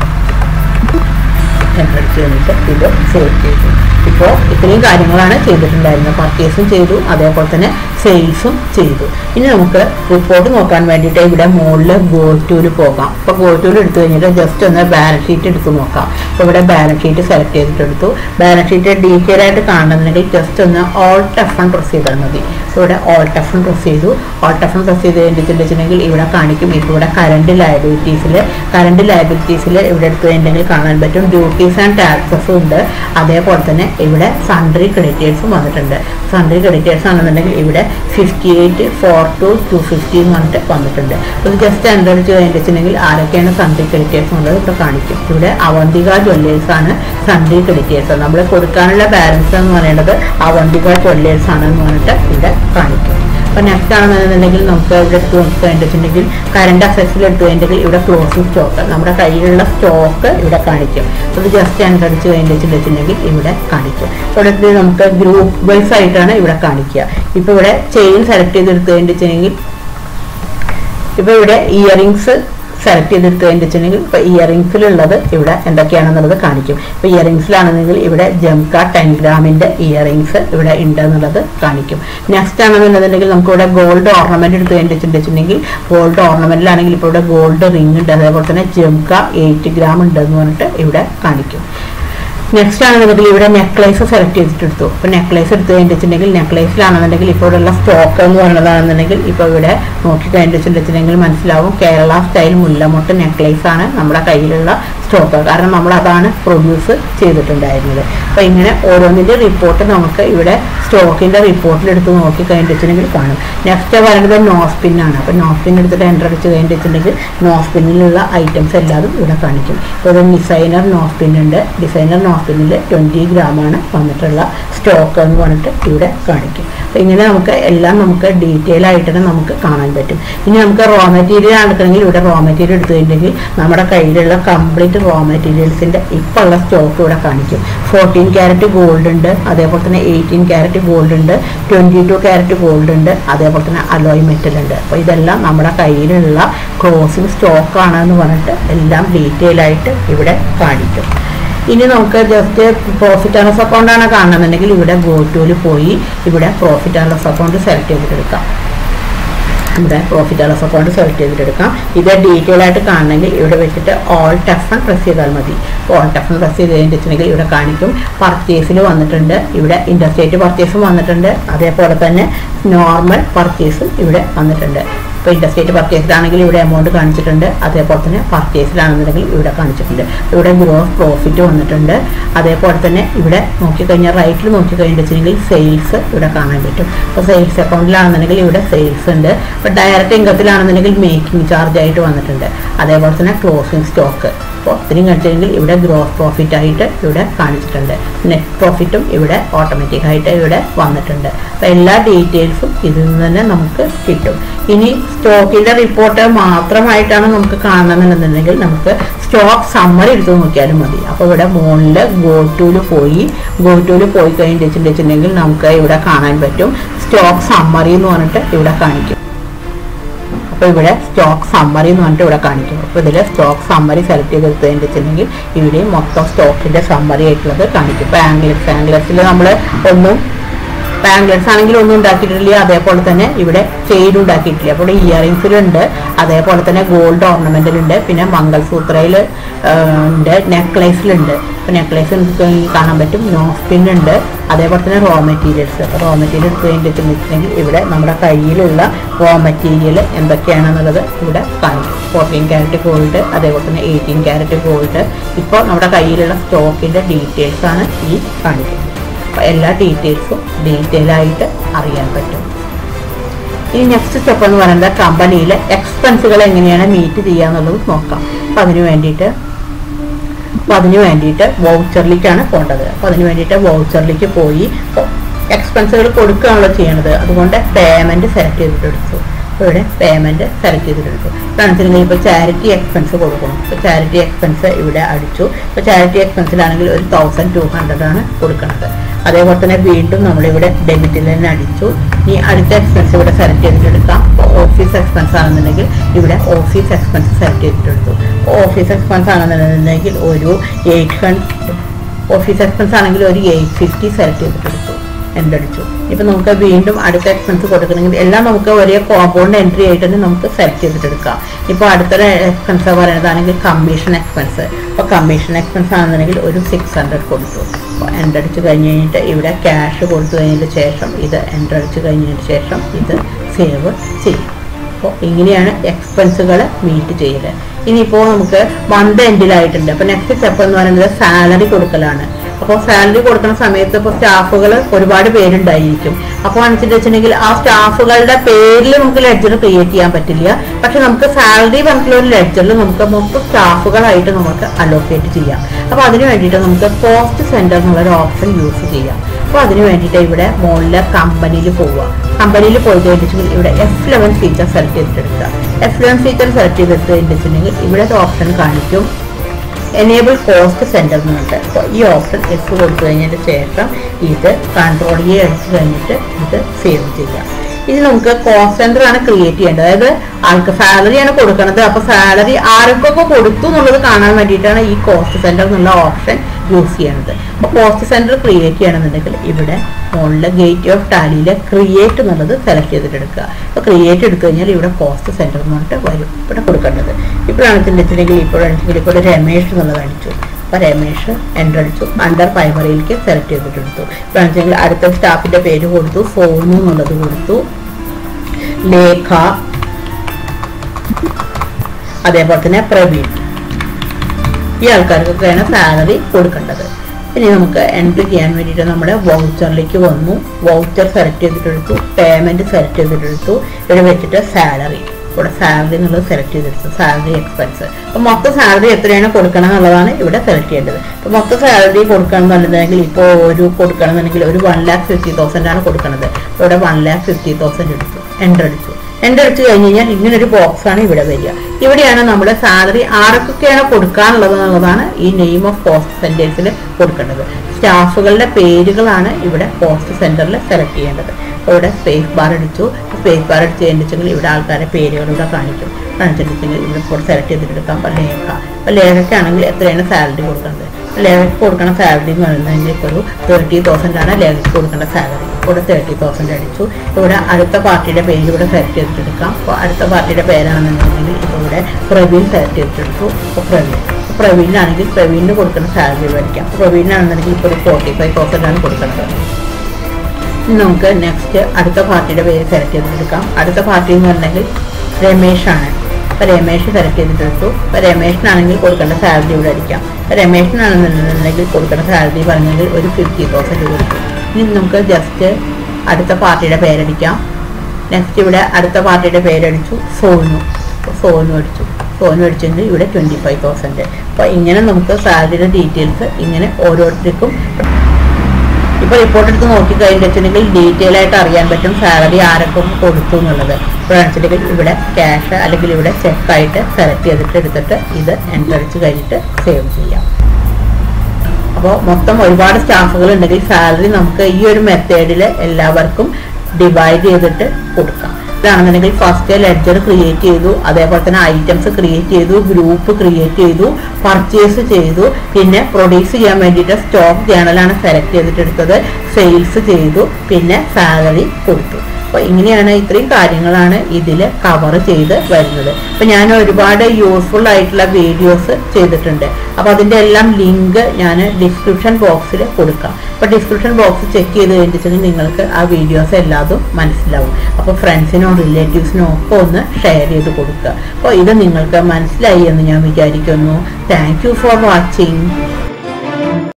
എൻ്റർ അടിച്ച് കഴിഞ്ഞിട്ട് ഇത് സേവ് ചെയ്തു ഇപ്പോൾ ഇത്രയും കാര്യങ്ങളാണ് ചെയ്തിട്ടുണ്ടായിരുന്നത് പർച്ചേസും ചെയ്തു അതേപോലെ തന്നെ സെയിൽസും ചെയ്തു ഇനി നമുക്ക് റിപ്പോർട്ട് നോക്കാൻ വേണ്ടിയിട്ട് ഇവിടെ മുകളിൽ ഗോറ്റൂല് പോകാം ഇപ്പോൾ ഗോറ്റൂല് എടുത്തു കഴിഞ്ഞിട്ട് ജസ്റ്റ് ഒന്ന് ബാലൻസ് ഷീറ്റ് എടുത്ത് നോക്കാം അപ്പോൾ ഇവിടെ ബാലൻസ് ഷീറ്റ് സെലക്ട് ചെയ്തിട്ട് എടുത്തു ബാലൻസ് ഷീറ്റ് ഡീറ്റെയിൽ ആയിട്ട് കാണണമെന്നുണ്ടെങ്കിൽ ജസ്റ്റ് ഒന്ന് ഓൾ ടഫൺ പ്രസ് ചെയ്താൽ മതി അപ്പോൾ ഇവിടെ ഓൾ ടഫൺ പ്രസ് ചെയ്തു ഓൾ ടഫൺ പ്രസ് ചെയ്ത് കഴിഞ്ഞിട്ടുണ്ടെങ്കിൽ ഇവിടെ കാണിക്കും ഇപ്പോൾ ഇവിടെ കറണ്ട് ലയബിലിറ്റീസിൽ കറണ്ട് ലയബിലിറ്റീസിൽ ഇവിടെ എടുത്തു കഴിഞ്ഞിട്ടുണ്ടെങ്കിൽ കാണാൻ പറ്റും ഡ്യൂട്ടീസ് ആൻഡ് ടാക്സസും ഉണ്ട് അതേപോലെ തന്നെ ഇവിടെ സൺട്രി ക്രെഡിറ്റേഴ്സും വന്നിട്ടുണ്ട് സൺട്രി ക്രെഡിറ്റേഴ്സ് ആണെന്നുണ്ടെങ്കിൽ ഇവിടെ fifty eight four two two fifty എന്ന് പറഞ്ഞിട്ട് വന്നിട്ടുണ്ട് ഇത് ജസ്റ്റ് എൻ്റർ അടിച്ച് കഴിഞ്ഞിട്ടുണ്ടെങ്കിൽ ആരൊക്കെയാണ് സൺട്രി ക്രെഡിറ്റേഴ്സ് എന്നുള്ളത് ഇവിടെ കാണിക്കും ഇവിടെ അവന്തിക ജ്വല്ലേഴ്സ് ആണ് സൺട്രി ക്രെഡിറ്റേഴ്സ് നമ്മൾ കൊടുക്കാനുള്ള ബാലൻസ് എന്ന് പറയുന്നത് അവന്തിക ജ്വല്ലേഴ്സ് ആണെന്ന് പറഞ്ഞിട്ട് ഇവിടെ കാണിക്കും അപ്പോൾ നെക്സ്റ്റ് ആണെന്നുണ്ടെങ്കിൽ നമുക്ക് ഇവിടെ എടുത്ത് നോക്കിക്കഴിഞ്ഞിട്ടുണ്ടെങ്കിൽ കറണ്ട് അസറ്റ്സിൽ എടുത്തു കഴിഞ്ഞിട്ടുണ്ടെങ്കിൽ ഇവിടെ ക്ലോസിംഗ് സ്റ്റോക്ക് നമ്മുടെ കയ്യിലുള്ള സ്റ്റോക്ക് ഇവിടെ കാണിക്കും അത് ജസ്റ്റ് എൻ്റർ അടിച്ച് കഴിഞ്ഞിട്ടുണ്ടെങ്കിൽ ഇവിടെ കാണിക്കും ഇവിടെ നമുക്ക് ഗ്രൂപ്പ് വൈസ് ആയിട്ടാണ് ഇവിടെ കാണിക്കുക ഇപ്പോൾ ഇവിടെ ചെയിൻ സെലക്ട് ചെയ്തെടുത്ത് കഴിഞ്ഞിട്ടുണ്ടെങ്കിൽ ഇപ്പോൾ ഇവിടെ ഇയറിങ്സ് സെലക്ട് ചെയ്തെടുത്ത് കഴിഞ്ഞിട്ടുണ്ടെങ്കിൽ ഇപ്പോൾ ഇയറിങ്സിലുള്ളത് ഇവിടെ എന്തൊക്കെയാണെന്നുള്ളത് കാണിക്കും ഇപ്പോൾ ഇയറിങ്സിലാണെന്നെങ്കിൽ ഇവിടെ ജംക ടെൻ ഗ്രാമിൻ്റെ ഇയറിങ്സ് ഇവിടെ ഉണ്ട് എന്നുള്ളത് കാണിക്കും നെക്സ്റ്റ് ആണെന്നുണ്ടെങ്കിൽ നമുക്ക് ഇവിടെ ഗോൾഡ് ഓർണമെന്റ് എടുത്ത് കഴിഞ്ഞിട്ടുണ്ടെങ്കിൽ ഗോൾഡ് ഓർണമെന്റിലാണെങ്കിൽ ഇപ്പോൾ ഇവിടെ ഗോൾഡ് റിംഗ് ഉണ്ട് അതേപോലെ തന്നെ ജംക എയ്റ്റ് ഗ്രാം ഉണ്ട് എന്ന് പറഞ്ഞിട്ട് ഇവിടെ കാണിക്കും നെക്സ്റ്റ് ആണെന്നുണ്ടെങ്കിൽ ഇവിടെ നെക്ലേസ് സെലക്ട് ചെയ്തിട്ടെടുത്തു അപ്പോൾ നെക്ലേസ് എടുത്ത് കഴിഞ്ഞിട്ടുണ്ടെങ്കിൽ നെക്ലേസിലാണെന്നുണ്ടെങ്കിൽ ഇപ്പോൾ ഇവിടെയുള്ള സ്റ്റോക്ക് എന്ന് പറയുന്നതാണെന്നുണ്ടെങ്കിൽ ഇപ്പോൾ ഇവിടെ നോക്കി കഴിഞ്ഞിട്ടുണ്ടെങ്കിൽ മനസ്സിലാവും കേരള സ്റ്റൈൽ മുല്ലമൊട്ട് നെക്ലേസ് ആണ് നമ്മുടെ കയ്യിലുള്ള സ്റ്റോക്ക് കാരണം നമ്മൾ അതാണ് പ്രൊഡ്യൂസ് ചെയ്തിട്ടുണ്ടായിരുന്നത് അപ്പോൾ ഇങ്ങനെ ഓരോന്നിൻ്റെ റിപ്പോർട്ട് നമുക്ക് ഇവിടെ സ്റ്റോക്കിൻ്റെ റിപ്പോർട്ടിൽ എടുത്ത് നോക്കി കഴിഞ്ഞിട്ടുണ്ടെങ്കിൽ കാണും നെക്സ്റ്റ് പറയുന്നത് നോസ്പിൻ ആണ് അപ്പോൾ നോസ്പിൻ എടുത്തിട്ട് എൻ്റർ അടിച്ച് കഴിഞ്ഞിട്ടുണ്ടെങ്കിൽ നോസ്പിന്നിലുള്ള ഐറ്റംസ് എല്ലാതും ഇവിടെ കാണിക്കും ഇപ്പോൾ ഒരു ഡിസൈനർ നോസ്പിൻ ഉണ്ട് ഡിസൈനർ നോസ്പിന്നിൽ ട്വൻറ്റി ഗ്രാമാണ് വന്നിട്ടുള്ള സ്റ്റോക്ക് എന്ന് പറഞ്ഞിട്ട് ഇവിടെ കാണിക്കും അപ്പോൾ ഇങ്ങനെ നമുക്ക് എല്ലാം നമുക്ക് ഡീറ്റെയിൽ ആയിട്ട് തന്നെ നമുക്ക് കാണാൻ പറ്റും ഇനി നമുക്ക് റോ മെറ്റീരിയൽ എടുക്കണമെങ്കിൽ ഇവിടെ റോ മെറ്റീരിയൽ എടുത്തു കഴിഞ്ഞിട്ടുണ്ടെങ്കിൽ നമ്മുടെ കയ്യിലുള്ള കംപ്ലീറ്റ് റോ മെറ്റീരിയൽസിൻ്റെ ഇപ്പോൾ ഉള്ള സ്റ്റോക്ക് ഇവിടെ കാണിക്കും ഫോർട്ടീൻ ക്യാരറ്റ് ഗോൾഡ് ഉണ്ട് അതേപോലെ തന്നെ എയ്റ്റീൻ ക്യാരറ്റ് ഗോൾഡ് ഉണ്ട് ട്വൻറ്റി ടു ക്യാരറ്റ് ഗോൾഡ് ഉണ്ട് അതേപോലെ തന്നെ അലോയ് മെറ്റൽ ഉണ്ട് അപ്പോൾ ഇതെല്ലാം നമ്മുടെ കയ്യിലുള്ള ക്ലോസിംഗ് സ്റ്റോക്കാണ് എന്ന് പറഞ്ഞിട്ട് എല്ലാം ഡീറ്റെയിൽ ആയിട്ട് ഇവിടെ കാണിക്കും ഇനി നമുക്ക് just profit and loss account ആണ് കാണണമെന്നുണ്ടെങ്കിൽ ഇവിടെ ഗോറ്റൂല് പോയി ഇവിടെ profit and loss account select ചെയ്തിട്ടെടുക്കാം ഇവിടെ profit and loss account select ചെയ്തിട്ടെടുക്കാം ഇത് ഡീറ്റെയിൽ ആയിട്ട് കാണണമെങ്കിൽ ഇവിടെ വെച്ചിട്ട് ഓൾ ടഫൺ പ്രസ് ചെയ്താൽ മതി ഓൾ ടഫൺ പ്രസ് ചെയ്ത് കഴിഞ്ഞിട്ടുണ്ടെങ്കിൽ ഇവിടെ കാണിക്കും പർച്ചേസിൽ വന്നിട്ടുണ്ട് ഇവിടെ ഇൻഡർസ്റ്റേറ്റ് പർച്ചേസും വന്നിട്ടുണ്ട് അതേപോലെ തന്നെ നോർമൽ പർച്ചേസും ഇവിടെ വന്നിട്ടുണ്ട് ഇപ്പോൾ ഇൻഡസ്ട്രേറ്റ് പർച്ചേസിലാണെങ്കിൽ ഇവിടെ എമൗണ്ട് കാണിച്ചിട്ടുണ്ട് അതേപോലെ തന്നെ പർച്ചേസിലാണെന്നുണ്ടെങ്കിൽ ഇവിടെ കാണിച്ചിട്ടുണ്ട് ഇവിടെ ഗ്രോസ് പ്രോഫിറ്റ് വന്നിട്ടുണ്ട് അതേപോലെ തന്നെ ഇവിടെ നോക്കിക്കഴിഞ്ഞാൽ റൈറ്റിൽ നോക്കിക്കഴിഞ്ഞിട്ടുണ്ടെങ്കിൽ സെയിൽസ് ഇവിടെ കാണാൻ പറ്റും അപ്പോൾ സെയിൽസ് അക്കൗണ്ടിലാണെന്നുണ്ടെങ്കിൽ ഇവിടെ സെയിൽസ് ഉണ്ട് ഇപ്പോൾ ഡയറക്റ്റ് ഇൻകത്തിലാണെന്നുണ്ടെങ്കിൽ മേക്കിംഗ് ചാർജ് ആയിട്ട് വന്നിട്ടുണ്ട് അതേപോലെ തന്നെ ക്ലോസിംഗ് സ്റ്റോക്ക് അപ്പോൾ ഇത്രയും കാണിച്ചിട്ടുണ്ടെങ്കിൽ ഇവിടെ ഗ്രോസ് പ്രോഫിറ്റ് ആയിട്ട് ഇവിടെ കാണിച്ചിട്ടുണ്ട് നെറ്റ് പ്രോഫിറ്റും ഇവിടെ ഓട്ടോമാറ്റിക് ആയിട്ട് ഇവിടെ വന്നിട്ടുണ്ട് അപ്പോൾ എല്ലാ ഡീറ്റെയിൽസും ഇതിൽ നിന്ന് തന്നെ നമുക്ക് കിട്ടും ഇനി സ്റ്റോക്കിന്റെ റിപ്പോർട്ട് മാത്രമായിട്ടാണ് നമുക്ക് കാണണമെന്നുണ്ടെങ്കിൽ നമുക്ക് സ്റ്റോക്ക് സമ്മറി എടുത്ത് നോക്കിയാലും മതി അപ്പോൾ ഇവിടെ മുകളിൽ ഗോറ്റൂല് പോയി ഗോറ്റൂല് പോയി കഴിഞ്ഞിട്ടുണ്ടെങ്കിൽ നമുക്ക് ഇവിടെ കാണാൻ പറ്റും സ്റ്റോക്ക് സമ്മറി എന്ന് പറഞ്ഞിട്ട് ഇവിടെ കാണിക്കും അപ്പോൾ ഇവിടെ സ്റ്റോക്ക് സമ്മറി എന്ന് പറഞ്ഞിട്ട് ഇവിടെ കാണിക്കും അപ്പോൾ ഇതിൽ സ്റ്റോക്ക് സമ്മറി സെലക്ട് ചെയ്തെടുത്തതിൻ്റെ വെച്ചിട്ടുണ്ടെങ്കിൽ ഇവിടെ മൊത്തം സ്റ്റോക്കിൻ്റെ സമ്മറി ആയിട്ടുള്ളത് കാണിക്കും ഇപ്പോൾ ആംഗ്ലറ്റ്സ് ആംഗ്ലറ്റ്സിൽ നമ്മൾ ഒന്നും ബാംഗ്ലറ്റ്സ് ആണെങ്കിൽ ഒന്നും ഉണ്ടാക്കിയിട്ടില്ല അതേപോലെ തന്നെ ഇവിടെ ചെയിൻ ഉണ്ടാക്കിയിട്ടില്ല അപ്പോൾ ഇവിടെ ഇയറിങ്സിലുണ്ട് അതേപോലെ തന്നെ ഗോൾഡ് ഓർണമെന്റിലുണ്ട് പിന്നെ മംഗൾസൂത്രയിൽ ഉണ്ട് നെക്ലേസിലുണ്ട് ഇപ്പോൾ നെക്ലേസ് കാണാൻ പറ്റും നോസ്പിൻ ഉണ്ട് അതേപോലെ തന്നെ റോ മെറ്റീരിയൽസ് റോ മെറ്റീരിയൽ എടുത്ത് കഴിഞ്ഞിട്ടുണ്ടെങ്കിൽ ഇവിടെ നമ്മുടെ കയ്യിലുള്ള റോ മെറ്റീരിയൽ എന്തൊക്കെയാണെന്നുള്ളത് ഇവിടെ കാണിക്കും ഫോർട്ടീൻ ക്യാരറ്റ് ഗോൾഡ് അതേപോലെ തന്നെ എയ്റ്റീൻ ക്യാരറ്റ് ഗോൾഡ് ഇപ്പോൾ നമ്മുടെ കയ്യിലുള്ള സ്റ്റോക്കിൻ്റെ ഡീറ്റെയിൽസ് ആണ് ഈ കാണിക്കുന്നത് അപ്പോൾ എല്ലാ ഡീറ്റെയിൽസും ഡീറ്റെയിൽ ആയിട്ട് അറിയാൻ പറ്റും ഇനി നെക്സ്റ്റ് സ്റ്റെപ്പ് എന്ന് പറയുന്നത് കമ്പനിയിലെ എക്സ്പെൻസുകൾ എങ്ങനെയാണ് മീറ്റ് ചെയ്യുക എന്നുള്ളത് നോക്കാം അപ്പം അതിന് വേണ്ടിയിട്ട് അപ്പോൾ അതിന് വേണ്ടിയിട്ട് വൗച്ചറിലേക്കാണ് പോകേണ്ടത് അപ്പോൾ അതിന് വേണ്ടിയിട്ട് വൗച്ചറിലേക്ക് പോയി എക്സ്പെൻസുകൾ കൊടുക്കുകയാണല്ലോ ചെയ്യണത് അതുകൊണ്ട് പേയ്മെന്റ് സെലക്ട് ചെയ്തിട്ട് എടുത്തു അപ്പോൾ ഇവിടെ പേയ്മെന്റ് സെലക്ട് ചെയ്തിട്ടെടുത്തു കാണിച്ചിട്ടുണ്ടെങ്കിൽ ഇപ്പോൾ ചാരിറ്റി എക്സ്പെൻസ് കൊടുക്കണം ഇപ്പോൾ ചാരിറ്റി എക്സ്പെൻസ് ഇവിടെ അടിച്ചു ഇപ്പോൾ ചാരിറ്റി എക്സ്പെൻസിലാണെങ്കിൽ ഒരു തൗസൻഡ് ടു ഹൺഡ്രഡ് ആണ് കൊടുക്കുന്നത് അതേപോലെ തന്നെ വീണ്ടും നമ്മളിവിടെ ഡെബിറ്റിൽ തന്നെ അടിച്ചു ഇനി അടുത്ത എക്സ്പെൻസ് ഇവിടെ സെലക്ട് ചെയ്തിട്ടെടുക്കാം ഓഫീസ് എക്സ്പെൻസ് ആണെന്നുണ്ടെങ്കിൽ ഇവിടെ ഓഫീസ് എക്സ്പെൻസ് സെലക്ട് ചെയ്തിട്ടെടുത്തു ഓഫീസ് എക്സ്പെൻസ് ആണെന്നുണ്ടെങ്കിൽ ഒരു എയ്റ്റ് ഹൺഡ്രഡ് ഓഫീസ് എക്സ്പെൻസ് ആണെങ്കിൽ ഒരു എയ്റ്റ് ഫിഫ്റ്റി സെലക്ട് ചെയ്തിട്ടെടുത്തു എൻ്റടിച്ചു ഇപ്പം നമുക്ക് വീണ്ടും അടുത്ത എക്സ്പെൻസ് കൊടുക്കണമെങ്കിൽ എല്ലാം നമുക്ക് ഒരേ കോമ്പൗണ്ട് എൻട്രി ആയിട്ട് തന്നെ നമുക്ക് സെലക്ട് ചെയ്തിട്ട് എടുക്കാം ഇപ്പോൾ അടുത്തൊരു എക്സ്പെൻസ് പറയുന്നതാണെങ്കിൽ കമ്മീഷൻ എക്സ്പെൻസ് അപ്പോൾ കമ്മീഷൻ എക്സ്പെൻസ് ആണെന്നുണ്ടെങ്കിൽ ഒരു സിക്സ് ഹൺഡ്രഡ് കൊടുത്തു അപ്പോൾ എൻ്റടിച്ച് കഴിഞ്ഞ് കഴിഞ്ഞിട്ട് ഇവിടെ ക്യാഷ് കൊടുത്തു കഴിഞ്ഞതിന് ശേഷം ഇത് എൻ്റടിച്ച് കഴിഞ്ഞതിന് ശേഷം ഇത് സേവ് ചെയ്യും അപ്പോൾ ഇങ്ങനെയാണ് എക്സ്പെൻസുകൾ മീറ്റ് ചെയ്യൽ ഇനിയിപ്പോൾ നമുക്ക് മന്ത് എൻഡിലായിട്ടുണ്ട് അപ്പോൾ നെക്സ്റ്റ് സ്റ്റെപ്പ് എന്ന് പറയുന്നത് സാലറി കൊടുക്കലാണ് അപ്പോൾ സാലറി കൊടുക്കുന്ന സമയത്ത് ഇപ്പോൾ സ്റ്റാഫുകൾ ഒരുപാട് പേരുണ്ടായിരിക്കും അപ്പോൾ അനുസരിച്ച് വെച്ചിട്ടുണ്ടെങ്കിൽ ആ സ്റ്റാഫുകളുടെ പേരിൽ നമുക്ക് ലെഡ്ജർ ക്രിയേറ്റ് ചെയ്യാൻ പറ്റില്ല പക്ഷെ നമുക്ക് സാലറി പറഞ്ഞിട്ടുള്ള ഒരു ലെഡ്ജറിൽ നമുക്ക് മൊത്തം സ്റ്റാഫുകളായിട്ട് നമുക്ക് അലോക്കേറ്റ് ചെയ്യാം അപ്പോൾ അതിന് വേണ്ടിയിട്ട് നമുക്ക് കോസ്റ്റ് സെന്റർ എന്നുള്ളൊരു ഓപ്ഷൻ യൂസ് ചെയ്യാം അപ്പോൾ അതിന് വേണ്ടിയിട്ട് ഇവിടെ മുകളിലെ കമ്പനിയിൽ പോവുക കമ്പനിയിൽ പോയി കഴിഞ്ഞിട്ടുണ്ടെങ്കിൽ ഇവിടെ എഫ് ലെവൻ ഫീച്ചർ സെലക്ട് ചെയ്തിട്ടെടുക്കുക എഫ് ലെവൻ ഫീച്ചർ സെലക്ട് ചെയ്തിട്ട് കഴിഞ്ഞിട്ടുണ്ടെങ്കിൽ ഇവിടെ ഓപ്ഷൻ കാണിക്കും എനേബിൾ കോസ്റ്റ് സെന്റർ എന്നുണ്ട് അപ്പോൾ ഈ ഓപ്ഷൻ എസ് കൊടുത്തു കഴിഞ്ഞതിന് ശേഷം ഇത് കൺട്രോൾ എ അടിച്ചു കഴിഞ്ഞിട്ട് ഇത് സേവ് ചെയ്യാം ഇത് നമുക്ക് കോസ്റ്റ് സെന്റർ ആണ് ക്രിയേറ്റ് ചെയ്യേണ്ടത് അതായത് ആൾക്ക് സാലറി ആണ് കൊടുക്കുന്നത് അപ്പൊ സാലറി ആർക്കൊക്കെ കൊടുത്തു എന്നുള്ളത് കാണാൻ വേണ്ടിയിട്ടാണ് ഈ കോസ്റ്റ് സെന്റർ എന്നുള്ള ഓപ്ഷൻ യൂസ് ചെയ്യണത് അപ്പോൾ കോസ്റ്റ് സെന്റർ ക്രിയേറ്റ് ചെയ്യണമെന്നുണ്ടെങ്കിൽ ഇവിടെ മുകളിൽ ഗേറ്റ് ഓഫ് ടാലിയിൽ ക്രിയേറ്റ് എന്നുള്ളത് സെലക്ട് ചെയ്തിട്ട് എടുക്കുക അപ്പോൾ ക്രിയേറ്റ് എടുത്തു കഴിഞ്ഞാൽ ഇവിടെ കോസ്റ്റ് സെന്റർ എന്ന് പറഞ്ഞിട്ട് വരും ഇവിടെ കൊടുക്കേണ്ടത് ഇപ്പോഴാണ് വെച്ചിട്ടുണ്ടെങ്കിൽ ഇപ്പോഴാണെന്നുണ്ടെങ്കിൽ ഇപ്പോൾ രമേഷ് എന്നുള്ളത് അടിച്ചു അപ്പോൾ രമേഷ് എൻ്റർ അടിച്ചു അണ്ടർ പ്രൈമറിയിലേക്ക് സെലക്ട് ചെയ്തിട്ടെടുത്തു ഇപ്പോഴാണെന്നുവെച്ചെങ്കിൽ അടുത്ത സ്റ്റാഫിന്റെ പേര് കൊടുത്തു സോനു എന്നുള്ളത് കൊടുത്തു ലേഖ അതേപോലെ തന്നെ പ്രവീൺ ഈ ആൾക്കാർക്കൊക്കെയാണ് സാലറി കൊടുക്കേണ്ടത് ഇനി നമുക്ക് എൻട്രി ചെയ്യാൻ വേണ്ടിയിട്ട് നമ്മുടെ വൗച്ചറിലേക്ക് വന്നു വൗച്ചർ സെലക്ട് ചെയ്തിട്ടെടുത്തു പേയ്മെന്റ് സെലക്ട് ചെയ്തിട്ടെടുത്തു ഇവിടെ വെച്ചിട്ട് സാലറി ഇവിടെ സാലറി എന്നുള്ളത് സെലക്ട് ചെയ്തെടുത്തു സാലറി എക്സ്പെൻസ് അപ്പോൾ മൊത്തം സാലറി എത്രയാണ് കൊടുക്കണം എന്നുള്ളതാണ് ഇവിടെ സെലക്ട് ചെയ്യേണ്ടത് അപ്പോൾ മൊത്തം സാലറി കൊടുക്കണം എന്നുണ്ടെങ്കിൽ ഇപ്പോൾ ഒരു കൊടുക്കണം എന്നുണ്ടെങ്കിൽ ഒരു വൺ ലാക്ക് ഫിഫ്റ്റി തൗസൻഡ് ആണ് കൊടുക്കുന്നത് അപ്പോൾ ഇവിടെ വൺ ലാക്ക് ഫിഫ്റ്റി തൗസൻഡ് എടുത്തു എൻ്റർ അടിച്ചു എൻ്റർ അടിച്ചു കഴിഞ്ഞ് കഴിഞ്ഞാൽ ഇങ്ങനൊരു ബോക്സ് ആണ് ഇവിടെ വരിക ഇവിടെയാണ് നമ്മുടെ സാലറി ആർക്കൊക്കെയാണ് കൊടുക്കാനുള്ളത് എന്നുള്ളതാണ് ഈ നെയിം ഓഫ് കോസ്റ്റ് സെന്റേഴ്സിൽ കൊടുക്കേണ്ടത് സ്റ്റാഫുകളുടെ പേരുകളാണ് ഇവിടെ കോസ്റ്റ് സെന്ററിൽ സെലക്ട് ചെയ്യേണ്ടത് അപ്പോൾ ഇവിടെ സ്പേസ് ബാർ അടിച്ചു സ്പേസ് ബാർ അടിച്ച് കഴിഞ്ഞിട്ടുണ്ടെങ്കിൽ ഇവിടെ ആൾക്കാരുടെ പേരുകൾ ഇവിടെ കാണിക്കും കാണിച്ചിട്ടുണ്ടെങ്കിൽ ഇവിടെ ഇപ്പോൾ സെലക്ട് ചെയ്തിട്ടെടുക്കാം അപ്പോൾ ലേഖ അപ്പോൾ ലേഖയ്ക്കാണെങ്കിൽ എത്രയാണ് സാലറി കൊടുക്കുന്നത് ലേഖയ്ക്ക് കൊടുക്കുന്ന സാലറി എന്ന് പറയുന്നത് ഇപ്പോൾ ഒരു തേർട്ടി തൗസൻഡ് ആണ് ലേഖയ്ക്ക് കൊടുക്കേണ്ട സാലറി ഇവിടെ തേർട്ടി തൗസൻഡ് അടിച്ചു ഇവിടെ അടുത്ത പാർട്ടിയുടെ പേര് ഇവിടെ സെലക്ട് ചെയ്തിട്ടെടുക്കാം അപ്പോൾ അടുത്ത പാർട്ടിയുടെ പേരാണെന്നുണ്ടെങ്കിൽ ഇപ്പോൾ ഇവിടെ പ്രവീൺ സെലക്ട് ചെയ്തിട്ടെടുത്തു അപ്പോൾ പ്രവീൺ അപ്പോൾ പ്രവീണിനാണെങ്കിൽ പ്രവീണിന് കൊടുക്കുന്ന സാലറി മേടിക്കാം പ്രവീണിനാണെന്നുണ്ടെങ്കിൽ ഇപ്പോൾ ഒരു ഫോർട്ടി ഫൈവ് തൗസൻഡ് ആണ് കൊടുക്കുന്നത് ഇനി നമുക്ക് നെക്സ്റ്റ് അടുത്ത പാർട്ടിയുടെ പേര് സെലക്ട് ചെയ്തെടുക്കാം അടുത്ത പാർട്ടി എന്ന് പറഞ്ഞെങ്കിൽ രമേഷാണ് അപ്പോൾ രമേഷ് സെലക്ട് ചെയ്തിട്ടെടുത്തു അപ്പോൾ രമേഷിനാണെങ്കിൽ കൊടുക്കേണ്ട സാലറി ഇവിടെ അടിക്കാം അപ്പോൾ രമേഷിനാണെന്നുണ്ടെങ്കിൽ കൊടുക്കേണ്ട സാലറി പറഞ്ഞെങ്കിൽ ഒരു ഫിഫ്റ്റി തൗസൻഡ് കൊടുക്കും ഇനി നമുക്ക് ജസ്റ്റ് അടുത്ത പാർട്ടിയുടെ പേരടിക്കാം നെക്സ്റ്റ് ഇവിടെ അടുത്ത പാർട്ടിയുടെ പേരടിച്ചു സോനു അപ്പോൾ സോനു അടിച്ചു സോനു അടിച്ചെങ്കിൽ ഇവിടെ ട്വൻറ്റി ഫൈവ് തൗസൻഡ് അപ്പോൾ ഇങ്ങനെ നമുക്ക് സാലറിയുടെ ഡീറ്റെയിൽസ് ഇങ്ങനെ ഓരോരുത്തർക്കും ഇപ്പൊ റിപ്പോർട്ട് എടുത്ത് നോക്കി കഴിഞ്ഞിട്ടുണ്ടെങ്കിൽ ഡീറ്റെയിൽ ആയിട്ട് അറിയാൻ പറ്റും സാലറി ആരൊക്കെ കൊടുത്തു എന്നുള്ളത് ഇപ്പോഴാണെന്നുണ്ടെങ്കിൽ ഇവിടെ ക്യാഷ് അല്ലെങ്കിൽ ഇവിടെ ചെക്കായിട്ട് സെലക്ട് ചെയ്തിട്ട് എടുത്തിട്ട് ഇത് എൻ്റർ അടിച്ച് കഴിഞ്ഞിട്ട് സേവ് ചെയ്യാം അപ്പോൾ മൊത്തം ഒരുപാട് സ്റ്റാഫുകൾ ഉണ്ടെങ്കിൽ സാലറി നമുക്ക് ഈ ഒരു മെത്തേഡിൽ എല്ലാവർക്കും ഡിവൈഡ് ചെയ്തിട്ട് കൊടുക്കാം ഇതാണെന്നുണ്ടെങ്കിൽ ഫസ്റ്റ് ലെഡ്ജർ ക്രിയേറ്റ് ചെയ്തു അതേപോലെ തന്നെ ഐറ്റംസ് ക്രിയേറ്റ് ചെയ്തു ഗ്രൂപ്പ് ക്രിയേറ്റ് ചെയ്തു പർച്ചേസ് ചെയ്തു പിന്നെ പ്രൊഡ്യൂസ് ചെയ്യാൻ വേണ്ടിയിട്ട് സ്റ്റോക്ക് ജേണലാണ് സെലക്ട് ചെയ്തിട്ട് എടുത്തത് സെയിൽസ് ചെയ്തു പിന്നെ സാലറി കൊടുത്തു അപ്പോൾ ഇങ്ങനെയാണ് ഇത്രയും കാര്യങ്ങളാണ് ഇതിൽ കവർ ചെയ്ത് വരുന്നത് അപ്പോൾ ഞാൻ ഒരുപാട് യൂസ്ഫുൾ ആയിട്ടുള്ള വീഡിയോസ് ചെയ്തിട്ടുണ്ട് അപ്പോൾ അതിൻ്റെ എല്ലാം ലിങ്ക് ഞാൻ ഡിസ്ക്രിപ്ഷൻ ബോക്സിൽ കൊടുക്കാം അപ്പോൾ ഡിസ്ക്രിപ്ഷൻ ബോക്സ് ചെക്ക് ചെയ്ത് കഴിഞ്ഞിട്ടുണ്ടെങ്കിൽ നിങ്ങൾക്ക് ആ വീഡിയോസ് എല്ലാതും മനസ്സിലാവും അപ്പോൾ ഫ്രണ്ട്സിനോ റിലേറ്റീവ്സിനോ ഒക്കെ ഒന്ന് ഷെയർ ചെയ്ത് കൊടുക്കുക അപ്പോൾ ഇത് നിങ്ങൾക്ക് മനസ്സിലായി എന്ന് ഞാൻ വിചാരിക്കുന്നു താങ്ക് യു ഫോർ വാച്ചിങ്